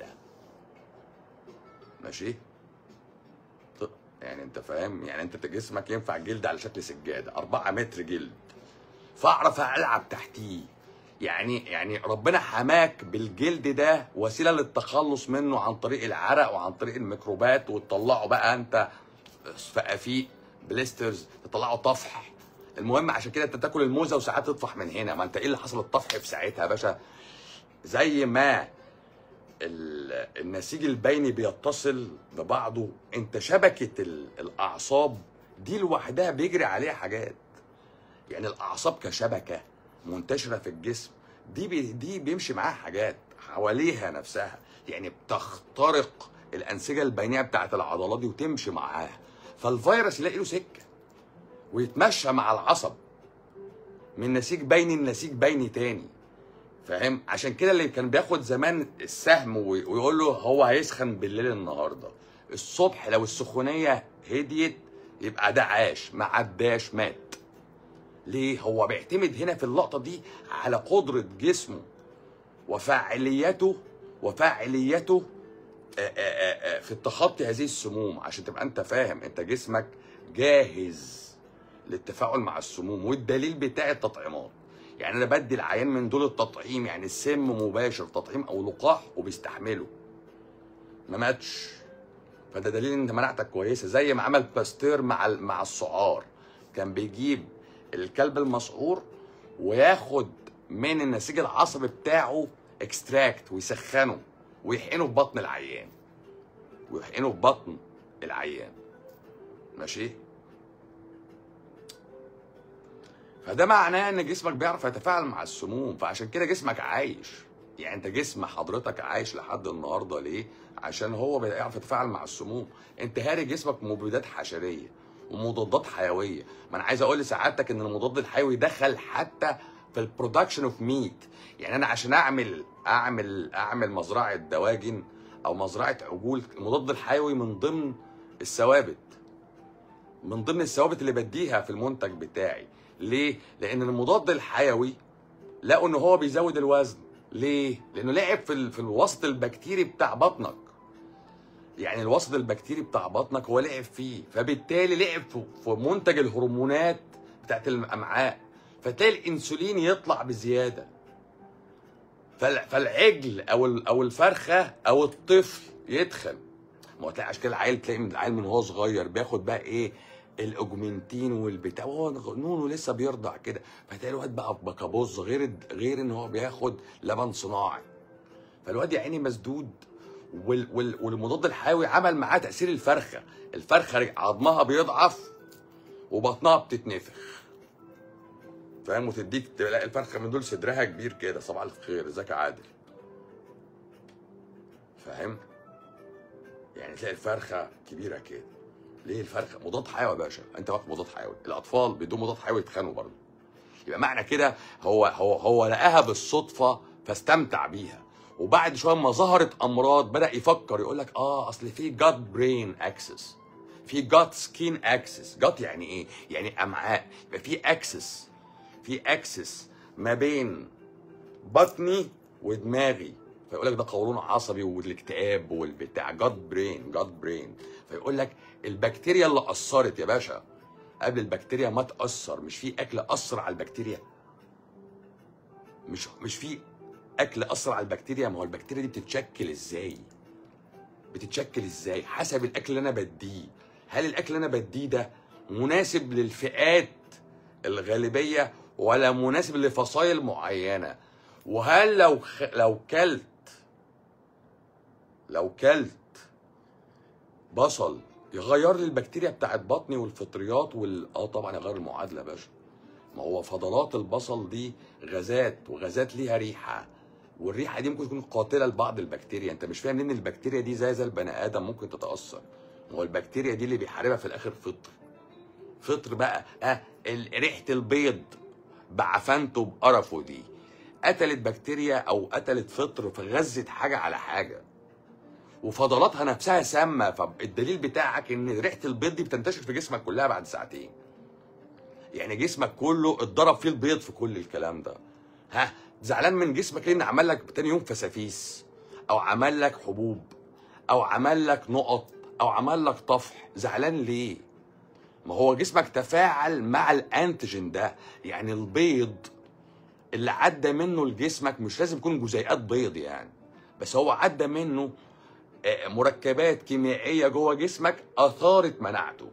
S1: ماشي ط- يعني انت فاهم يعني انت جسمك ينفع جلد على شكل سجاده 4 متر جلد فاعرف العب تحتيه يعني يعني ربنا حماك بالجلد ده وسيله للتخلص منه عن طريق العرق وعن طريق الميكروبات وتطلعه بقى انت فقافيق بليسترز تطلعه طفح المهم عشان كده انت تاكل الموزه وساعات تطفح من هنا ما انت ايه اللي حصل الطفح في ساعتها يا باشا زي ما ال- النسيج البيني بيتصل ببعضه انت شبكه ال- الاعصاب دي لوحدها بيجري عليها حاجات يعني الاعصاب كشبكه منتشره في الجسم دي بي دي بيمشي معاها حاجات حواليها نفسها يعني بتخترق الانسجه البينيه بتاعت العضلات دي وتمشي معاها فالفيروس يلاقي له سكه ويتمشى مع العصب من نسيج بيني لنسيج بيني تاني فاهم عشان كده اللي كان بياخد زمان السهم وي- ويقول له هو هيسخن بالليل النهارده الصبح لو السخونيه هديت يبقى ده عاش ما عداش مات ليه هو بيعتمد هنا في اللقطه دي على قدره جسمه وفاعليته وفاعليته آه، آه، آه، آه، في التخطي هذه السموم عشان تبقى انت فاهم انت جسمك جاهز للتفاعل مع السموم والدليل بتاع التطعيمات يعني انا بدي العيان من دول التطعيم يعني السم مباشر تطعيم او لقاح وبيستحمله ما ماتش فده دليل ان مناعتك كويسه زي ما عمل باستير مع ال- مع السعار كان بيجيب الكلب المسعور وياخد من النسيج العصبي بتاعه اكستراكت ويسخنه ويحقنه في بطن العيان ويحقنه في بطن العيان ماشي فده معناه ان جسمك بيعرف يتفاعل مع السموم فعشان كده جسمك عايش يعني انت جسم حضرتك عايش لحد النهارده ليه عشان هو بيعرف يتفاعل مع السموم انت هاري جسمك مبيدات حشريه ومضادات حيويه ما انا عايز اقول لسعادتك ان المضاد الحيوي دخل حتى في البرودكشن اوف ميت يعني انا عشان اعمل اعمل اعمل مزرعه دواجن او مزرعه عجول المضاد الحيوي من ضمن الثوابت من ضمن الثوابت اللي بديها في المنتج بتاعي ليه لان المضاد الحيوي لقوا ان هو بيزود الوزن ليه لانه لعب في ال- في الوسط البكتيري بتاع بطنك يعني الوسط البكتيري بتاع بطنك هو لعب فيه فبالتالي لعب في- في منتج الهرمونات بتاعت الامعاء فتلاقي الانسولين يطلع بزياده فال- فالعجل او ال- او الفرخه او الطفل يتخن ما هو تلاقي اشكال العيل تلاقي من العيل من هو صغير بياخد بقى ايه الاوجمنتين والبتاع وهو نونه لسه بيرضع كده فتلاقي الواد بقى بكابوز غير الد- غير ان هو بياخد لبن صناعي فالواد يا عيني مسدود وال وال والمضاد الحيوي عمل معاه تاثير الفرخه الفرخه عظمها بيضعف وبطنها بتتنفخ فاهم وتديك تلاقي الفرخه من دول صدرها كبير كده صباح الخير ازيك يا عادل فاهم يعني تلاقي الفرخه كبيره كده ليه الفرخه مضاد حيوي يا باشا انت واخد مضاد حيوي الاطفال بدون مضاد حيوي يتخانوا برضه يبقى معنى كده هو هو هو لقاها بالصدفه فاستمتع بيها وبعد شويه ما ظهرت امراض بدا يفكر يقول لك اه اصل في جات برين اكسس في جات سكين اكسس جات يعني ايه يعني امعاء يبقى في اكسس في اكسس ما بين بطني ودماغي فيقول لك ده قولون عصبي والاكتئاب والبتاع جاد برين جاد برين فيقول لك البكتيريا اللي اثرت يا باشا قبل البكتيريا ما تاثر مش في اكل اثر على البكتيريا مش مش في اكل اثر على البكتيريا ما هو البكتيريا دي بتتشكل ازاي بتتشكل ازاي حسب الاكل اللي انا بديه هل الاكل اللي انا بديه ده مناسب للفئات الغالبيه ولا مناسب لفصائل معينه وهل لو خ... لو كلت لو كلت بصل يغير لي البكتيريا بتاعت بطني والفطريات وال اه طبعا يغير المعادله يا باشا ما هو فضلات البصل دي غازات وغازات ليها ريحه والريحه دي ممكن تكون قاتله لبعض البكتيريا انت مش فاهم ان البكتيريا دي زي زي البني ادم ممكن تتاثر ما هو البكتيريا دي اللي بيحاربها في الاخر فطر فطر بقى اه ال- ريحه البيض بعفنته بقرفه دي قتلت بكتيريا او قتلت فطر فغذت حاجه على حاجه وفضلاتها نفسها سامه فالدليل بتاعك ان ريحه البيض دي بتنتشر في جسمك كلها بعد ساعتين يعني جسمك كله اتضرب فيه البيض في كل الكلام ده ها زعلان من جسمك لان عمل لك تاني يوم فسافيس او عمل لك حبوب او عمل لك نقط او عمل لك طفح زعلان ليه ما هو جسمك تفاعل مع الانتيجين ده يعني البيض اللي عدى منه لجسمك مش لازم يكون جزيئات بيض يعني بس هو عدى منه آه، مركبات كيميائيه جوه جسمك اثارت مناعته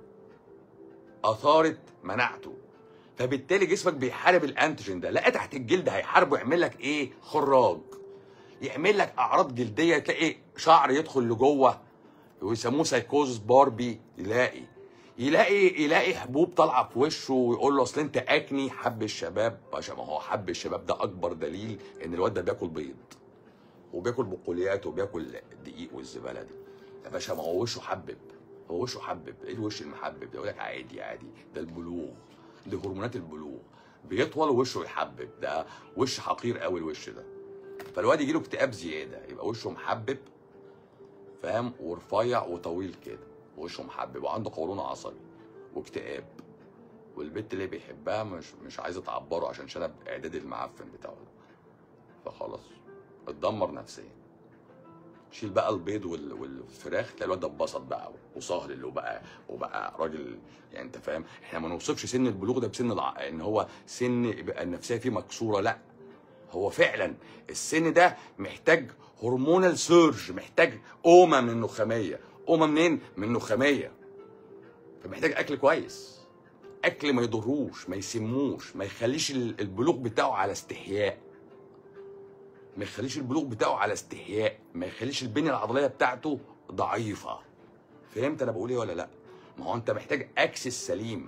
S1: اثارت مناعته فبالتالي جسمك بيحارب الانتيجين ده لا تحت الجلد هيحاربه يعمل لك ايه خراج يعمل لك اعراض جلديه تلاقي شعر يدخل لجوه ويسموه سايكوزس باربي يلاقي يلاقي يلاقي حبوب طالعه في وشه ويقول له اصل انت اكني حب الشباب عشان ما هو حب الشباب ده اكبر دليل ان الواد ده بياكل بيض وبياكل بقوليات وبياكل دقيق والزباله دي يا باشا ما هو وشه حبب هو وشه حبب ايه الوش المحبب ده يقول لك عادي عادي ده البلوغ دي هرمونات البلوغ بيطول وشه يحبب ده وش حقير قوي الوش ده فالواد يجي له اكتئاب زياده يبقى وشه محبب فاهم ورفيع وطويل كده وشه محبب وعنده قولون عصبي واكتئاب والبنت اللي بيحبها مش مش عايزه تعبره عشان شنب اعداد المعفن بتاعه ده فخلاص اتدمر نفسيا شيل بقى البيض وال- والفراخ تلاقي الواد ده اتبسط بقى وصهلل وبقى وبقى راجل يعني انت فاهم احنا ما نوصفش سن البلوغ ده بسن الع... ان هو سن يبقى النفسيه فيه مكسوره لا هو فعلا السن ده محتاج هرمونال سيرج محتاج قومه من النخاميه قومه منين من النخاميه فمحتاج اكل كويس اكل ما يضروش ما يسموش ما يخليش ال- البلوغ بتاعه على استحياء ما يخليش البلوغ بتاعه على استحياء ما يخليش البنيه العضليه بتاعته ضعيفه فهمت انا بقول ايه ولا لا ما هو انت محتاج اكسس سليم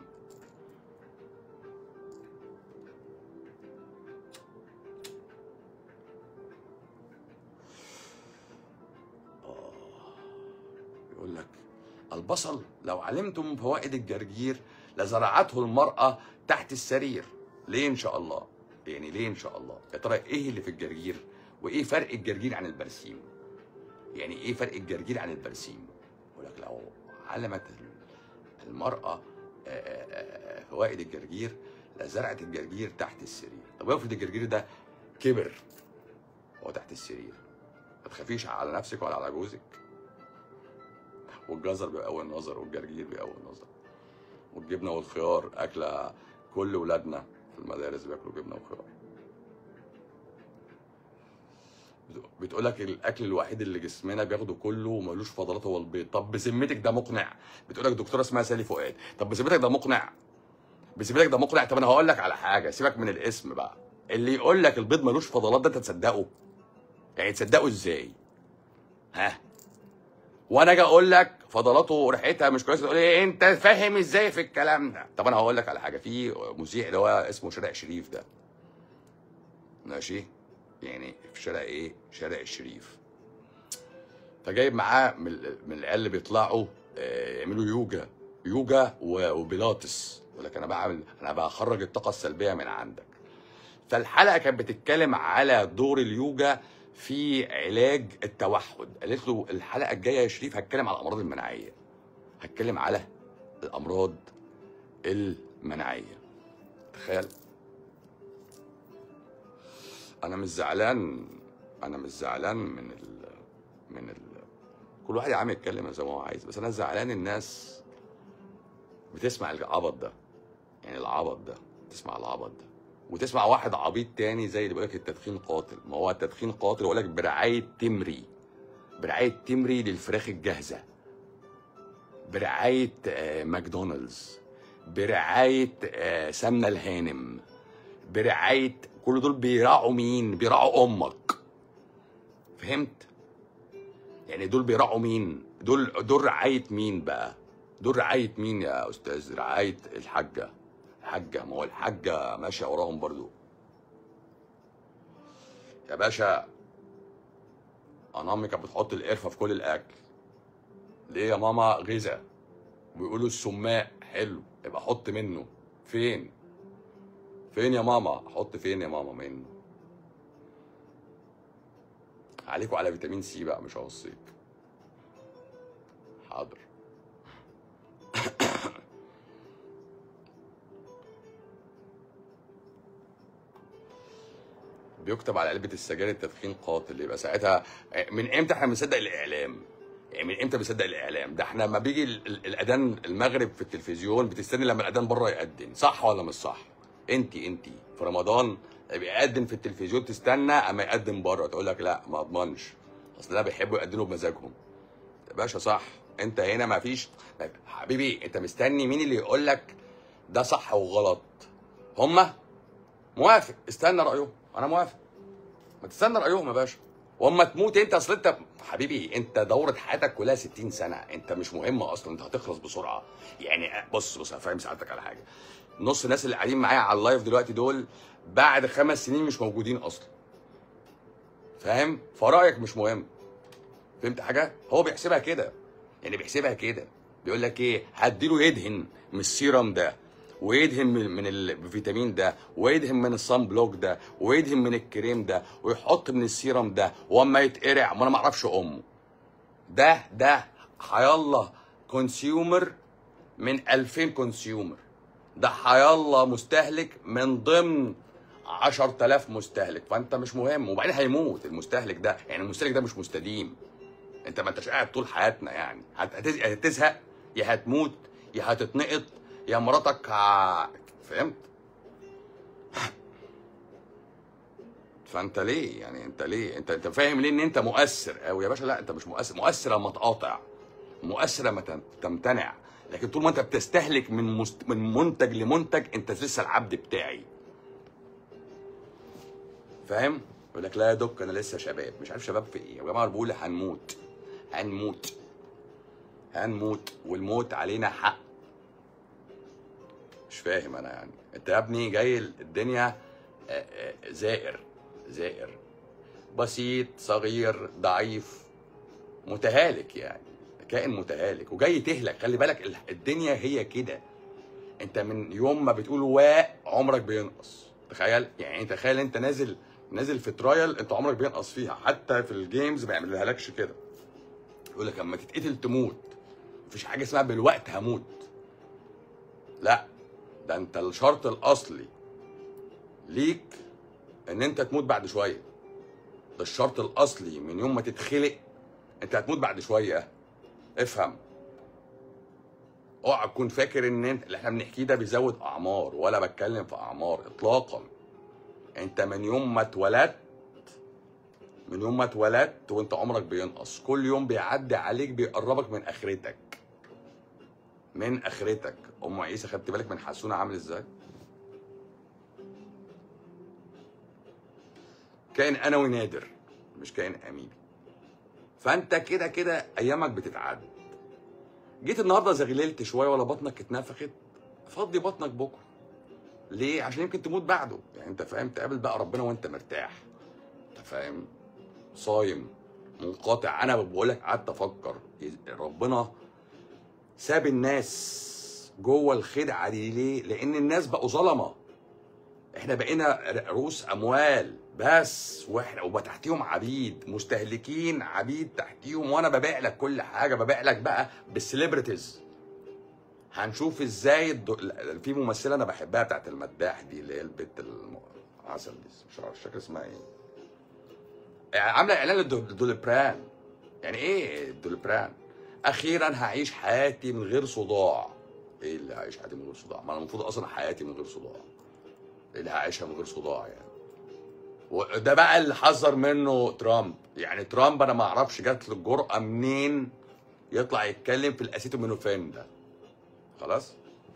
S1: يقول لك البصل لو علمتم فوائد الجرجير لزرعته المرأة تحت السرير ليه إن شاء الله يعني ليه إن شاء الله يا ترى إيه اللي في الجرجير وإيه فرق الجرجير عن البرسيم يعني إيه فرق الجرجير عن البرسيم يقول لك لو علمت المرأة آه، آه، آه، فوائد الجرجير لزرعت الجرجير تحت السرير طب افرض الجرجير ده كبر هو تحت السرير ما تخافيش على نفسك ولا على جوزك والجزر بيقوي النظر والجرجير بيقوي النظر والجبنه والخيار اكله كل ولادنا في المدارس بياكلوا جبنه وخيار بتقول لك الاكل الوحيد اللي جسمنا بياخده كله وملوش فضلات هو البيض طب بذمتك ده مقنع بتقول لك دكتوره اسمها سالي فؤاد طب بذمتك ده مقنع بذمتك ده مقنع طب انا هقول لك على حاجه سيبك من الاسم بقى اللي يقول لك البيض ملوش فضلات ده انت تصدقه يعني تصدقه ازاي ها وانا اجي اقول لك فضلاته ريحتها مش كويسه تقول لي انت فاهم ازاي في الكلام ده طب انا هقول لك على حاجه في مذيع اللي هو اسمه شارع شريف ده ماشي يعني في شارع ايه شارع الشريف فجايب معاه من من العيال اللي بيطلعوا آه، يعملوا يوجا يوجا و- وبيلاتس يقول لك انا بعمل انا بخرج الطاقه السلبيه من عندك فالحلقه كانت بتتكلم على دور اليوجا في علاج التوحد قالت له الحلقه الجايه يا شريف هتكلم على الامراض المناعيه هتكلم على الامراض المناعيه تخيل انا مش زعلان انا مش زعلان من ال من ال كل واحد يا عم يتكلم زي ما هو عايز بس انا زعلان الناس بتسمع العبط ده يعني العبط ده تسمع العبط ده وتسمع واحد عبيط تاني زي اللي بيقول لك التدخين قاتل ما هو التدخين قاتل يقول لك برعايه تمري برعايه تمري للفراخ الجاهزه برعايه آه، ماكدونالدز برعايه آه، سمنه الهانم برعايه كل دول بيراعوا مين بيراعوا امك فهمت يعني دول بيراعوا مين دول دول رعايه مين بقى دول رعايه مين يا استاذ رعايه الحاجه الحاجه ما هو الحاجه ماشيه وراهم برضو يا باشا انا امي كانت بتحط القرفه في كل الاكل ليه يا ماما غذاء ويقولوا السماق حلو يبقى حط منه فين فين يا ماما احط فين يا ماما منه عليكوا على فيتامين سي بقى مش هوصيك حاضر بيكتب على علبه السجاير التدخين قاتل يبقى ساعتها من امتى احنا بنصدق الاعلام يعني من امتى بنصدق الاعلام ده احنا لما بيجي ال- ال- الاذان المغرب في التلفزيون بتستني لما الاذان بره يأذن صح ولا مش صح انت انت في رمضان بيقدم في التلفزيون تستنى اما يقدم بره تقول لك لا ما اضمنش اصل ده بيحبوا يقدموا بمزاجهم يا باشا صح انت هنا ما فيش حبيبي انت مستني مين اللي يقول لك ده صح وغلط هما موافق استنى رايهم انا موافق ما تستنى رايهم يا باشا واما تموت انت اصل انت حبيبي انت دوره حياتك كلها 60 سنه انت مش مهمه اصلا انت هتخلص بسرعه يعني بص بص هفهم سعادتك على حاجه نص الناس اللي قاعدين معايا على اللايف دلوقتي دول بعد خمس سنين مش موجودين اصلا فاهم فرايك مش مهم فهمت حاجه هو بيحسبها كده يعني بيحسبها كده بيقول لك ايه هديله يدهن من السيرم ده ويدهن من, من الفيتامين ده ويدهن من الصن بلوك ده ويدهن من الكريم ده ويحط من السيرم ده واما يتقرع ما انا ما اعرفش امه ده ده حيالله كونسيومر من 2000 كونسيومر ده حيالله مستهلك من ضمن 10000 مستهلك فانت مش مهم وبعدين هيموت المستهلك ده يعني المستهلك ده مش مستديم انت ما انتش قاعد طول حياتنا يعني هت- هتز- يا هتزهق يا هتموت يا هتتنقط يا مراتك ه... فهمت فانت ليه يعني انت ليه انت انت فاهم ليه ان انت مؤثر قوي يا باشا لا انت مش مؤثر مؤثر لما تقاطع مؤثر لما تم- تمتنع لكن طول ما انت بتستهلك من مست... من منتج لمنتج انت لسه العبد بتاعي فاهم يقول لك لا يا دوك انا لسه شباب مش عارف شباب في ايه يا جماعه بقول هنموت هنموت هنموت والموت علينا حق مش فاهم انا يعني انت يا ابني جاي الدنيا آه، آه، زائر زائر بسيط صغير ضعيف متهالك يعني كائن متهالك وجاي تهلك خلي بالك ال- الدنيا هي كده انت من يوم ما بتقول واء عمرك بينقص تخيل يعني تخيل انت نازل نازل في ترايل انت عمرك بينقص فيها حتى في الجيمز ما يعملها لكش كده يقول لك اما تتقتل تموت مفيش حاجه اسمها بالوقت هموت لا ده انت الشرط الاصلي ليك ان انت تموت بعد شويه ده الشرط الاصلي من يوم ما تتخلق انت هتموت بعد شويه افهم اوعى تكون فاكر ان انت اللي احنا بنحكيه ده بيزود اعمار ولا بتكلم في اعمار اطلاقا انت من يوم ما اتولدت من يوم ما اتولدت وانت عمرك بينقص كل يوم بيعدي عليك بيقربك من اخرتك من اخرتك ام عيسى خدت بالك من حسونه عامل ازاي كائن انوي نادر مش كائن اميبي فانت كده كده ايامك بتتعد جيت النهارده زغللت شويه ولا بطنك اتنفخت فضي بطنك بكره ليه عشان يمكن تموت بعده يعني انت فاهم تقابل بقى ربنا وانت مرتاح انت فاهم صايم منقطع انا بقول لك قعدت افكر ربنا ساب الناس جوه الخدعه دي ليه لان الناس بقوا ظلمه احنا بقينا رؤوس اموال بس واحنا وتحتيهم عبيد مستهلكين عبيد تحتيهم وانا ببيع لك كل حاجه ببيع لك بقى بالسليبرتيز هنشوف ازاي الدو... في ممثله انا بحبها بتاعت المداح دي اللي هي البت العسل دي مش عارف مش فاكر اسمها ايه يعني عامله اعلان للدولبران يعني ايه الدولبران اخيرا هعيش حياتي من غير صداع ايه اللي هعيش حياتي من غير صداع ما انا المفروض اصلا حياتي من غير صداع ايه اللي هعيشها من غير صداع يعني وده بقى اللي حذر منه ترامب يعني ترامب انا ما اعرفش جات له الجرأه منين يطلع يتكلم في الاسيتامينوفين ده خلاص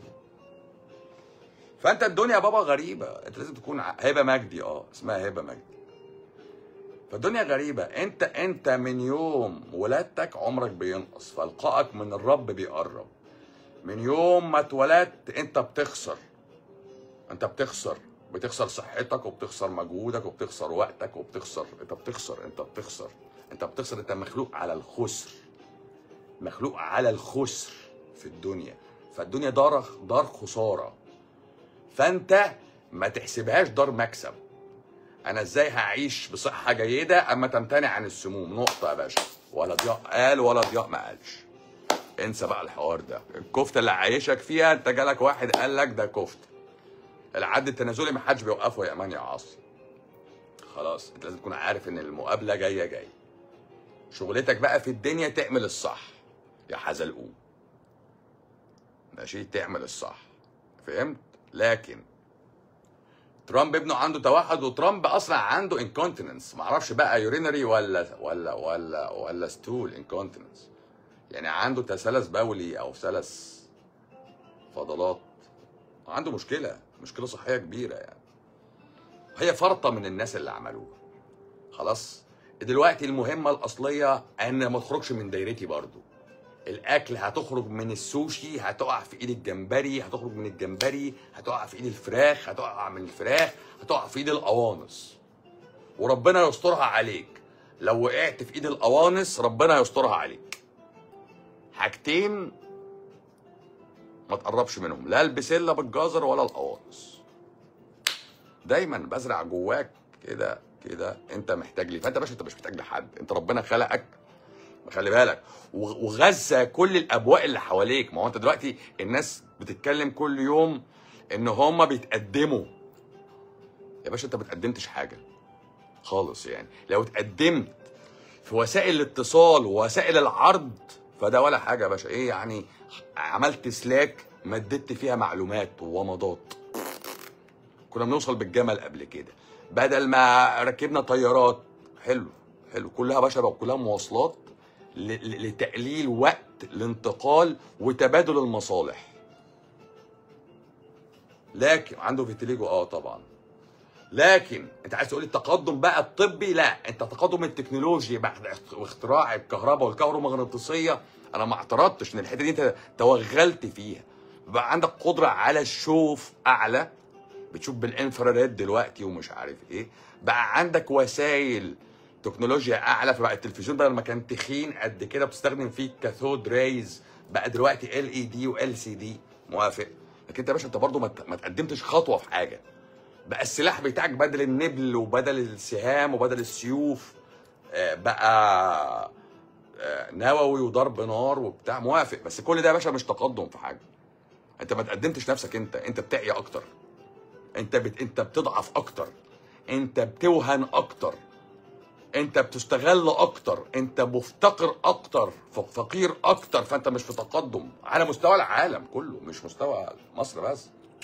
S1: فانت الدنيا بابا غريبه انت لازم تكون هبه مجدي اه اسمها هبه مجدي فالدنيا غريبه انت انت من يوم ولادتك عمرك بينقص فلقائك من الرب بيقرب من يوم ما اتولدت انت بتخسر انت بتخسر بتخسر صحتك وبتخسر مجهودك وبتخسر وقتك وبتخسر انت بتخسر انت بتخسر انت بتخسر انت مخلوق على الخسر مخلوق على الخسر في الدنيا فالدنيا دار دار خساره فانت ما تحسبهاش دار مكسب انا ازاي هعيش بصحه جيده اما تمتنع عن السموم نقطه يا باشا ولا ضياء قال ولا ضياء ما قالش انسى بقى الحوار ده الكفته اللي عايشك فيها انت جالك واحد قال لك ده كفته العد التنازلي ما حدش بيوقفه يا امان يا عاصي خلاص انت لازم تكون عارف ان المقابله جايه جايه شغلتك بقى في الدنيا تعمل الصح يا حزلقوم ماشي تعمل الصح فهمت لكن ترامب ابنه عنده توحد وترامب اصلا عنده انكونتيننس معرفش بقى يورينري ولا ولا ولا ولا ستول انكونتيننس يعني عنده تسلس بولي او سلس فضلات عنده مشكله مشكله صحيه كبيره يعني هي فرطه من الناس اللي عملوها خلاص دلوقتي المهمه الاصليه ان ما تخرجش من دايرتي برضو الاكل هتخرج من السوشي هتقع في ايد الجمبري هتخرج من الجمبري هتقع في ايد الفراخ هتقع من الفراخ هتقع في ايد القوانص وربنا يسترها عليك لو وقعت في ايد القوانص ربنا يسترها عليك حاجتين ما تقربش منهم لا البسله بالجزر ولا القوانص دايما بزرع جواك كده كده انت محتاج لي فانت يا باشا انت مش محتاج لحد انت ربنا خلقك خلي بالك وغذى كل الابواق اللي حواليك ما هو انت دلوقتي الناس بتتكلم كل يوم ان هم بيتقدموا يا باشا انت ما بتقدمتش حاجه خالص يعني لو اتقدمت في وسائل الاتصال ووسائل العرض فده ولا حاجه يا باشا ايه يعني عملت سلاك مددت فيها معلومات وومضات كنا بنوصل بالجمل قبل كده بدل ما ركبنا طيارات حلو حلو كلها باشا بقى كلها مواصلات لتقليل وقت الانتقال وتبادل المصالح لكن عنده فيتيليجو اه طبعا لكن انت عايز تقول التقدم بقى الطبي لا انت تقدم التكنولوجي بعد اختراع الكهرباء والكهرومغناطيسيه انا ما اعترضتش ان الحته دي انت توغلت فيها بقى عندك قدره على الشوف اعلى بتشوف بالانفراريد دلوقتي ومش عارف ايه بقى عندك وسائل تكنولوجيا اعلى فبقى التلفزيون بدل ما كان تخين قد كده بتستخدم فيه كاثود ريز بقى دلوقتي ال اي دي وال سي دي موافق لكن انت يا باشا انت برضه ما تقدمتش خطوه في حاجه بقى السلاح بتاعك بدل النبل وبدل السهام وبدل السيوف آه، بقى آه، نووي وضرب نار وبتاع موافق بس كل ده يا باشا مش تقدم في حاجه انت ما تقدمتش نفسك انت انت بتعيا اكتر انت بت... انت بتضعف اكتر انت بتوهن اكتر انت بتستغل اكتر انت مفتقر اكتر ف- فقير اكتر فانت مش في تقدم على مستوى العالم كله مش مستوى مصر بس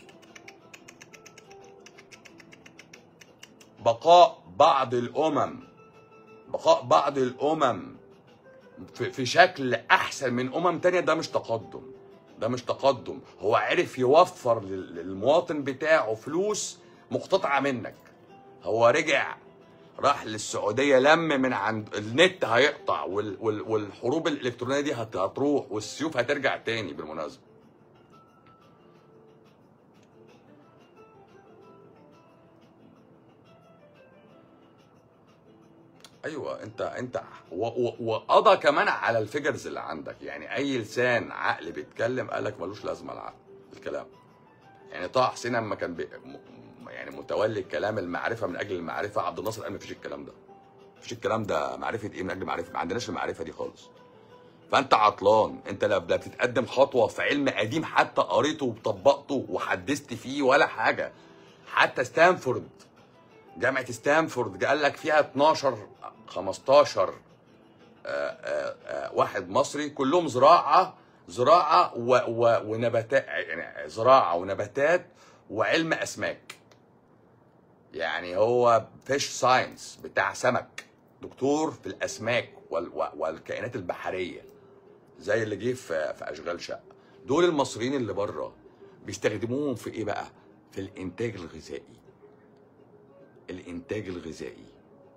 S1: بقاء بعض الامم بقاء بعض الامم في, في شكل احسن من امم تانية ده مش تقدم ده مش تقدم هو عرف يوفر لل- للمواطن بتاعه فلوس مقتطعه منك هو رجع راح للسعوديه لم من عند النت هيقطع وال وال والحروب الالكترونيه دي هت- هتروح والسيوف هترجع تاني بالمناسبه ايوه انت انت و- و- وقضى كمان على الفيجرز اللي عندك يعني اي لسان عقل بيتكلم قالك ملوش لازمه العقل الكلام يعني طه حسين لما كان بي م- يعني متولي الكلام المعرفه من اجل المعرفه عبد الناصر قال مفيش الكلام ده مفيش الكلام ده معرفه ايه من اجل معرفه ما عندناش المعرفه دي خالص فانت عطلان انت لا لا بتتقدم خطوه في علم قديم حتى قريته وطبقته وحدثت فيه ولا حاجه حتى ستانفورد جامعه ستانفورد قال لك فيها 12 15 آه، آه، آه، واحد مصري كلهم زراعه زراعه و و ونباتات يعني زراعه ونباتات وعلم اسماك يعني هو فيش ساينس بتاع سمك دكتور في الاسماك وال و- والكائنات البحريه زي اللي جه في في اشغال شقه دول المصريين اللي بره بيستخدموهم في ايه بقى في الانتاج الغذائي الانتاج الغذائي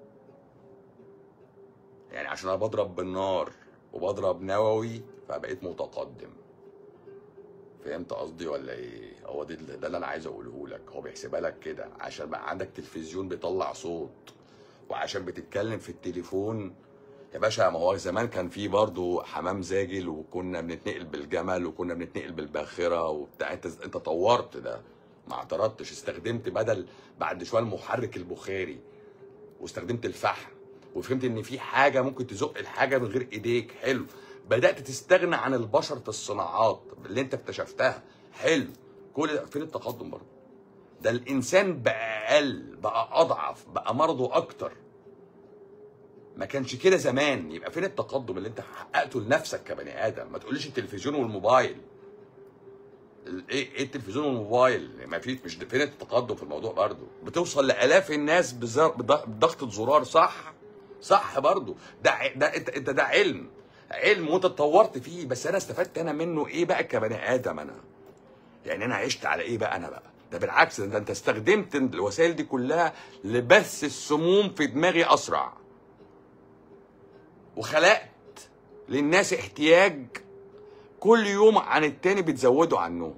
S1: يعني عشان انا بضرب بالنار وبضرب نووي فبقيت متقدم فهمت قصدي ولا ايه هو ده ده اللي انا عايز اقوله لك هو بيحسبها لك كده عشان بقى عندك تلفزيون بيطلع صوت وعشان بتتكلم في التليفون يا باشا ما هو زمان كان في برضه حمام زاجل وكنا بنتنقل بالجمل وكنا بنتنقل بالباخره وبتاع انت انت طورت ده ما اعترضتش استخدمت بدل بعد شويه المحرك البخاري واستخدمت الفحم وفهمت ان في حاجه ممكن تزق الحاجه من غير ايديك حلو بدات تستغنى عن البشره الصناعات اللي انت اكتشفتها حلو كل ده فين التقدم برضه ده الانسان بقى اقل بقى اضعف بقى مرضه اكتر ما كانش كده زمان يبقى فين التقدم اللي انت حققته لنفسك كبني ادم ما تقوليش التلفزيون والموبايل ال- ايه ايه التلفزيون والموبايل ما في مش فين التقدم في الموضوع برضه بتوصل لالاف الناس بزر- بض- بضغطه زرار صح صح برضه ده ع- ده انت انت ده علم علم وانت اتطورت فيه بس انا استفدت انا منه ايه بقى كبني ادم انا يعني انا عشت على ايه بقى انا بقى ده بالعكس ده انت استخدمت الوسائل دي كلها لبث السموم في دماغي اسرع وخلقت للناس احتياج كل يوم عن التاني بتزودوا عنهم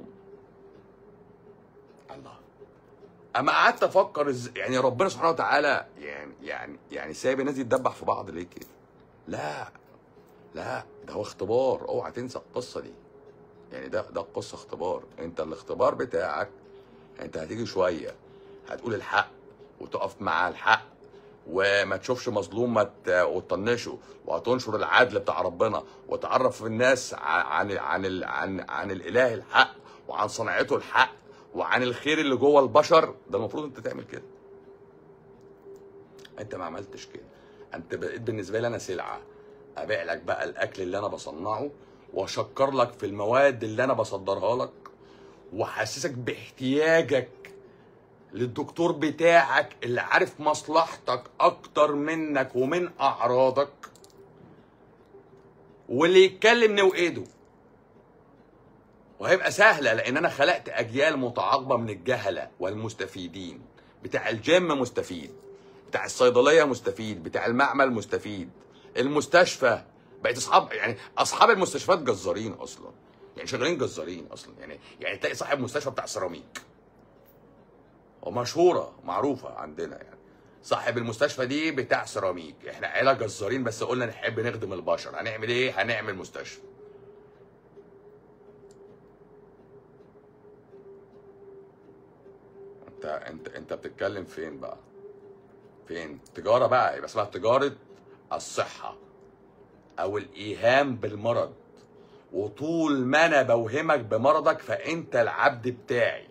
S1: الله اما قعدت افكر إز... يعني ربنا سبحانه وتعالى يعني يعني يعني سايب الناس دي تدبح في بعض ليه كده لا لا ده هو اختبار اوعى تنسى القصه دي يعني ده ده القصه اختبار انت الاختبار بتاعك انت هتيجي شويه هتقول الحق وتقف مع الحق وما تشوفش مظلوم ما ت- وتطنشه وهتنشر العدل بتاع ربنا وتعرف الناس ع- عن عن ال- عن عن الاله الحق وعن صنعته الحق وعن الخير اللي جوه البشر ده المفروض انت تعمل كده انت ما عملتش كده انت بقيت بالنسبه لي انا سلعه ابيع لك بقى الاكل اللي انا بصنعه واشكر لك في المواد اللي انا بصدرها لك واحسسك باحتياجك للدكتور بتاعك اللي عارف مصلحتك اكتر منك ومن اعراضك واللي يتكلم نوقده وهيبقى سهلة لأن أنا خلقت أجيال متعاقبة من الجهلة والمستفيدين بتاع الجيم مستفيد بتاع الصيدلية مستفيد بتاع المعمل مستفيد المستشفى بقيت أصحاب يعني أصحاب المستشفيات جزارين أصلا يعني شغالين جزارين أصلا يعني يعني تلاقي صاحب مستشفى بتاع سيراميك ومشهورة معروفة عندنا يعني صاحب المستشفى دي بتاع سيراميك احنا عيلة جزارين بس قلنا نحب نخدم البشر هنعمل ايه هنعمل مستشفى انت انت انت بتتكلم فين بقى فين تجارة بقى يبقى اسمها تجارة الصحة او الايهام بالمرض وطول ما انا بوهمك بمرضك فانت العبد بتاعي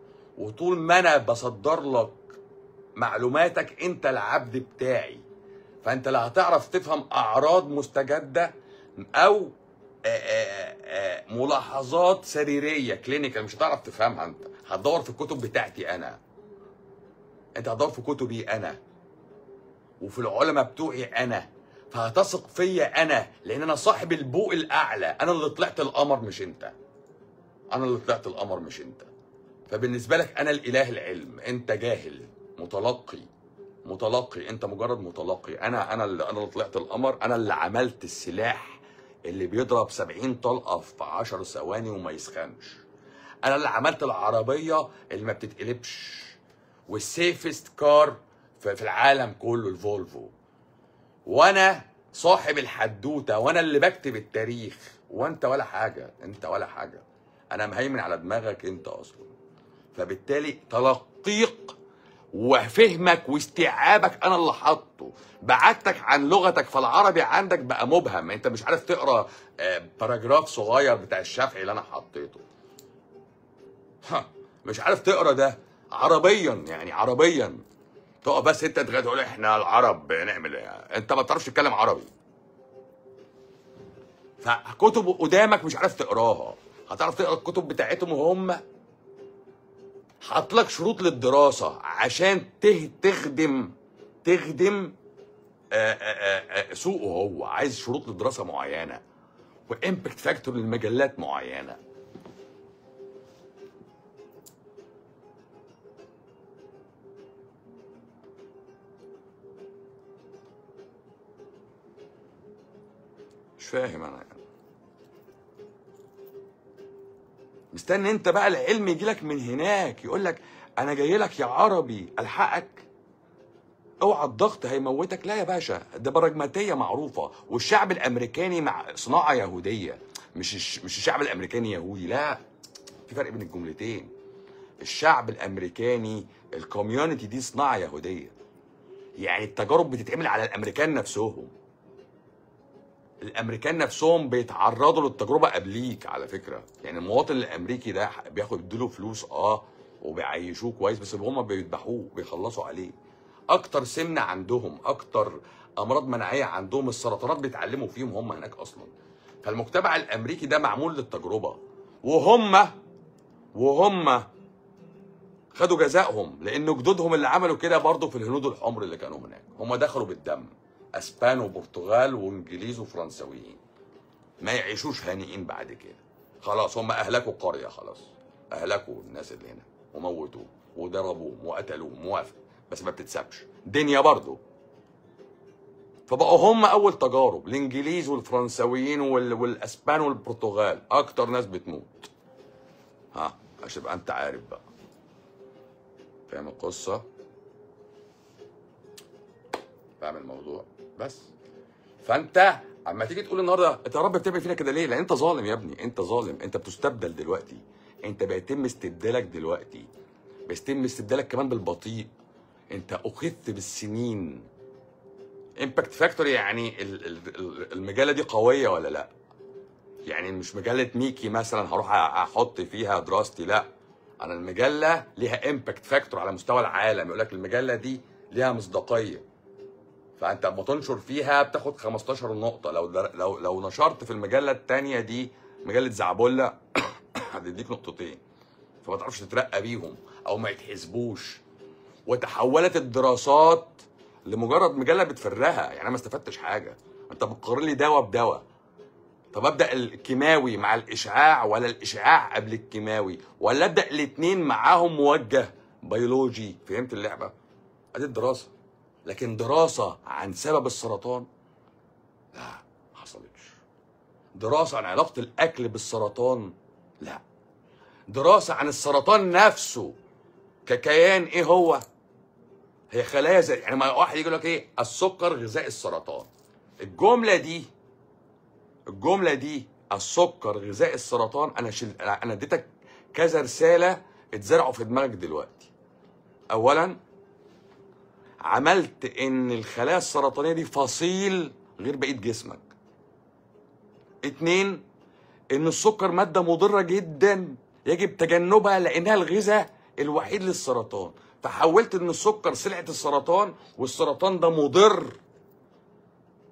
S1: وطول ما انا بصدر لك معلوماتك انت العبد بتاعي فانت لا هتعرف تفهم اعراض مستجده او آه، آه، آه، ملاحظات سريريه كلينيكال مش هتعرف تفهمها انت هتدور في الكتب بتاعتي انا انت هتدور في كتبي انا وفي العلماء بتوعي انا فهتثق فيا انا لان انا صاحب البوق الاعلى انا اللي طلعت القمر مش انت انا اللي طلعت القمر مش انت فبالنسبه لك انا الاله العلم انت جاهل متلقي متلقي انت مجرد متلقي انا انا اللي انا اللي طلعت القمر انا اللي عملت السلاح اللي بيضرب 70 طلقه في 10 ثواني وما يسخنش انا اللي عملت العربيه اللي ما بتتقلبش والسيفست كار في في العالم كله الفولفو وانا صاحب الحدوته وانا اللي بكتب التاريخ وانت ولا حاجه انت ولا حاجه انا مهيمن على دماغك انت اصلا فبالتالي تلقيق وفهمك واستيعابك انا اللي حاطه بعدتك عن لغتك فالعربي عندك بقى مبهم انت مش عارف تقرا آه، باراجراف صغير بتاع الشافعي اللي انا حطيته ها مش عارف تقرا ده عربيا يعني عربيا تقف بس انت تغ- تقول احنا العرب بنعمل ايه انت ما بتعرفش تتكلم عربي فكتب قدامك مش عارف تقراها هتعرف تقرا الكتب بتاعتهم هم حاط لك شروط للدراسه عشان ته- تخدم تخدم آه، آه، آه، سوقه هو عايز شروط للدراسه معينه وامباكت فاكتور للمجلات معينه مش فاهم انا يعني. مستني انت بقى العلم يجي لك من هناك يقول لك انا جاي لك يا عربي الحقك اوعى الضغط هيموتك لا يا باشا ده براجماتيه معروفه والشعب الامريكاني مع صناعه يهوديه مش الش- مش الشعب الامريكاني يهودي لا في فرق بين الجملتين الشعب الامريكاني الكوميونتي دي صناعه يهوديه يعني التجارب بتتعمل على الامريكان نفسهم الامريكان نفسهم بيتعرضوا للتجربه قبليك على فكره يعني المواطن الامريكي ده بياخد يديله فلوس اه وبيعيشوه كويس بس هم بيذبحوه بيخلصوا عليه اكتر سمنه عندهم اكتر امراض مناعيه عندهم السرطانات بيتعلموا فيهم هم هناك اصلا فالمجتمع الامريكي ده معمول للتجربه وهم وهم خدوا جزائهم لان جدودهم اللي عملوا كده برضه في الهنود الحمر اللي كانوا هناك هم دخلوا بالدم اسبان وبرتغال وانجليز وفرنساويين ما يعيشوش هانئين بعد كده خلاص هم اهلكوا القريه خلاص اهلكوا الناس اللي هنا وموتوه وضربوهم وقتلوهم موافق بس ما بتتسابش دنيا برضه فبقوا هم اول تجارب الانجليز والفرنساويين وال... والاسبان والبرتغال اكتر ناس بتموت ها عشان تبقى انت عارف بقى فاهم القصه فاهم الموضوع بس فانت اما تيجي تقول النهارده انت يا رب بتعمل فينا كده ليه؟ لان انت ظالم يا ابني انت ظالم انت بتستبدل دلوقتي انت بيتم استبدالك دلوقتي بيتم استبدالك كمان بالبطيء انت اخذت بالسنين امباكت فاكتور يعني ال- ال- ال- المجله دي قويه ولا لا؟ يعني مش مجله ميكي مثلا هروح احط فيها دراستي لا انا المجله ليها امباكت فاكتور على مستوى العالم يقول لك المجله دي ليها مصداقيه فانت اما تنشر فيها بتاخد 15 نقطه لو در... لو لو نشرت في المجله الثانيه دي مجله زعبله هتديك نقطتين فما تعرفش تترقى بيهم او ما يتحسبوش وتحولت الدراسات لمجرد مجله بتفرها يعني انا ما استفدتش حاجه انت بتقارن لي دواء بدواء طب ابدا الكيماوي مع الاشعاع ولا الاشعاع قبل الكيماوي ولا ابدا الاثنين معاهم موجه بيولوجي فهمت اللعبه ادي الدراسه لكن دراسه عن سبب السرطان لا ما حصلتش دراسه عن علاقه الاكل بالسرطان لا دراسه عن السرطان نفسه ككيان ايه هو هي خلايا زي يعني ما واحد يقول لك ايه السكر غذاء السرطان الجمله دي الجمله دي السكر غذاء السرطان انا شل... انا اديتك كذا رساله اتزرعوا في دماغك دلوقتي اولا عملت ان الخلايا السرطانيه دي فصيل غير بقيه جسمك اتنين ان السكر ماده مضره جدا يجب تجنبها لانها الغذاء الوحيد للسرطان فحولت ان السكر سلعه السرطان والسرطان ده مضر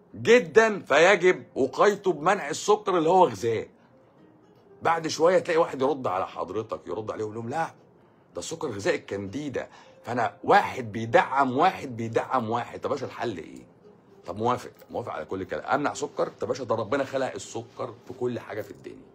S1: جدا فيجب وقايته بمنع السكر اللي هو غذاء بعد شويه تلاقي واحد يرد على حضرتك يرد عليه يقول لهم لا ده السكر غذاء الكانديدا فانا واحد بيدعم واحد بيدعم واحد طب يا باشا الحل ايه؟ طب موافق موافق على كل كلام امنع سكر طب يا باشا ده ربنا خلق السكر في كل حاجه في الدنيا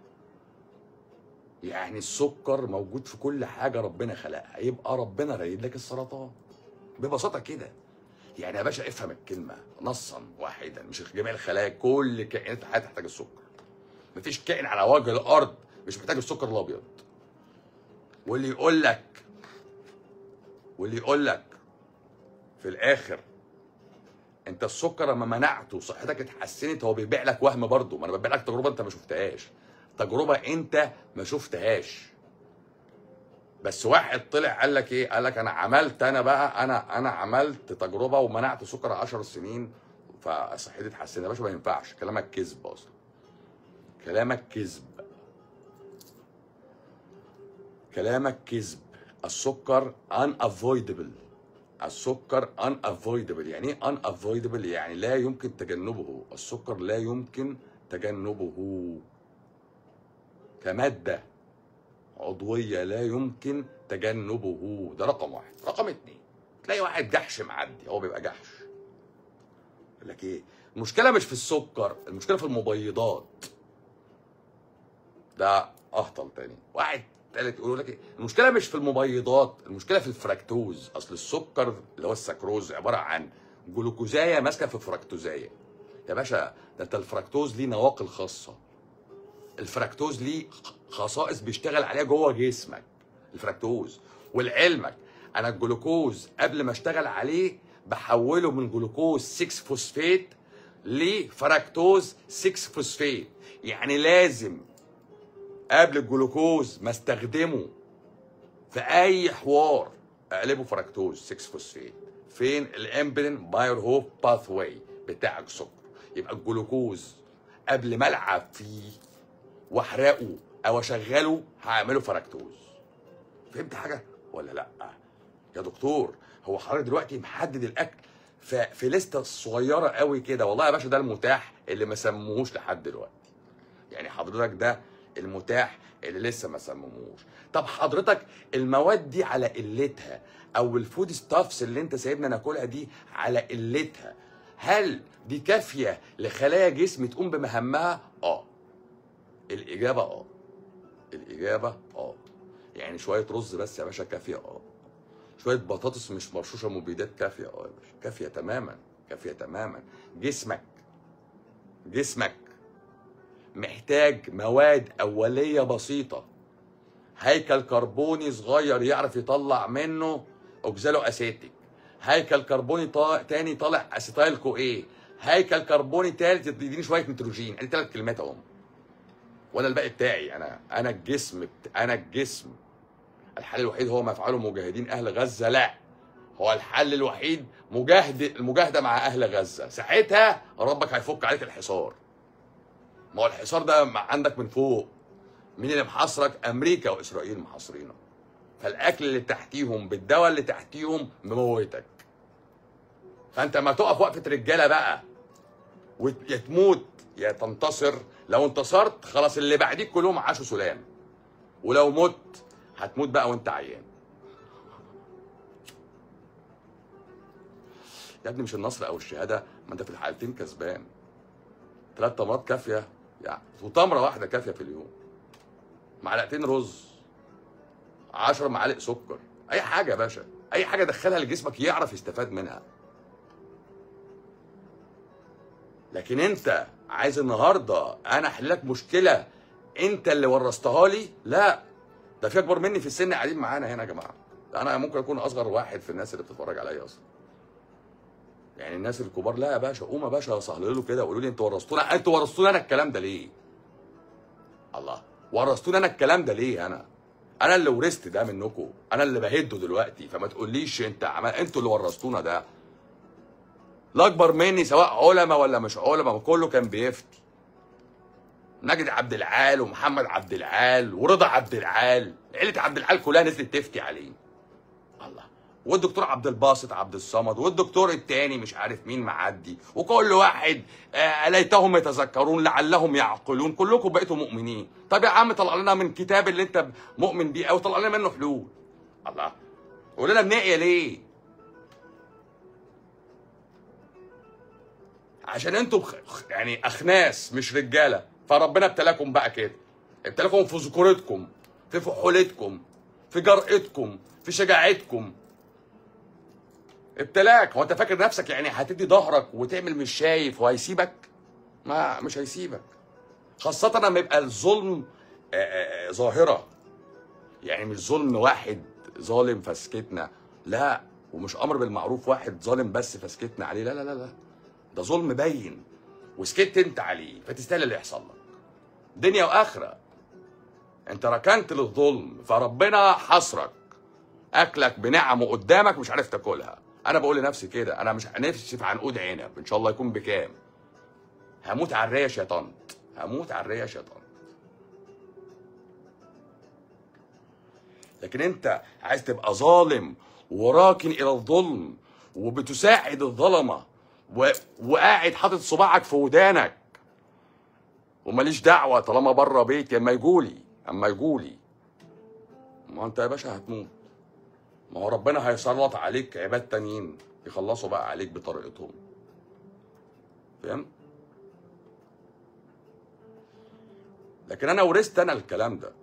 S1: يعني السكر موجود في كل حاجه ربنا خلقها يبقى ربنا رايد لك السرطان ببساطه كده يعني يا باشا افهم الكلمه نصا واحدا مش جميع الخلايا كل كائنات الحياه تحتاج السكر مفيش كائن على وجه الارض مش محتاج السكر الابيض واللي يقول لك واللي يقول لك في الاخر انت السكر لما منعته صحتك اتحسنت هو بيبيع لك وهم برضه ما انا ببيع لك تجربه انت ما شفتهاش تجربه انت ما شفتهاش بس واحد طلع قال لك ايه قال لك انا عملت انا بقى انا انا عملت تجربه ومنعت سكر 10 سنين فصحتي اتحسنت يا باشا ما ينفعش كلامك كذب اصلا كلامك كذب كلامك كذب السكر unavoidable السكر unavoidable يعني ايه unavoidable يعني لا يمكن تجنبه السكر لا يمكن تجنبه كمادة عضوية لا يمكن تجنبه ده رقم واحد رقم اتنين تلاقي واحد جحش معدي هو بيبقى جحش يقول لك ايه المشكلة مش في السكر المشكلة في المبيضات ده اهطل تاني واحد تالت يقول لك ايه المشكله مش في المبيضات المشكله في الفركتوز اصل السكر اللي هو السكروز عباره عن جلوكوزايه ماسكه في فركتوزايه يا باشا ده انت الفركتوز ليه نواقل خاصه الفركتوز ليه خصائص بيشتغل عليها جوه جسمك الفركتوز ولعلمك انا الجلوكوز قبل ما اشتغل عليه بحوله من جلوكوز 6 فوسفات لفركتوز 6 فوسفات يعني لازم قبل الجلوكوز ما استخدمه في اي حوار اقلبه فركتوز 6 فوسفات فين الامبلين باير هوف باث واي بتاع السكر يبقى الجلوكوز قبل ما العب فيه واحرقه او اشغله هعمله فركتوز فهمت حاجه ولا لا يا دكتور هو حضرتك دلوقتي محدد الاكل ف- في لسته صغيره قوي كده والله يا باشا ده المتاح اللي ما سموهوش لحد دلوقتي يعني حضرتك ده المتاح اللي لسه ما سمموش طب حضرتك المواد دي على قلتها او الفود ستافس اللي انت سايبنا ناكلها دي على قلتها هل دي كافيه لخلايا جسمي تقوم بمهامها اه الاجابه اه الاجابه اه يعني شويه رز بس يا باشا كافيه اه شويه بطاطس مش مرشوشه مبيدات كافيه اه يا باشا كافيه تماما كافيه تماما جسمك جسمك محتاج مواد أولية بسيطة هيكل كربوني صغير يعرف يطلع منه أوكزالو أسيتيك هيكل كربوني طا... تاني طالع أسيتايل كو إيه هيكل كربوني تالت يديني شوية نيتروجين ادي ثلاث كلمات اهم وانا الباقي بتاعي انا انا الجسم بت... انا الجسم الحل الوحيد هو ما يفعله مجاهدين اهل غزه لا هو الحل الوحيد مجاهد المجاهده مع اهل غزه ساعتها ربك هيفك عليك الحصار ما هو الحصار ده مع- عندك من فوق مين اللي محاصرك امريكا واسرائيل محاصرينك فالاكل اللي تحتيهم بالدواء اللي تحتيهم مموتك فانت ما تقف وقفه رجاله بقى وت- يا تموت يا تنتصر لو انتصرت خلاص اللي بعديك كلهم عاشوا سلام ولو مت هتموت بقى وانت عيان يا ابني مش النصر او الشهاده ما انت في الحالتين كسبان ثلاث تمرات كافيه يعني وتمره واحده كافيه في اليوم معلقتين رز 10 معالق سكر اي حاجه يا باشا اي حاجه دخلها لجسمك يعرف يستفاد منها لكن انت عايز النهارده انا احل لك مشكله انت اللي ورثتها لي لا ده في اكبر مني في السن قاعدين معانا هنا يا جماعه ده انا ممكن اكون اصغر واحد في الناس اللي بتتفرج عليا اصلا يعني الناس الكبار لا يا باشا قوم يا باشا صهللوا له كده وقولوا لي انتوا ورثتونا انتوا ورثتونا انا الكلام ده ليه؟ الله ورثتوني انا الكلام ده ليه انا؟ انا اللي ورثت ده منكم انا اللي بهده دلوقتي فما تقوليش انت عمل انتوا اللي ورثتونا ده الاكبر مني سواء علماء ولا مش علماء كله كان بيفتي ماجد عبد العال ومحمد عبد العال ورضا عبد العال عيله عبد العال كلها نزلت تفتي عليه الله والدكتور عبد الباسط عبد الصمد والدكتور التاني مش عارف مين معدي وكل واحد آه ليتهم يتذكرون لعلهم يعقلون كلكم بقيتوا مؤمنين طب يا عم طلع لنا من كتاب اللي انت مؤمن بيه او طلع لنا منه حلول الله قول لنا بنقيا ليه عشان انتوا بخ... يعني اخناس مش رجاله فربنا ابتلاكم بقى كده ابتلاكم في ذكورتكم في فحولتكم في جرأتكم في شجاعتكم ابتلاك هو انت فاكر نفسك يعني هتدي ظهرك وتعمل مش شايف وهيسيبك ما مش هيسيبك خاصة لما يبقى الظلم آه، آه، آه، ظاهرة يعني مش ظلم واحد ظالم فسكتنا لا ومش امر بالمعروف واحد ظالم بس فسكتنا عليه لا لا لا لا ده ظلم باين وسكت انت عليه فتستاهل اللي يحصل لك دنيا واخره انت ركنت للظلم فربنا حصرك اكلك بنعمه قدامك مش عارف تاكلها انا بقول لنفسي كده انا مش نفسي في عنقود عنب ان شاء الله يكون بكام هموت على الريش يا طنط هموت على الريش يا طنط لكن انت عايز تبقى ظالم وراكن الى الظلم وبتساعد الظلمه و... وقاعد حاطط صباعك في ودانك وماليش دعوه طالما بره بيتي اما يجولي اما يجولي ما انت يا باشا هتموت ما هو ربنا هيسلط عليك عباد تانيين يخلصوا بقى عليك بطريقتهم فاهم لكن انا ورثت انا الكلام ده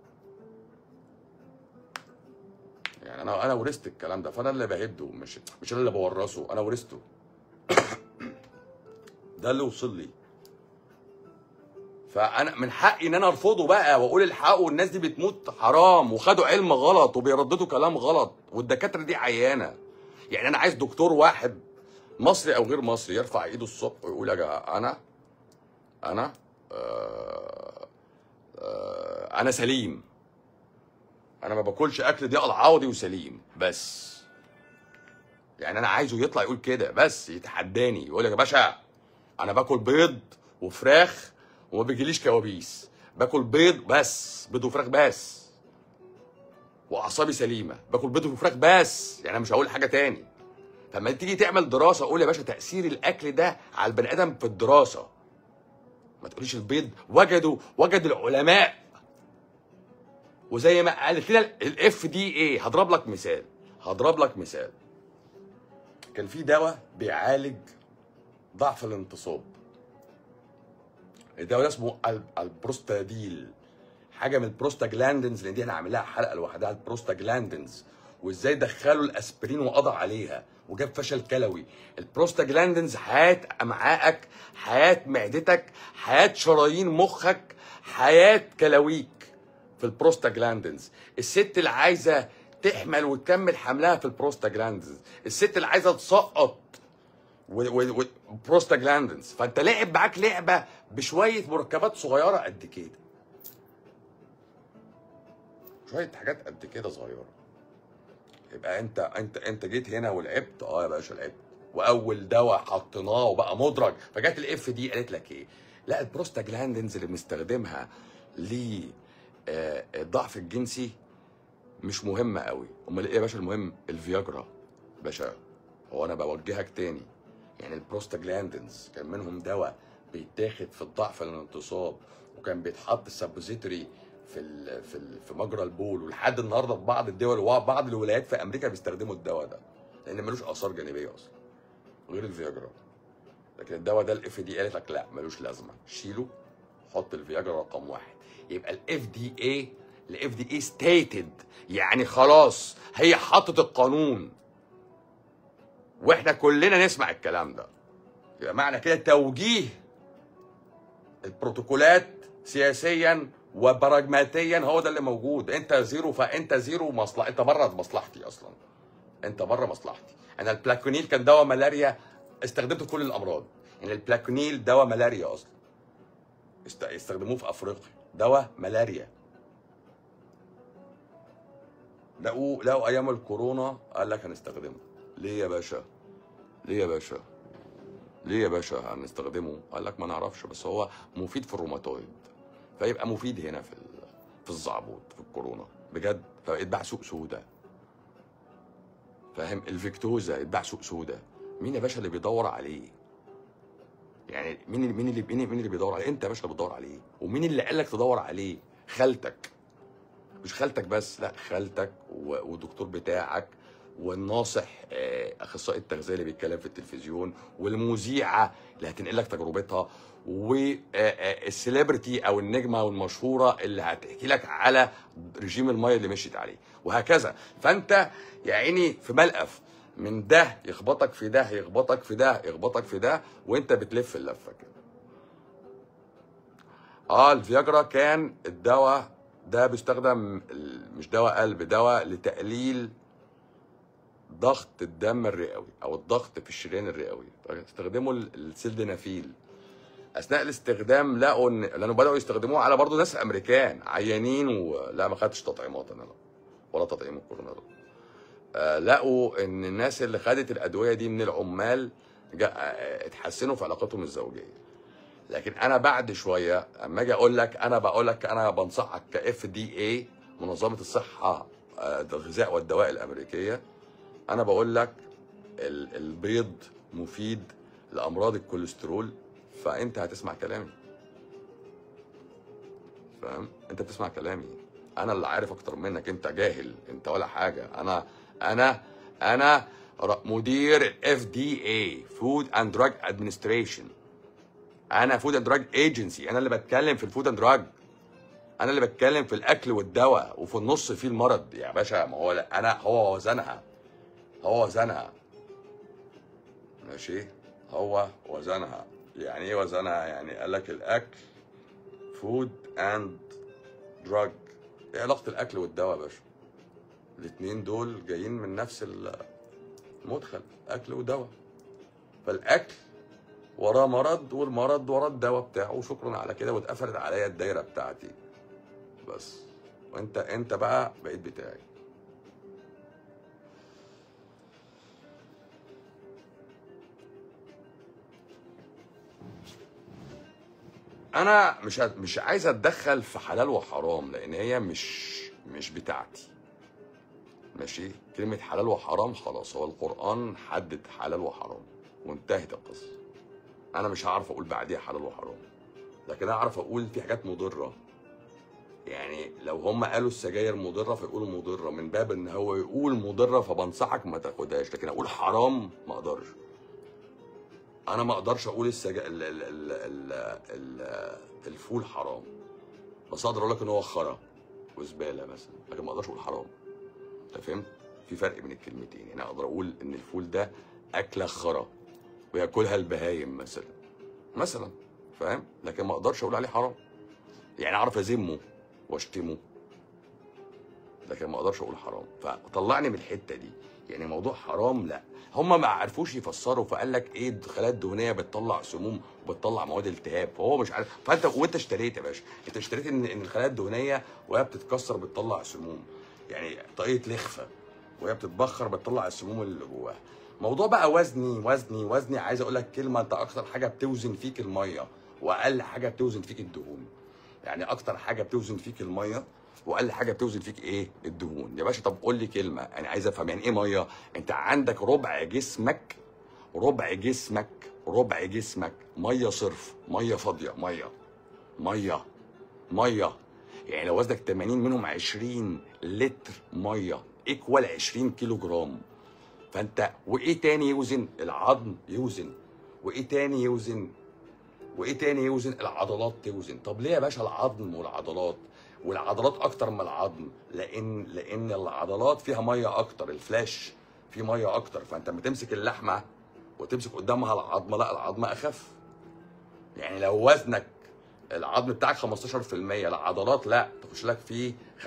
S1: يعني انا انا ورثت الكلام ده فانا اللي بهده مش مش انا اللي بورثه انا ورثته ده اللي وصل لي فانا من حقي ان انا ارفضه بقى واقول الحق والناس دي بتموت حرام وخدوا علم غلط وبيرددوا كلام غلط والدكاتره دي عيانه يعني انا عايز دكتور واحد مصري او غير مصري يرفع ايده الصبح ويقول يا جماعه انا انا آه آه انا سليم انا ما باكلش اكل ضياء العوضي وسليم بس يعني انا عايزه يطلع يقول كده بس يتحداني يقول يا باشا انا باكل بيض وفراخ وما بيجيليش كوابيس باكل بيض بس بيض وفراخ بس واعصابي سليمه باكل بيض وفراخ بس يعني انا مش هقول حاجه تاني فلما تيجي تعمل دراسه قول يا باشا تاثير الاكل ده على البني ادم في الدراسه ما تقوليش البيض وجدوا وجد العلماء وزي ما قالت لنا الاف دي ايه هضرب لك مثال هضرب لك مثال كان في دواء بيعالج ضعف الانتصاب الدواء ده اسمه ال- البروستاديل حاجه من البروستاجلاندنز لان دي احنا عاملين لها حلقه لوحدها البروستاجلاندنز وازاي دخلوا الاسبرين وقضى عليها وجاب فشل كلوي البروستاجلاندنز حياه امعائك حياه معدتك حياه شرايين مخك حياه كلاويك في البروستاجلاندنز الست اللي عايزه تحمل وتكمل حملها في البروستاجلاندنز الست اللي عايزه تسقط وبروستاجلاندنز فانت لعب معاك لعبه بشويه مركبات صغيره قد كده شويه حاجات قد كده صغيره يبقى انت انت انت جيت هنا ولعبت اه يا باشا لعبت واول دواء حطيناه وبقى مدرج فجت الاف دي قالت لك ايه لا البروستاجلاندنز اللي بنستخدمها للضعف الجنسي مش مهمه قوي امال ايه يا باشا المهم الفياجرا باشا هو انا بوجهك تاني يعني البروستاجلاندنز كان منهم دواء بيتاخد في الضعف الانتصاب وكان بيتحط سبوزيتوري في ال في ال في مجرى البول ولحد النهارده في بعض الدول وبعض الولايات في امريكا بيستخدموا الدواء ده لان ملوش اثار جانبيه اصلا غير الفياجرا لكن الدواء ده الاف دي قالت لك لا ملوش لازمه شيله حط الفياجرا رقم واحد يبقى الاف دي اي الاف دي اي ستيتد يعني خلاص هي حطت القانون واحنا كلنا نسمع الكلام ده يبقى معنى كده توجيه البروتوكولات سياسيا وبراجماتيا هو ده اللي موجود انت زيرو فانت زيرو مصلحه انت بره مصلحتي اصلا انت بره مصلحتي انا البلاكونيل كان دواء ملاريا استخدمته في كل الامراض يعني البلاكونيل دواء ملاريا اصلا است- استخدموه في افريقيا دواء ملاريا لقوا لقوا ايام الكورونا قال لك هنستخدمه ليه يا باشا ليه يا باشا ليه يا باشا هنستخدمه قال لك ما نعرفش بس هو مفيد في الروماتويد فيبقى مفيد هنا في ال- في الزعبوط في الكورونا بجد فبقيت بقى سوق سودا فاهم الفيكتوزا يتباع سوق سودا مين يا باشا اللي بيدور عليه يعني مين اللي مين اللي مين مين اللي بيدور عليه انت يا باشا اللي بتدور عليه ومين اللي قال لك تدور عليه خالتك مش خالتك بس لا خالتك و- والدكتور بتاعك والناصح آه، اخصائي التغذيه اللي بيتكلم في التلفزيون والمذيعه اللي هتنقل لك تجربتها والسليبرتي او النجمه والمشهوره اللي هتحكي لك على رجيم الميه اللي مشيت عليه وهكذا فانت يا عيني في ملقف من ده يخبطك في ده يخبطك في ده يخبطك في ده وانت بتلف اللفه كده اه الفياجرا كان الدواء ده بيستخدم ال- مش دواء قلب دواء لتقليل ضغط الدم الرئوي او الضغط في الشريان الرئوي استخدموا ال- السلدنافيل اثناء الاستخدام لقوا ان لانه بداوا يستخدموه على برضه ناس امريكان عيانين ولا ما خدتش تطعيمات انا لا ولا تطعيم الكورونا ده آه لقوا ان الناس اللي خدت الادويه دي من العمال جا- آه، اتحسنوا في علاقتهم الزوجيه لكن انا بعد شويه اما اجي اقول لك انا بقول لك انا بنصحك كاف دي اي منظمه الصحه آه، الغذاء والدواء الامريكيه انا بقول لك ال- البيض مفيد لامراض الكوليسترول فانت هتسمع كلامي فاهم انت بتسمع كلامي انا اللي عارف اكتر منك انت جاهل انت ولا حاجه انا انا انا ر- مدير الاف دي اي فود اند دراج ادمنستريشن انا فود اند دراج ايجنسي انا اللي بتكلم في الفود اند دراج انا اللي بتكلم في الاكل والدواء وفي النص في المرض يا باشا ما هو لا انا هو وزنها هو وزنها ماشي هو وزنها يعني ايه وزنها يعني قال لك الاكل فود اند دراج ايه علاقه الاكل والدواء يا باشا الاتنين دول جايين من نفس المدخل اكل ودواء فالاكل وراه مرض والمرض وراه الدواء بتاعه وشكرا على كده واتقفلت عليا الدايره بتاعتي بس وانت انت بقى بقيت بتاعي انا مش ه- مش عايز اتدخل في حلال وحرام لان هي مش مش بتاعتي ماشي كلمة حلال وحرام خلاص هو القرآن حدد حلال وحرام وانتهت القصة أنا مش هعرف أقول بعديها حلال وحرام لكن أنا أعرف أقول في حاجات مضرة يعني لو هم قالوا السجاير مضرة فيقولوا مضرة من باب إن هو يقول مضرة فبنصحك ما تاخدهاش لكن أقول حرام ما أقدرش أنا ما أقدرش أقول السجا... ال... ال... ال... ال... ال... الفول حرام بس أقدر أقول لك إن هو خرا وزبالة مثلا لكن ما أقدرش أقول حرام انت فهمت؟ في فرق بين الكلمتين يعني اقدر اقول ان الفول ده اكله خرا وياكلها البهايم مثلا مثلا فاهم؟ لكن ما اقدرش اقول عليه حرام يعني اعرف اذمه واشتمه لكن ما اقدرش اقول حرام فطلعني من الحته دي يعني موضوع حرام لا هم ما عرفوش يفسروا فقال لك ايه الخلايا الدهنيه بتطلع سموم وبتطلع مواد التهاب فهو مش عارف فانت وانت اشتريت يا باشا انت اشتريت ان ان الخلايا الدهنيه وهي بتتكسر بتطلع سموم يعني طاقيه لخفه وهي بتتبخر بتطلع السموم اللي جواها موضوع بقى وزني وزني وزني عايز اقول لك كلمه انت اكتر حاجه بتوزن فيك الميه واقل حاجه بتوزن فيك الدهون يعني اكتر حاجه بتوزن فيك الميه واقل حاجه بتوزن فيك ايه الدهون يا باشا طب قول لي كلمه انا عايز افهم يعني ايه ميه انت عندك ربع جسمك ربع جسمك ربع جسمك ميه صرف ميه فاضيه ميه ميه ميه يعني لو وزنك 80 منهم 20 لتر ميه ايكوال 20 كيلو جرام فانت وايه تاني يوزن العظم يوزن وايه تاني يوزن وايه تاني يوزن العضلات توزن طب ليه يا باشا العظم والعضلات والعضلات اكتر من العظم لان لان العضلات فيها ميه اكتر الفلاش فيه ميه اكتر فانت لما تمسك اللحمه وتمسك قدامها العظمه لا العظمه اخف يعني لو وزنك العظم بتاعك 15% العضلات لا تخش لك فيه 25%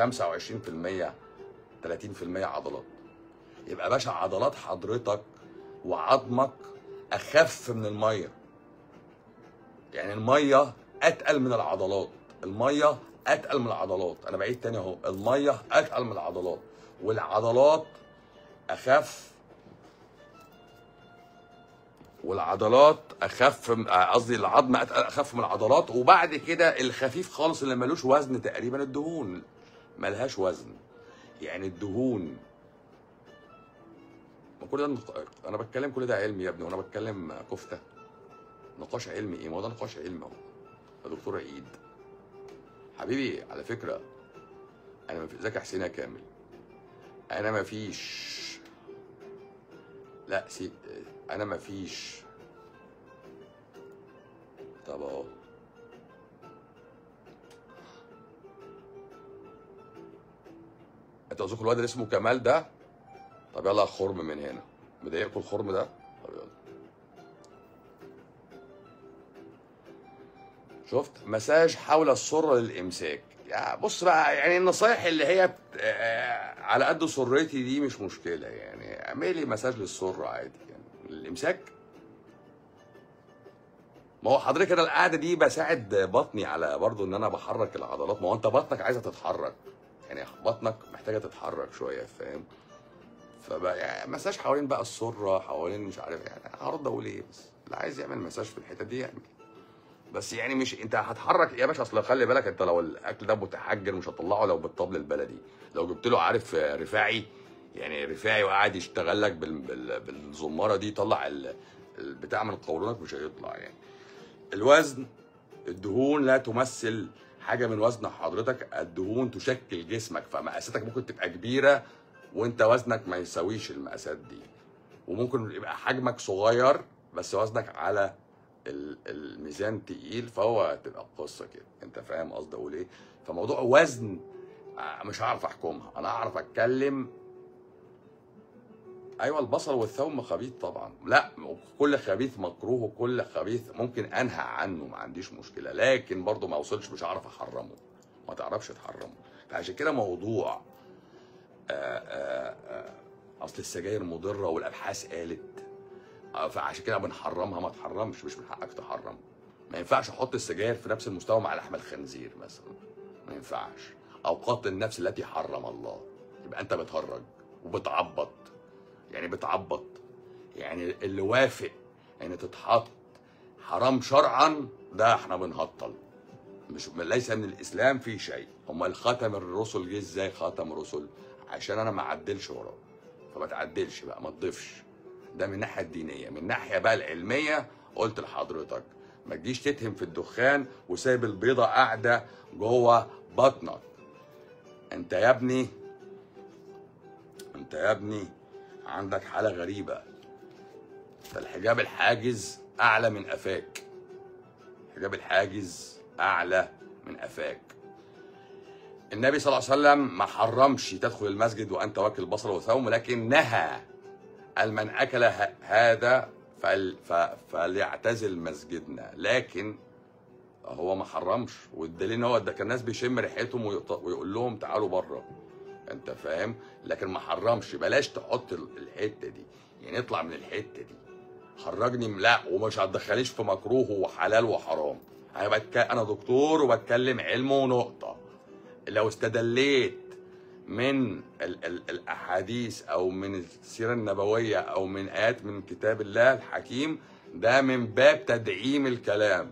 S1: 30% عضلات يبقى يا باشا عضلات حضرتك وعظمك اخف من الميه يعني الميه اتقل من العضلات الميه اتقل من العضلات انا بعيد تاني اهو الميه اتقل من العضلات والعضلات اخف والعضلات اخف قصدي العظم أتقل اخف من العضلات وبعد كده الخفيف خالص اللي ملوش وزن تقريبا الدهون ملهاش وزن يعني الدهون ما كل ده نق- انا بتكلم كل ده علمي يا ابني وانا بتكلم كفته نقاش علمي ايه ما هو ده نقاش علمي اهو يا دكتور عيد حبيبي على فكره انا ما في ازيك يا حسين يا كامل انا ما فيش لا سي انا ما فيش طب اهو انت قصدك الواد اللي اسمه كمال ده طب يلا خرم من هنا مضايقكم الخرم ده طب يلا شفت مساج حول السرة للإمساك يا بص بقى يعني النصايح اللي هي بت... آه، على قد سرتي دي مش مشكلة يعني اعملي مساج للسرة عادي يعني الإمساك ما هو حضرتك كده القعدة دي بساعد بطني على برضو إن أنا بحرك العضلات ما هو أنت بطنك عايزة تتحرك يعني بطنك محتاجة تتحرك شوية فاهم فبقى يعني مساج حوالين بقى السرة حوالين مش عارف يعني هرد أقول إيه بس اللي عايز يعمل مساج في الحتة دي يعمل بس يعني مش انت هتحرك يا باشا اصل خلي بالك انت لو الاكل ده متحجر مش هتطلعه لو بالطبل البلدي لو جبت له عارف آه، رفاعي يعني رفاعي وقاعد يشتغل لك بال... بال... بالزماره دي يطلع ال... البتاع من قولونك مش هيطلع يعني الوزن الدهون لا تمثل حاجه من وزن حضرتك الدهون تشكل جسمك فمقاساتك ممكن تبقى كبيره وانت وزنك ما يساويش المقاسات دي وممكن يبقى حجمك صغير بس وزنك على ال- الميزان تقيل فهو تبقى القصه كده انت فاهم قصدي اقول ايه فموضوع وزن آه، مش هعرف احكمها انا اعرف اتكلم ايوه البصل والثوم خبيث طبعا لا كل خبيث مكروه وكل خبيث ممكن انهى عنه ما عنديش مشكله لكن برضه ما وصلش مش هعرف احرمه ما تعرفش تحرمه فعشان كده موضوع آآ آآ آآ اصل السجاير مضره والابحاث قالت آه، فعشان كده بنحرمها ما تحرمش مش من حقك تحرم ما ينفعش احط السجاير في نفس المستوى مع لحم الخنزير مثلا ما ينفعش او قتل النفس التي حرم الله يبقى انت بتهرج وبتعبط يعني بتعبط يعني اللي وافق ان تتحط حرام شرعا ده احنا بنهطل مش ليس من الاسلام في شيء امال خاتم الرسل جه ازاي خاتم رسل عشان انا ما اعدلش وراه فما تعدلش بقى ما تضيفش ده من الناحيه الدينيه من الناحيه بقى العلميه قلت لحضرتك ما تجيش تتهم في الدخان وسايب البيضه قاعده جوه بطنك انت يا ابني انت يا ابني عندك حاله غريبه ده الحجاب الحاجز اعلى من قفاك الحجاب الحاجز اعلى من قفاك النبي صلى الله عليه وسلم ما حرمش تدخل المسجد وانت واكل بصل وثوم لكن نهى قال من اكل ه- هذا فل ف- فليعتزل مسجدنا لكن هو ما حرمش والدليل ان هو ده كان الناس بيشم ريحتهم ويط- ويقول لهم تعالوا بره انت فاهم لكن ما حرمش بلاش تحط ال- الحته دي يعني اطلع من الحته دي خرجني من- لا ومش هتدخليش في مكروه وحلال وحرام انا بتك... انا دكتور وبتكلم علم ونقطه لو استدليت من ال ال الاحاديث او من السيره النبويه او من ايات من كتاب الله الحكيم ده من باب تدعيم الكلام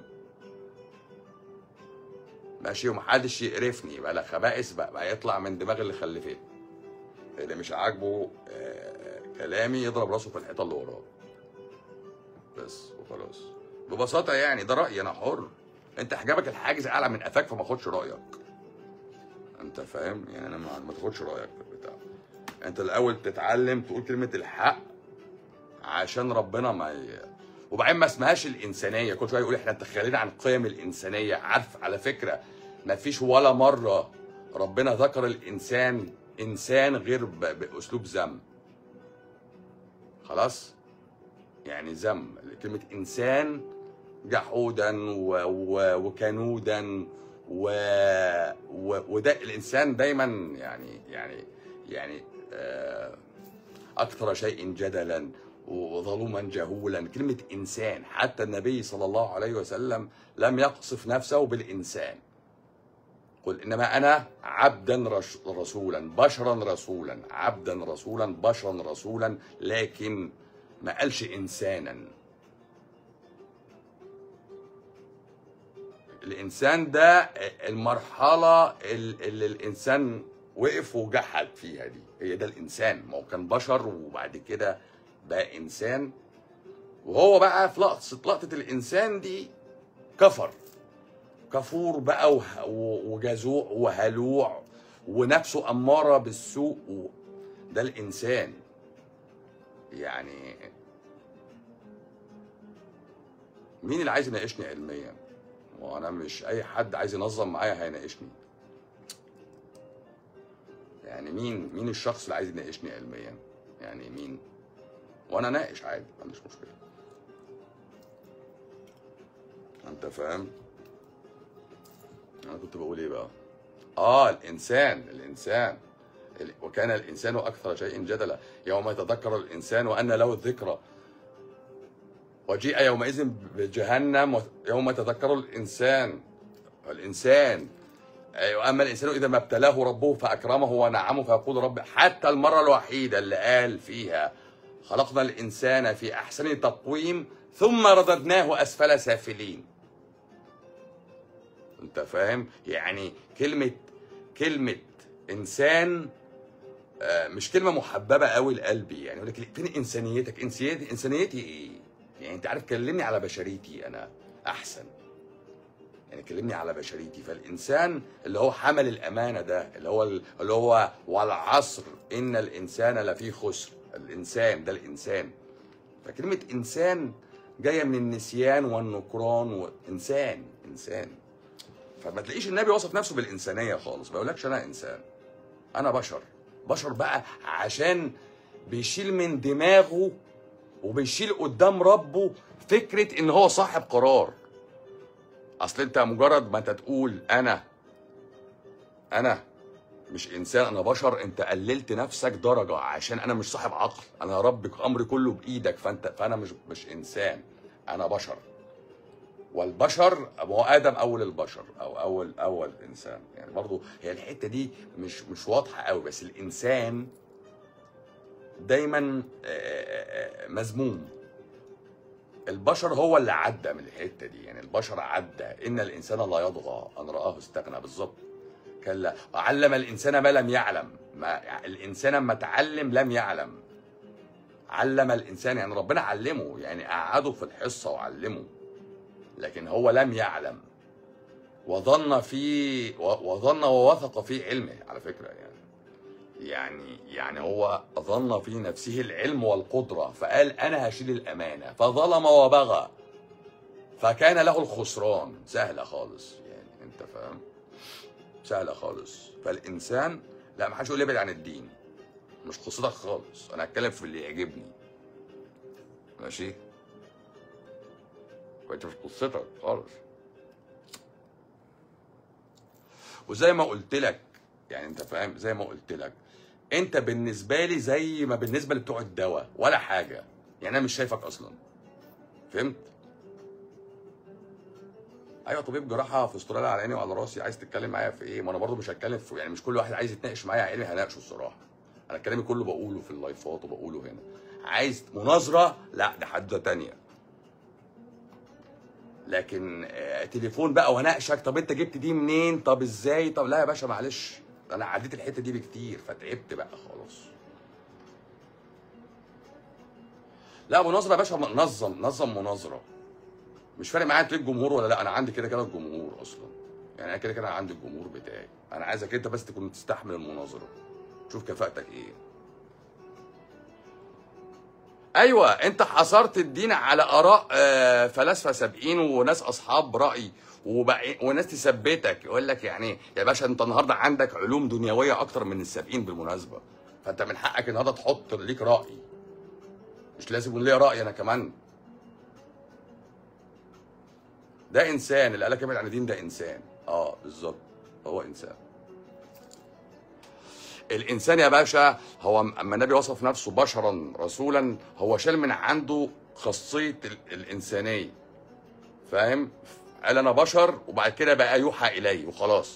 S1: ماشي ومحدش يقرفني بقى لا خبائث بقى, بقى يطلع من دماغ اللي خلفته اللي مش عاجبه آه، كلامي يضرب راسه في الحيطه اللي وراه بس وخلاص ببساطه يعني ده رايي انا حر انت حجابك الحاجز اعلى من قفاك فما اخدش رايك انت فاهم يعني انا ما ما تاخدش رايك في البتاع انت الاول تتعلم تقول كلمه الحق عشان ربنا ما ي... وبعدين ما اسمهاش الانسانيه كل شويه يقول احنا تخيلنا عن قيم الانسانيه عارف على فكره ما فيش ولا مره ربنا ذكر الانسان انسان غير ب... باسلوب ذم خلاص يعني ذم كلمه انسان جحودا و... و... وكنودا و... و... وده الانسان دايما يعني يعني يعني آه اكثر شيء جدلا وظلوما جهولا كلمه انسان حتى النبي صلى الله عليه وسلم لم يقصف نفسه بالانسان قل انما انا عبدا رش- رسولا بشرا رسولا عبدا رسولا بشرا رسولا لكن ما قالش انسانا الانسان ده المرحله ال- اللي الانسان وقف وجحد فيها دي هي ده الانسان ما هو كان بشر وبعد كده بقى انسان وهو بقى في لقطه لقطه الانسان دي كفر كفور بقى وه- و- وجزوع وهلوع ونفسه اماره بالسوء و- ده الانسان يعني مين اللي عايز يناقشني علميا وانا مش اي حد عايز ينظم معايا هيناقشني يعني مين مين الشخص اللي عايز يناقشني علميا يعني مين وانا ناقش عادي ما عنديش مشكله انت فاهم انا كنت بقول ايه بقى اه الانسان الانسان ال- وكان الانسان اكثر شيء جدلا يوم يتذكر الانسان وان له الذكرى وجيء يومئذ بجهنم و- يوم يتذكر الانسان الانسان أي واما الانسان اذا ما ابتلاه ربه فاكرمه ونعمه فيقول رب حتى المره الوحيده اللي قال فيها خلقنا الانسان في احسن تقويم ثم رددناه اسفل سافلين انت فاهم يعني كلمه كلمه انسان آه، مش كلمه محببه قوي لقلبي يعني يقول لك فين انسانيتك انسانيتي انسانيتي ايه يعني انت عارف كلمني على بشريتي انا احسن يعني كلمني على بشريتي فالانسان اللي هو حمل الامانه ده اللي هو اللي هو والعصر ان الانسان لفي خسر الانسان ده الانسان فكلمه انسان جايه من النسيان والنكران وانسان انسان فما تلاقيش النبي وصف نفسه بالانسانيه خالص ما يقولكش انا انسان انا بشر بشر بقى عشان بيشيل من دماغه وبيشيل قدام ربه فكره ان هو صاحب قرار اصل انت مجرد ما انت تقول انا انا مش انسان انا بشر انت قللت نفسك درجه عشان انا مش صاحب عقل انا ربك امري كله بايدك فانت فانا مش مش انسان انا بشر والبشر هو ادم اول البشر او اول اول انسان يعني برضو هي الحته دي مش مش واضحه قوي بس الانسان دايما آه، آه، آه، مذموم البشر هو اللي عدى من الحته دي يعني البشر عدى ان الانسان لا يطغى ان راه استغنى بالظبط كلا وعلم الانسان ما لم يعلم ما الانسان ما تعلم لم يعلم علم الانسان يعني ربنا علمه يعني قعده في الحصه وعلمه لكن هو لم يعلم وظن في و- وظن ووثق في علمه على فكره يعني يعني يعني هو ظن في نفسه العلم والقدره فقال انا هشيل الامانه فظلم وبغى فكان له الخسران سهله خالص يعني انت فاهم سهله خالص فالانسان لا ما حدش يقول لي ابعد عن الدين مش قصتك خالص انا هتكلم في اللي يعجبني ماشي وانت مش قصتك خالص وزي ما قلت لك يعني انت فاهم زي ما قلت لك انت بالنسبه لي زي ما بالنسبه لبتوع الدواء ولا حاجه يعني انا مش شايفك اصلا فهمت ايوه طبيب جراحه في استراليا على عيني وعلى راسي عايز تتكلم معايا في ايه ما انا برضو مش هتكلم في يعني مش كل واحد عايز يتناقش معايا علمي هناقشه الصراحه انا كلامي كله بقوله في اللايفات وبقوله هنا عايز مناظره لا ده حدوته تانية لكن آه، تليفون بقى واناقشك طب انت جبت دي منين طب ازاي طب لا يا باشا معلش انا عديت الحته دي بكتير فتعبت بقى خلاص لا مناظره يا باشا نظم نظم مناظره مش فارق معايا انت ليك جمهور ولا لا انا عندي كده كده الجمهور اصلا يعني انا كده كده عندي الجمهور بتاعي انا عايزك انت بس تكون تستحمل المناظره شوف كفاءتك ايه ايوه انت حصرت الدين على اراء آه، فلاسفه سابقين وناس اصحاب راي وبقى وناس تثبتك يقول لك يعني يا باشا انت النهارده عندك علوم دنيويه اكتر من السابقين بالمناسبه فانت من حقك النهارده تحط ليك راي مش لازم يكون ليا راي انا كمان ده انسان اللي قالك ابعد عن الدين ده انسان اه بالظبط هو انسان الانسان يا باشا هو اما النبي وصف نفسه بشرا رسولا هو شال من عنده خاصيه ال- الانسانيه فاهم قال انا بشر وبعد كده بقى يوحى الي وخلاص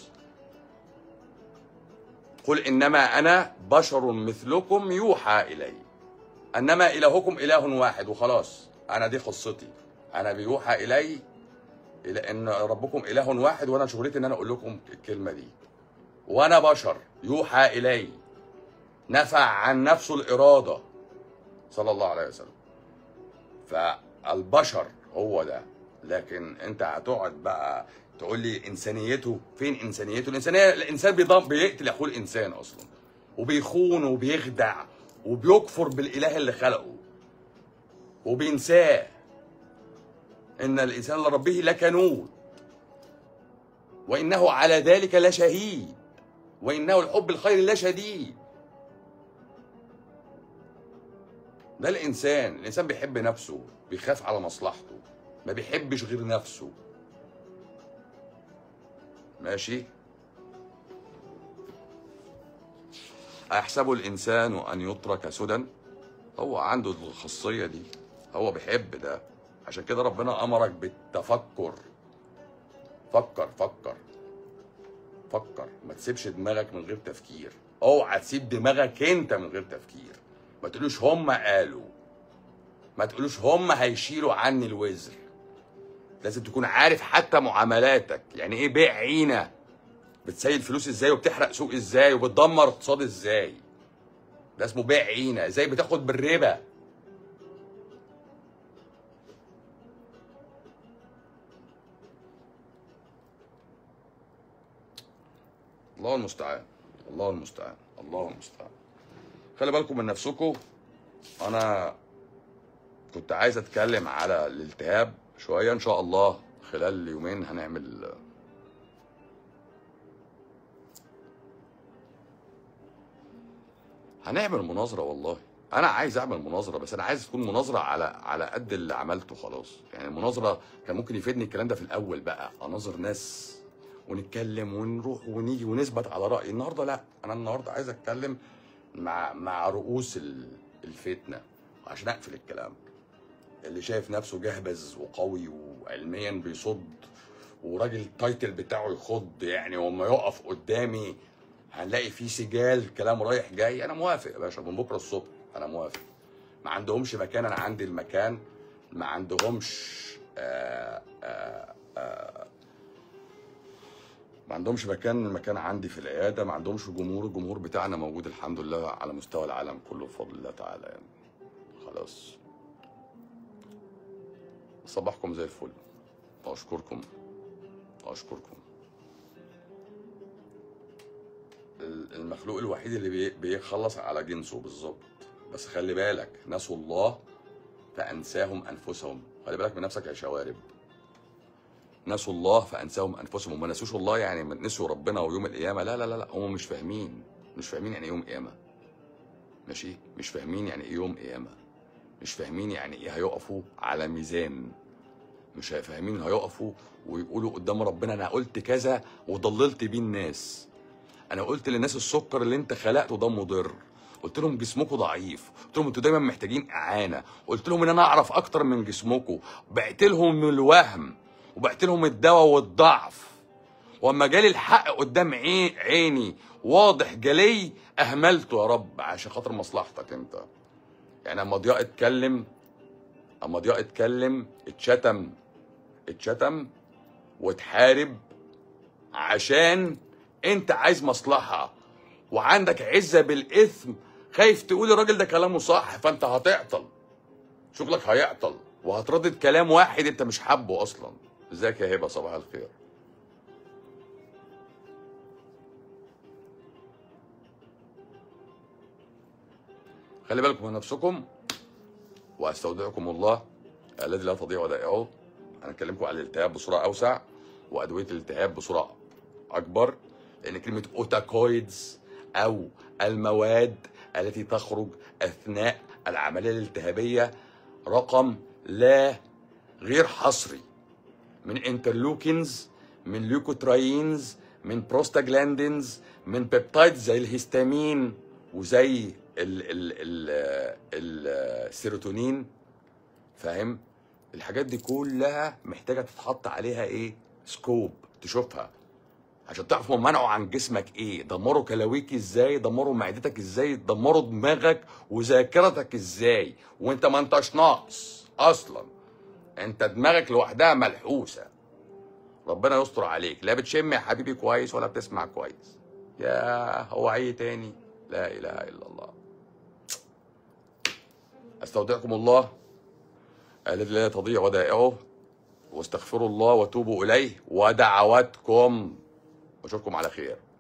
S1: قل انما انا بشر مثلكم يوحى الي انما الهكم اله واحد وخلاص انا دي قصتي انا بيوحى الي الى ان ربكم اله واحد وانا شغلتي ان انا اقول لكم الكلمه دي وانا بشر يوحى الي نفع عن نفسه الاراده صلى الله عليه وسلم فالبشر هو ده لكن انت هتقعد بقى تقول لي انسانيته فين انسانيته الانسانيه الانسان بيضم بيقتل اخوه الانسان اصلا وبيخون وبيخدع وبيكفر بالاله اللي خلقه وبينساه ان الانسان لربه لكنود وانه على ذلك لشهيد وانه الحب الخير لشديد ده الانسان الانسان بيحب نفسه بيخاف على مصلحته ما بيحبش غير نفسه ماشي أيحسب الإنسان أن يترك سدى هو عنده الخاصية دي هو بيحب ده عشان كده ربنا أمرك بالتفكر فكر فكر فكر ما تسيبش دماغك من غير تفكير اوعى تسيب دماغك انت من غير تفكير ما تقولوش هم قالوا ما تقولوش هم هيشيلوا عني الوزر لازم تكون عارف حتى معاملاتك يعني ايه بيع عينه بتسيل فلوس ازاي وبتحرق سوق ازاي وبتدمر اقتصاد ازاي ده اسمه بيع عينه ازاي بتاخد بالربا الله المستعان الله المستعان الله المستعان خلي بالكم من نفسكم انا كنت عايز اتكلم على الالتهاب شويه ان شاء الله خلال يومين هنعمل هنعمل مناظره والله انا عايز اعمل مناظره بس انا عايز تكون مناظره على على قد اللي عملته خلاص يعني المناظره كان ممكن يفيدني الكلام ده في الاول بقى اناظر ناس ونتكلم ونروح ونيجي ونثبت على رايي النهارده لا انا النهارده عايز اتكلم مع مع رؤوس ال- الفتنه عشان اقفل الكلام اللي شايف نفسه جهبذ وقوي وعلميا بيصد وراجل التايتل بتاعه يخض يعني وما يقف قدامي هنلاقي فيه سجال كلام رايح جاي انا موافق يا باشا من بكره الصبح انا موافق ما عندهمش مكان انا عندي المكان ما عندهمش آآ آآ آآ ما عندهمش مكان المكان عندي في العياده ما عندهمش جمهور الجمهور بتاعنا موجود الحمد لله على مستوى العالم كله بفضل الله تعالى يعني خلاص صباحكم زي الفل واشكركم واشكركم ال- المخلوق الوحيد اللي بي- بيخلص على جنسه بالظبط بس خلي بالك نسوا الله فانساهم انفسهم خلي بالك من نفسك يا شوارب نسوا الله فانساهم انفسهم وما نسوش الله يعني ما نسوا ربنا ويوم القيامه لا لا لا لا هم مش فاهمين مش فاهمين يعني ايه يوم قيامه ماشي مش فاهمين يعني ايه يوم قيامه مش فاهمين يعني ايه هيقفوا على ميزان مش فاهمين هيقفوا ويقولوا قدام ربنا انا قلت كذا وضللت بيه الناس انا قلت للناس السكر اللي انت خلقته ده مضر قلت لهم جسمكم ضعيف قلت لهم انتوا دايما محتاجين اعانه قلت لهم ان انا اعرف اكتر من جسمكم بعت لهم من الوهم وبعت لهم الدواء والضعف واما جالي الحق قدام عين عيني واضح جلي اهملته يا رب عشان خاطر مصلحتك انت يعني اما ضياء اتكلم اما ضياء اتكلم اتشتم اتشتم واتحارب عشان انت عايز مصلحه وعندك عزه بالاثم خايف تقول الراجل ده كلامه صح فانت هتعطل شغلك هيعطل وهتردد كلام واحد انت مش حابه اصلا ازيك يا هبه صباح الخير خلي بالكم من نفسكم واستودعكم الله الذي لا تضيع ودائعه هنكلمكم على الالتهاب بصوره اوسع وادويه الالتهاب بصوره اكبر لان كلمه اوتاكويدز او المواد التي تخرج اثناء العمليه الالتهابيه رقم لا غير حصري من انترلوكينز من ليوكوتراينز من بروستاجلاندينز من بيبتايدز زي الهستامين وزي ال ال ال ال السيروتونين فاهم الحاجات دي كلها محتاجه تتحط عليها ايه سكوب تشوفها عشان تعرف هم منعوا عن جسمك ايه دمروا كلاويك ازاي دمروا معدتك ازاي دمروا دماغك وذاكرتك ازاي وانت ما انتش ناقص اصلا انت دماغك لوحدها ملحوسه ربنا يستر عليك لا بتشم يا حبيبي كويس ولا بتسمع كويس يا هو اي تاني لا اله الا الله استودعكم الله الذي لا تضيع ودائعه واستغفروا الله وتوبوا اليه ودعواتكم واشوفكم على خير